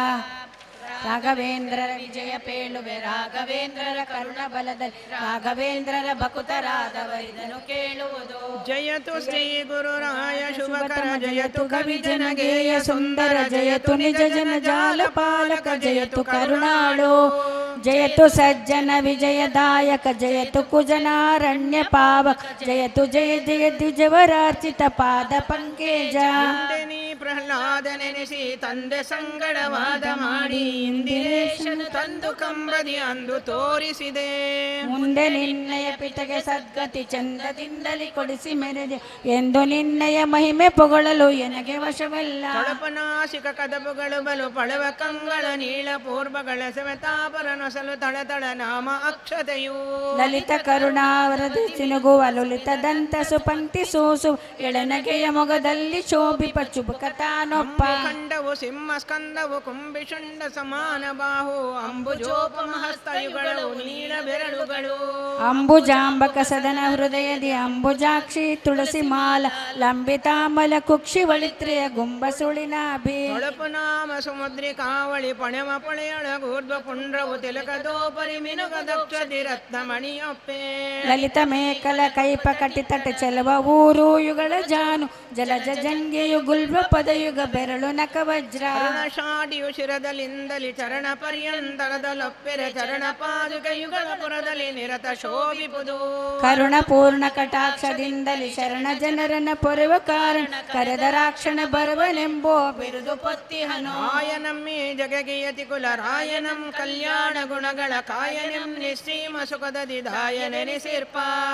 Speaker 3: ರಾಘವೇಂದ್ರರ ವಿಜಯ ಪೇಳುವೆ ರಾಘವೇಂದ್ರರ ಕರುಣ ಬಲದಲ್ಲಿ ರಾಘವೇಂದ್ರರ ಭಕುತರಾದವರಿದನು ಕೇಳುವುದು
Speaker 1: ಜಯತು ಶ್ರೀ ಗುರುರಾಯ ಶುಭಕರ
Speaker 3: ಜಯತು ಕವಿ ಜನಗೇಯ ಸುಂದರ ಜಯತು ನಿಜ ಜನ ಜಾಲ ಪಾಲಕ ಜಯತು ಕರುಣಾಳು ಜಯತು ಸಜ್ಜನ ವಿಜಯದಾಯಕ ಜಯತು ಕುಜನಾರಣ್ಯ ಪಾವಕ ಜಯತು ಜಯ ಜಯ ದ್ವಿಜವರಾರ್ಚಿತ ಪಾದ ಪಂಕೇಜ
Speaker 1: ನೀ ಪ್ರಹ್ಲಾದ ನೆನೆಸಿ ತಂದೆ ಸಂಗಡವಾದ ಮಾಡಿ ಇಂದಿರೇಶನು ತಂದು ಕಂಬದಿ ಅಂದು ತೋರಿಸಿದೆ
Speaker 3: ಮುಂದೆ ನಿನ್ನಯ ಪಿತಗೆ ಸದ್ಗತಿ ಚಂದದಿಂದಲಿ ಕೊಡಿಸಿ ಮೆರೆದೆ ಎಂದು ನಿನ್ನಯ ಮಹಿಮೆ ಪೊಗಳಲು ಎನಗೆ ವಶವಲ್ಲ
Speaker 1: ತೊಳಪನಾಶಿಕ ಕದಬುಗಳು ಬಲು ಪಳವ ಕಂಗಳ ನೀಳ ಪೂರ್ವಗಳ ಸೆವೆತಾಪರ ನೊಸಲು ತಳತಳ ನಾಮ ಅಕ್ಷತೆಯು
Speaker 3: ಲಲಿತ ಕರುಣಾವರದಿ ಸಿನುಗುವ ಲಲಿತ ದಂತ ಸುಪಂಕ್ತಿ ಸೂಸು ಎಳನಗೆಯ ಮೊಗದಲ್ಲಿ ಶೋಭಿಪ ಚುಬುಕ ತಾನೊಪ್ಪ
Speaker 1: ಖಂಡವು ಸಿಂಹ ಸ್ಕಂದವು ಕುಂಭಿಷುಂಡ ಸಮಾನ ಬಾಹು ಅಂಬುಜೋಪಮ ಹಸ್ತಯುಗಳು ನೀಳ ಬೆರಳುಗಳು
Speaker 3: ಅಂಬುಜಾಂಬಕ ಸದನ ಹೃದಯದಿ ಅಂಬುಜಾಕ್ಷಿ ತುಳಸಿ ಮಾಲ ಲಂಬಿತಾಮಲ ಕುಕ್ಷಿ ವಳಿತ್ರಿಯ ಗುಂಬ ಸುಳಿನಾಭಿ
Speaker 1: ಹೊಳಪು ನಾಮ ಸುಮದ್ರಿ ಕಾವಳಿ ಪಣೆಮ ಪಳೆಯಳ ಊರ್ಧ್ವ ಪುಂಡ್ರವು ತಿಲಕದೋಪರಿ ಮಿನುಗ ದಕ್ಷದಿ ರತ್ನ ಮಣಿಯಪ್ಪೆ
Speaker 3: ಲಲಿತ ಮೇಕಲ ಕೈಪ ಕಟಿತಟ ಚೆಲುವ ಊರು ಯುಗಳ ಜಾನು ಜಲಜ ಜಂಗೆಯು ಗುಲ್ಬ ಪದಯುಗ ಬೆರಳು ನಕ ವಜ್ರ
Speaker 1: ಶಾಡಿಯು ಶಿರದಲಿಂದಲಿ ಚರಣ ಪರ್ಯಂತರದಲೊಪ್ಪೆರೆ ಚರಣ ಪಾದುಕೆಯುಗಳ ಪುರದಲ್ಲಿ ನಿರತ ಶೋಭಿಪುದು
Speaker 3: ಕರುಣ ಪೂರ್ಣ ಕಟಾಕ್ಷದಿಂದಲಿ ಶರಣ ಜನರನ್ನ ಪೊರೆವ ಕಾರಣ ಕರೆದ ರಾಕ್ಷಣ ಬರುವನೆಂಬೋ ಬಿರುದು ಪೊತ್ತಿಹನು
Speaker 1: ರಾಯನಮ್ಮಿ ಜಗಗಿಯತಿ ಕುಲ ರಾಯನಂ ಕಲ್ಯಾಣ ಗುಣಗಳ ಕಾಯನಂ ನಿಶ್ರೀಮ ಸುಖದದಿ ದಾಯ ನೆನೆಸಿರ್ಪ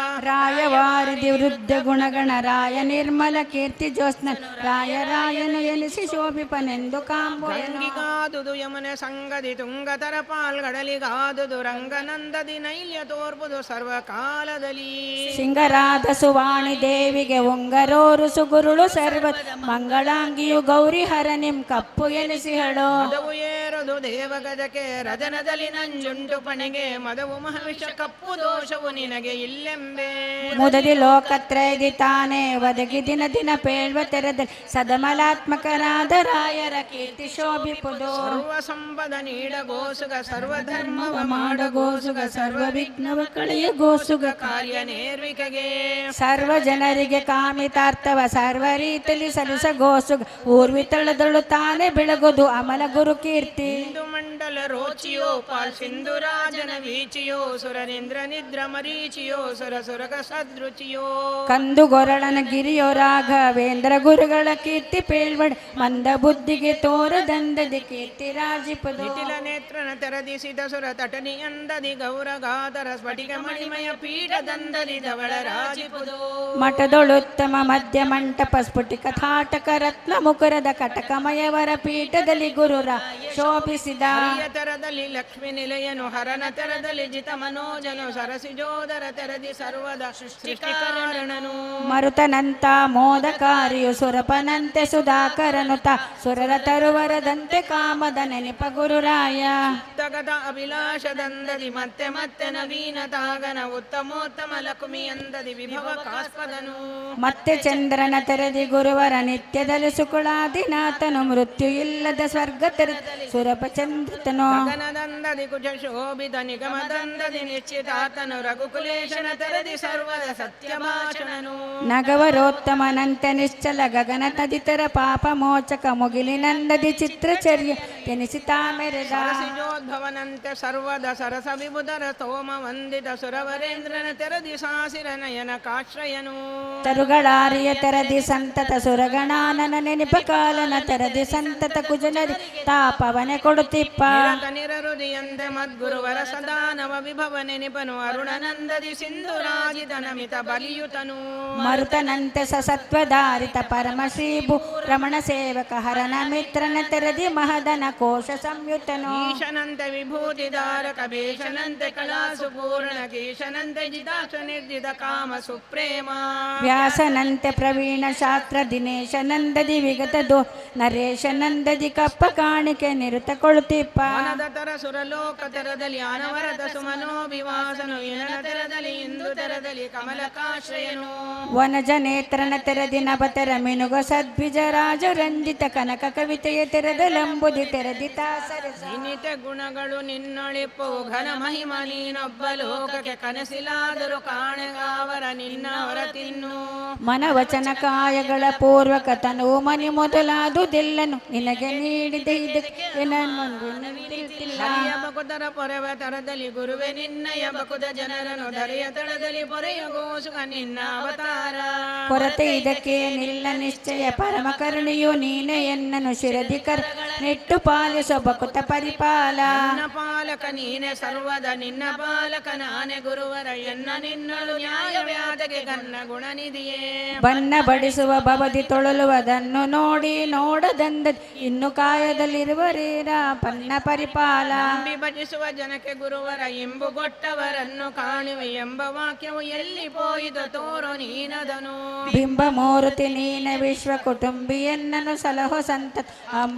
Speaker 3: ರಾಯವಾರಿದಿ ವೃದ್ಧ ಗುಣಗಣ ರಾಯ ನಿರ್ಮಲ ಕೀರ್ತಿ ಜ್ಯೋತ್ಸ್ನ ರಾಯ ರಾಯನು ಎನಿಸಿ ಶೋಭಿಪನೆಂದು ಕಾಂಬುಯನು
Speaker 1: ಗಂಗಿಗಾದುದು ಯಮನೆ ಸಂಗದಿ ತುಂಗತರ ಪಾಲ್ಗಡಲಿಗಾದುದು ರಂಗನಂದದಿ ನೈಲ್ಯ ತೋರ್ಬುದು ಸರ್ವಕಾಲದಲ್ಲಿ
Speaker 3: ಸಿಂಗರಾಧ ಸುವಾಣಿ ದೇವಿಗೆ ಉಂಗರೋರು ಸುಗುರುಳು ಸರ್ವ ಮಂಗಳಾಂಗಿಯು ಗೌರಿ ಹರನಿಂ ಕಪ್ಪು ಎನಿಸಿಹಳು
Speaker 1: ಮದವು ಏರದು ದೇವಗಜಕ್ಕೆ ರಜನದಲ್ಲಿ ನಂಜುಂಟು ಪಣಿಗೆ ಮದವು ಮಹವಿಷ ಕಪ್ಪು ದೋಷವು ನಿನಗೆ ಇಲ್ಲೆಂಬೆ
Speaker 3: ಮುದದಿ ಲೋಕತ್ರಯದಿ ತಾನೇ ಒದಗಿ ದಿನ ದಿನ ಪೇಳ್ವ ತೆರೆದ ಸದಮಲಾತ್ಮಕರಾದ ರಾಯರ ಕೀರ್ತಿ ಶೋಭಿಪುದು
Speaker 1: ಸರ್ವ ಸಂಪದ ನೀಡ ಗೋಸುಗ ಸರ್ವಧರ್ಮವ
Speaker 3: ಮಾಡ ಗೋಸುಗ ಸರ್ವ ವಿಘ್ನವ ಕಳೆಯ ಗೋಸುಗ
Speaker 1: ಕಾರ್ಯ ನೇರ್ವಿಕೆಗೆ
Speaker 3: ಸರ್ವ ಜನರಿಗೆ ಕಾಮಿತಾರ್ಥವ ಸರ್ವ ರೀತಿಯಲ್ಲಿ ಸಲುಸ ಗೋಸುಗ ಊರ್ವಿ ತಳದಳು ತಾನೇ ಬೆಳಗುದು ಅಮಲ ಗುರು ಕೀರ್ತಿ
Speaker 1: ಇಂದು ಮಂಡಲ ರೋಚಿಯೋ ಪಾಲ್ ಸಿಂಧುರಾಜನ ವೀಚಿಯೋ ಸುರನಿಂದ್ರ ನಿದ್ರ ಮರೀಚಿಯೋ ಸುರ ಸುರಗ ಸದೃಚಿಯೋ
Speaker 3: ಕಂದು ಗೊರಳನ ಗಿರಿಯೋ ರಾಘವೇಂದ್ರ ಗುರುಗಳ ಕೀರ್ತಿ ಪೇಳ್ವಡ್ ಮಂದ ಬುದ್ಧಿಗೆ ತೋರದಂದದಿ ಕೀರ್ತಿ ರಾಜಿಪದು
Speaker 1: ನಿಟಿಲ ನೇತ್ರನ ತೆರದಿಸಿದ ಸುರ ತಟನಿ ಅಂದದಿ ಗೌರಗಾದರ ಸ್ಫಟಿಕ ಮಣಿಮಯ ಪೀಠದಂದದಿ ಧವಳ ರಾಜಿಪುದು
Speaker 3: ಮಠದೊಳುತ್ತಮ ಮಧ್ಯ ಮಂಟಪ ಸ್ಫುಟಿಕ ಥಾಟಕ ರತ್ನ ಮುಕುರದ ಕಟಕಮಯವರ ಪೀಠದಲ್ಲಿ ಗುರುರ ಶೋಭಿಸಿದ
Speaker 1: ಹರಿಯ ತೆರದಲ್ಲಿ ಲಕ್ಷ್ಮಿ ನಿಲಯನು ಹರನ ತೆರದಲ್ಲಿ ಜಿತ ಮನೋಜನು ಸರಸಿಜೋದರ ತೆರದಿ ಸರ್ವದ ಸೃಷ್ಟಿಕಾರಣನು
Speaker 3: ಮರುತನಂತ ಮೋದಕಾರಿಯು ಸುರಪನಂತೆ ಸುಧಾಕರನುತ ಸುರರ ತರುವರದಂತೆ ಕಾಮದ ನೆನಪ ಗುರುರಾಯ
Speaker 1: ತಗದ ಅಭಿಲಾಷದಂದದಿ ಮತ್ತೆ ಮತ್ತೆ ನವೀನ ತಾಗನ ಉತ್ತಮೋತ್ತಮ ಲಕ್ಷ್ಮಿ ಅಂದದಿ ವಿಭವ ಕಾಸ್ಪದನು
Speaker 3: ಮತ್ತೆ ಚಂದ್ರನ ತೆರೆದಿ ಗುರುವರ ನಿತ್ಯದಲ್ಲಿ ಸುಕುಳಾದಿನಾಥನು ಮೃತ್ಯು ಇಲ್ಲದ ಸ್ವರ್ಗ ತೆರೆ ಸುರಪ ಚಂದ್ರತನು
Speaker 1: ಗಗನದಂದದಿ ಕುಜ ಶೋಭಿತ ನಿಗಮದಂದದಿ ನಿಶ್ಚಿತಾತನು ರಘುಕುಲೇಶನ ತೆರದಿ ಸರ್ವದ ಸತ್ಯ ಭಾಷಣನು
Speaker 3: ನಗವರೋತ್ತಮನಂತೆ ನಿಶ್ಚಲ ಗಗನ ತದಿತರ ಪಾಪ ಮೋಚಕ ಮುಗಿಲಿನಂದದಿ ಚಿತ್ರಚರ್ಯ ತೆನಿಸಿತಾ ಮೆರೆದ
Speaker 1: ಸರಸಿಜೋದ್ಭವನಂತೆ ಸರ್ವದ ಸರಸ ವಿಬುಧರ ಸ್ತೋಮ ವಂದಿತ ಸುರವರೇಂದ್ರನ ತೆರದಿ ಸಾಸಿರ ನಯನ ಕಾಶ್ರಯನು
Speaker 3: ತರುಗಳಾರಿಯ ತೆರದಿ ಸಂತತ ಸುರಗಣಾನನ ನೆನಪ ಕಾಲನ ತೆರದಿ ಸಂತತ ಕುಜನರಿ ತಾಪವನೆ ಕೊಡುತ್ತಿಪ್ಪ
Speaker 1: ನಿರತ ನಿರರುದಿಯಂತೆ ಮದ್ಗುರುವರ ಸದಾನವ ವಿಭವ ನೆನಪನು ಅರುಣನಂದದಿ ಸಿಂಧುರಾಜಿತ ನಮಿತ ಬಲಿಯುತನು
Speaker 3: ಮರುತನಂತೆ ಸಸತ್ವಧಾರಿತ ಪರಮ ಶ್ರೀಭು ರಮಣ ಸೇವಕ ಹರನ ಮಿತ್ರನ ತೆರದಿ ಮಹದನ ಕೋಶ ಸಂಯುತನು
Speaker 1: ಈಶನಂತೆ ವಿಭೂತಿಧಾರಕ ಭೀಷಣಂತೆ ಕಲಾಸು ಪೂರ್ಣ ಕೀಶನಂತೆ ಜಿದಾಕ್ಷ ನಿರ್ಜಿತ ಕಾಮ ಸುಪ್ರೇಮ
Speaker 3: ವ್ಯಾಸನಂತೆ ಪ್ರವೀಣ ಶಾಸ್ತ್ರ ದಿನೇಶ ನಂದದಿ ವಿಗತ ದೋ ನರೇಶ ನಂದದಿ ಕಪ್ಪ ಕಾಣಿಕೆ ನಿರುತ ಕೊಳುತ್ತಿಪ್ಪ
Speaker 1: ಮನದ ತರ ಸುರಲೋಕ ತೆರದಲ್ಲಿ ಅನವರತ ಸುಮನೋಭಿವಾಸನು ಇನನ ತೆರದಲ್ಲಿ ಇಂದು ತೆರದಲ್ಲಿ ಕಮಲಕಾಶ್ರಯನು
Speaker 3: ವನಜ ನೇತ್ರನ ತೆರದಿ ನಭತರ ಮಿನುಗ ಸದ್ವಿಜ ರಾಜ ರಂಜಿತ ಕನಕ ಕವಿತೆಯ ತೆರೆದ ಲಂಬುದಿ ತೆರೆದಿತ ಸರಸ
Speaker 1: ನಿನಿತ ಗುಣಗಳು ನಿನ್ನೊಳಿಪ್ಪು ಘನ ಮಹಿಮ ನೀನೊಬ್ಬ ಲೋಕಕ್ಕೆ ಕನಸಿಲಾದರೂ ಕಾಣಗಾವರ ನಿನ್ನವರ ತಿನ್ನು
Speaker 3: ಮನವಚನ ಕಾಯಗಳ ಪೂರ್ವಕ ತನು ಮನಿ ಮೊದಲಾದುದೆಲ್ಲನು ನಿನಗೆ ನೀಡಿದ ಇದಕ್ಕೆ ನನ್ನೊಂದು ತಿಳಿತಿಲ್ಲ.
Speaker 1: ಹರಿಯ ಬಕುತರ ಪೊರೆವ ತರದಲ್ಲಿ ಗುರುವೆ ನಿನ್ನಯ ಬಕುದ ಜನರನ್ನು ಧರೆಯ ತಳದಲ್ಲಿ ಪೊರೆಯ ಗೋಸುಗ ನಿನ್ನ ಅವತಾರ
Speaker 3: ಕೊರತೆ ಇದಕ್ಕೆ ನಿಲ್ಲ ನಿಶ್ಚಯ ಪರಮ ಕರುಣೆಯು ನೀನೆ ಎನ್ನನು ಶಿರದಿ ಕರ್ ನೆಟ್ಟು ಪಾಲಿಸೋ ಬಕುತ ಪರಿಪಾಲ
Speaker 1: ನನ್ನ ಪಾಲಕ ನೀನೆ ಸರ್ವದ ನಿನ್ನ ಪಾಲಕ ನಾನೇ ಗುರುವರ ಎನ್ನ ನಿನ್ನಳು ನ್ಯಾಯ ವ್ಯಾಧಗೆ ಗನ್ನ ಗುಣನಿಧಿಯೇ
Speaker 3: ಬಣ್ಣ ಬಡಿಸುವ ಬವದಿ ತೊಳಲುವುದನ್ನು ನೋಡಿ ನೋಡದಂದ ಇನ್ನು ಕಾಯದಲ್ಲಿರುವರೇರ ಪನ್ನ ಪರಿಪಾಲ
Speaker 1: ನಂಬಿ ಭಜಿಸುವ ಜನಕ್ಕೆ ಗುರುವರ ಇಂಬು ಕೊಟ್ಟವರನ್ನು ಕಾಣುವೆ ಎಂಬ ವಾಕ್ಯವು ಎಲ್ಲಿ ಪೋಯಿತು ತೋರೋ ನೀನದನು
Speaker 3: ಬಿಂಬ ಮೂರುತಿ ನೀನ ವಿಶ್ವ ಕುಟುಂಬಿ ಎನ್ನನು ಸಲಹೋ ಸಂತ ಅಂಬುಜೋಪ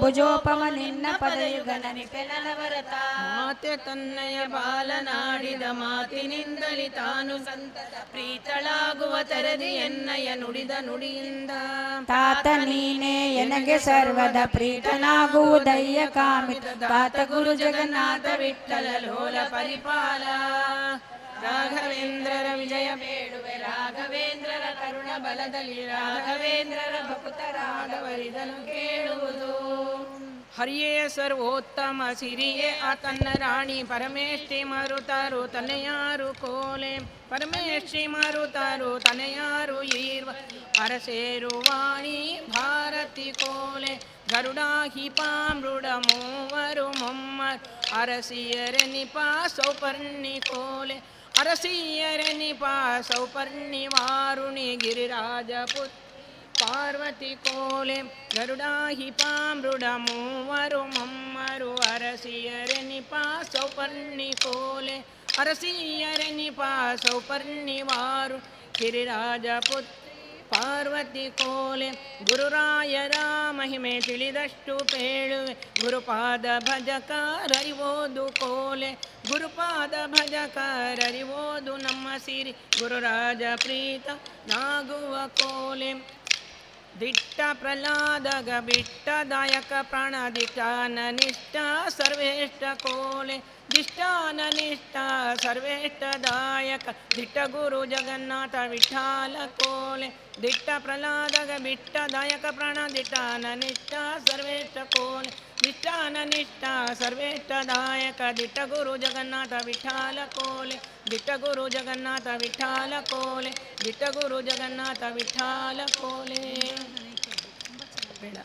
Speaker 3: ರೂಪವ ನಿನ್ನ ಪದಯುಗ
Speaker 2: ನೆನಪೆನವರತ
Speaker 1: ಮಾತೆ ತನ್ನಯ ಬಾಲನಾಡಿದ
Speaker 2: ಮಾತಿನಿಂದಲಿ ತಾನು ಸಂತತ ಪ್ರೀತಳಾಗುವ ತರದಿ ಎನ್ನಯ ನುಡಿದ ನುಡಿಯಿಂದ
Speaker 3: ತಾತ ನೀನೇ ಎನಗೆ ಸರ್ವದ ಪ್ರೀತನಾಗುವುದಯ್ಯ ಕಾಮಿತ ತಾತ ಗುರು ಜಗನ್ನಾಥ
Speaker 2: ವಿಠಲ ಲೋಲ ಪರಿಪಾಲ ರಾಘವೇಂದ್ರರ ವಿಜಯ ಬೇಡುವೆ ರಾಘವೇಂದ್ರರ ಕರುಣ ಬಲದಲ್ಲಿ ರಾಘವೇಂದ್ರರ ಭಕ್ತರಾದವರಿದನು ಕೇಳುವುದು
Speaker 1: ಹರಿಯೇ ಸರ್ವೋತ್ತಮ ಸಿರಿಯೇ ಆತನ್ನ ರಾಣಿ ಪರಮೇಶ್ವರಿ ಮರುತಾರು ತನೆಯಾರು ಕೋಲೆ ಪರಮೇಶ್ವರಿ ಮರುತಾರು ತನೆಯಾರು ಈರ್ವ ಅರಸೇರು ವಾಣಿ ಭಾರತಿ ಕೋಲೆ ಗರುಡಾಹಿ ಪಾಮೃಡ ಮೂವರು ಮೊಮ್ಮರ್ ಅರಸಿಯರೆ ನಿಪಾ ಸೌಪರ್ಣಿ ಕೋಲೆ ಅರಸಿಯರೆ ನಿಪಾ ಸೌಪರ್ಣಿ ವಾರುಣಿ ಗಿರಿರಾಜ ಪುತ್ರ ಪಾರ್ವತಿ ಕೋಲೆ ಗರುಡಾಹಿ ಪಾಮೃಡ ಮೂವರು ಮಮ್ಮರು ಅರಸಿಯರೆ ನಿಪಾ ಸೌಪರ್ಣಿ ಕೋಲೆ ಅರಸಿಯರೆ ನಿಪಾ ಸೌಪರ್ಣಿ ವಾರು ಗಿರಿರಾಜ ಪುತ್ರ ಪಾರ್ವತಿ ಕೋಲೆ ಗುರುರಾಯರ ಮಹಿಮೆ ತಿಳಿದಷ್ಟು ಪೇಳುವೆ ಗುರುಪಾದ ಭಜಕರರಿವೋದು ಕೋಲೆ ಗುರುಪಾದ ಭಜಕರರಿವೋದು ನಮ್ಮ ಸಿರಿ ಗುರುರಾಜ ಪ್ರೀತ ನಾಗುವ ಕೋಲೆ ದಿಟ್ಟ ಪ್ರಹ್ಲಾದಗ ಬಿಟ್ಟದಾಯಕ ಪ್ರಾಣ ದಿಷ್ಟಾನ ನಿಷ್ಠ ಸರ್ವೇಷ್ಟ ಕೋಲೆ ದಿಷ್ಟಾನ ನಿಷ್ಠ ಸರ್ವೇಷ್ಟದಾಯಕ ದಿಟ್ಟ ಗುರು ಜಗನ್ನಾಥ ವಿಠಾಲ ಕೋಲೆ ದಿಟ್ಟ ಪ್ರಹ್ಲಾದಗ ಬಿಟ್ಟದಾಯಕ ಪ್ರಾಣ ದಿಷ್ಟಾನ ನಿಷ್ಠ ಸರ್ವೇಷ್ಟ ಕೋಲೆ ದಿಷ್ಟಾನ ನಿಷ್ಠ ಸರ್ವೇಷ್ಟದಾಯಕ ದಿಟ್ಟ ಗುರು ಜಗನ್ನಾಥ ವಿಠಾಲ ಕೋಲೆ ದಿಟ್ಟ ಗುರು ಜಗನ್ನಾಥ ವಿಠಾಲ ಕೋಲೆ ದಿಟ್ಟ ಗುರು ಜಗನ್ನಾಥ ವಿಠಾಲ ಕೋಲೆ ಬೇಡ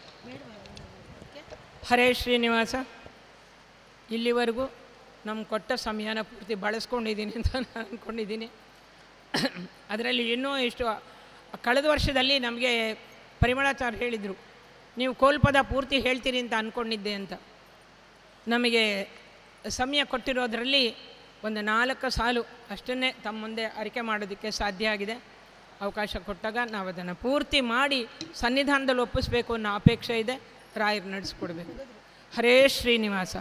Speaker 1: ಹರೇ ಶ್ರೀನಿವಾಸ ಇಲ್ಲಿವರೆಗೂ ನಮ್ಮ ಕೊಟ್ಟ ಸಮಯನ ಪೂರ್ತಿ ಬಳಸ್ಕೊಂಡಿದ್ದೀನಿ ಅಂತ ನಾನು ಅಂದ್ಕೊಂಡಿದ್ದೀನಿ ಅದರಲ್ಲಿ ಇನ್ನೂ ಇಷ್ಟು ಕಳೆದ ವರ್ಷದಲ್ಲಿ ನಮಗೆ ಪರಿಮಳಾಚಾರ್ಯ ಹೇಳಿದರು ನೀವು ಕೋಲ್ಪದ ಪೂರ್ತಿ ಹೇಳ್ತೀರಿ ಅಂತ ಅಂದ್ಕೊಂಡಿದ್ದೆ ಅಂತ ನಮಗೆ ಸಮಯ ಕೊಟ್ಟಿರೋದರಲ್ಲಿ ಒಂದು ನಾಲ್ಕು ಸಾಲು ಅಷ್ಟನ್ನೇ ತಮ್ಮ ಮುಂದೆ ಅರಿಕೆ ಮಾಡೋದಕ್ಕೆ ಸಾಧ್ಯ ಆಗಿದೆ ಅವಕಾಶ ಕೊಟ್ಟಾಗ ನಾವು ಅದನ್ನು ಪೂರ್ತಿ ಮಾಡಿ ಸನ್ನಿಧಾನದಲ್ಲಿ ಒಪ್ಪಿಸ್ಬೇಕು ಅನ್ನೋ ಅಪೇಕ್ಷೆ ಇದೆ ರಾಯರು ನಡೆಸ್ಕೊಡ್ಬೇಕು ಹರೇ ಶ್ರೀನಿವಾಸ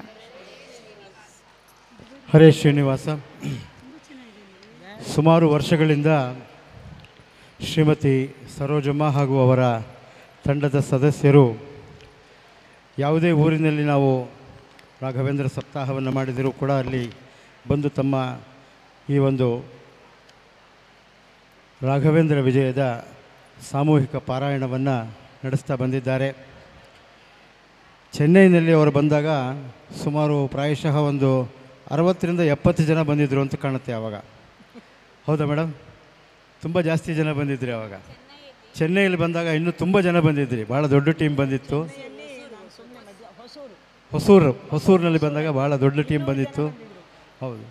Speaker 4: ಹರೇ ಶ್ರೀನಿವಾಸ ಸುಮಾರು ವರ್ಷಗಳಿಂದ ಶ್ರೀಮತಿ ಸರೋಜಮ್ಮ ಹಾಗೂ ಅವರ ತಂಡದ ಸದಸ್ಯರು ಯಾವುದೇ ಊರಿನಲ್ಲಿ ನಾವು ರಾಘವೇಂದ್ರ ಸಪ್ತಾಹವನ್ನು ಮಾಡಿದರೂ ಕೂಡ ಅಲ್ಲಿ ಬಂದು ತಮ್ಮ ಈ ಒಂದು ರಾಘವೇಂದ್ರ ವಿಜಯದ ಸಾಮೂಹಿಕ ಪಾರಾಯಣವನ್ನು ನಡೆಸ್ತಾ ಬಂದಿದ್ದಾರೆ ಚೆನ್ನೈನಲ್ಲಿ ಅವರು ಬಂದಾಗ ಸುಮಾರು ಪ್ರಾಯಶಃ ಒಂದು ಅರವತ್ತರಿಂದ ಎಪ್ಪತ್ತು ಜನ ಬಂದಿದ್ದರು ಅಂತ ಕಾಣುತ್ತೆ ಆವಾಗ ಹೌದಾ ಮೇಡಮ್ ತುಂಬ ಜಾಸ್ತಿ ಜನ ಬಂದಿದ್ರಿ ಆವಾಗ ಚೆನ್ನೈಯಲ್ಲಿ ಬಂದಾಗ ಇನ್ನೂ ತುಂಬ ಜನ ಬಂದಿದ್ರಿ ಭಾಳ ದೊಡ್ಡ ಟೀಮ್ ಬಂದಿತ್ತು ಹೊಸೂರು ಹೊಸೂರಿನಲ್ಲಿ ಬಂದಾಗ ಭಾಳ ದೊಡ್ಡ ಟೀಮ್ ಬಂದಿತ್ತು ಹೌದು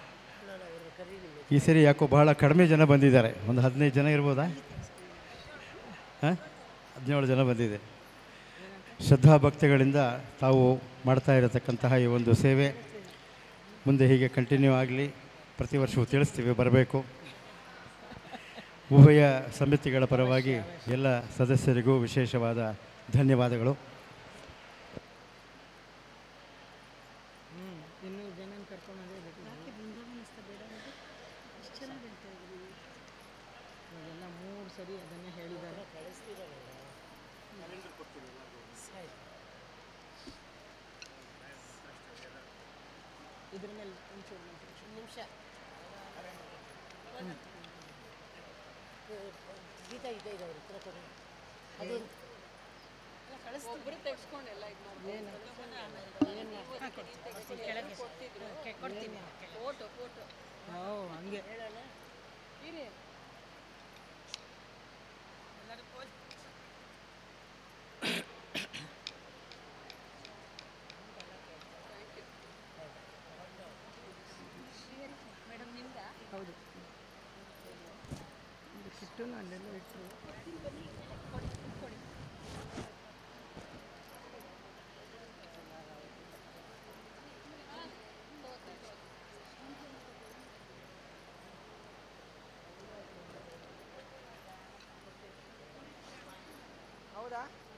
Speaker 4: ಈ ಸರಿ ಯಾಕೋ ಬಹಳ ಕಡಿಮೆ ಜನ ಬಂದಿದ್ದಾರೆ ಒಂದು ಹದಿನೈದು ಜನ ಇರ್ಬೋದಾ ಹಾಂ ಹದಿನೇಳು ಜನ ಬಂದಿದೆ ಶ್ರದ್ಧಾ ಭಕ್ತಿಗಳಿಂದ ತಾವು ಮಾಡ್ತಾ ಇರತಕ್ಕಂತಹ ಈ ಒಂದು ಸೇವೆ ಮುಂದೆ ಹೀಗೆ ಕಂಟಿನ್ಯೂ ಆಗಲಿ ಪ್ರತಿ ವರ್ಷವೂ ತಿಳಿಸ್ತೀವಿ ಬರಬೇಕು ಉಭಯ ಸಮಿತಿಗಳ ಪರವಾಗಿ ಎಲ್ಲ ಸದಸ್ಯರಿಗೂ ವಿಶೇಷವಾದ ಧನ್ಯವಾದಗಳು
Speaker 1: ಮೂರು ಸರಿ ಅದನ್ನೇ ಹೇಳಿದ್ದಾರೆ ಇದ್ರ ಮೇಲೆ ಒಂಚೂರು ನಿಮಿಷ ಓ ಹಂಗೆ ಹೌದು ಇದು ಕಿಟ್ಟನ್ನು ಅಲ್ಲೆಲ್ಲ ಇಟ್ಟರು ಹೌದಾ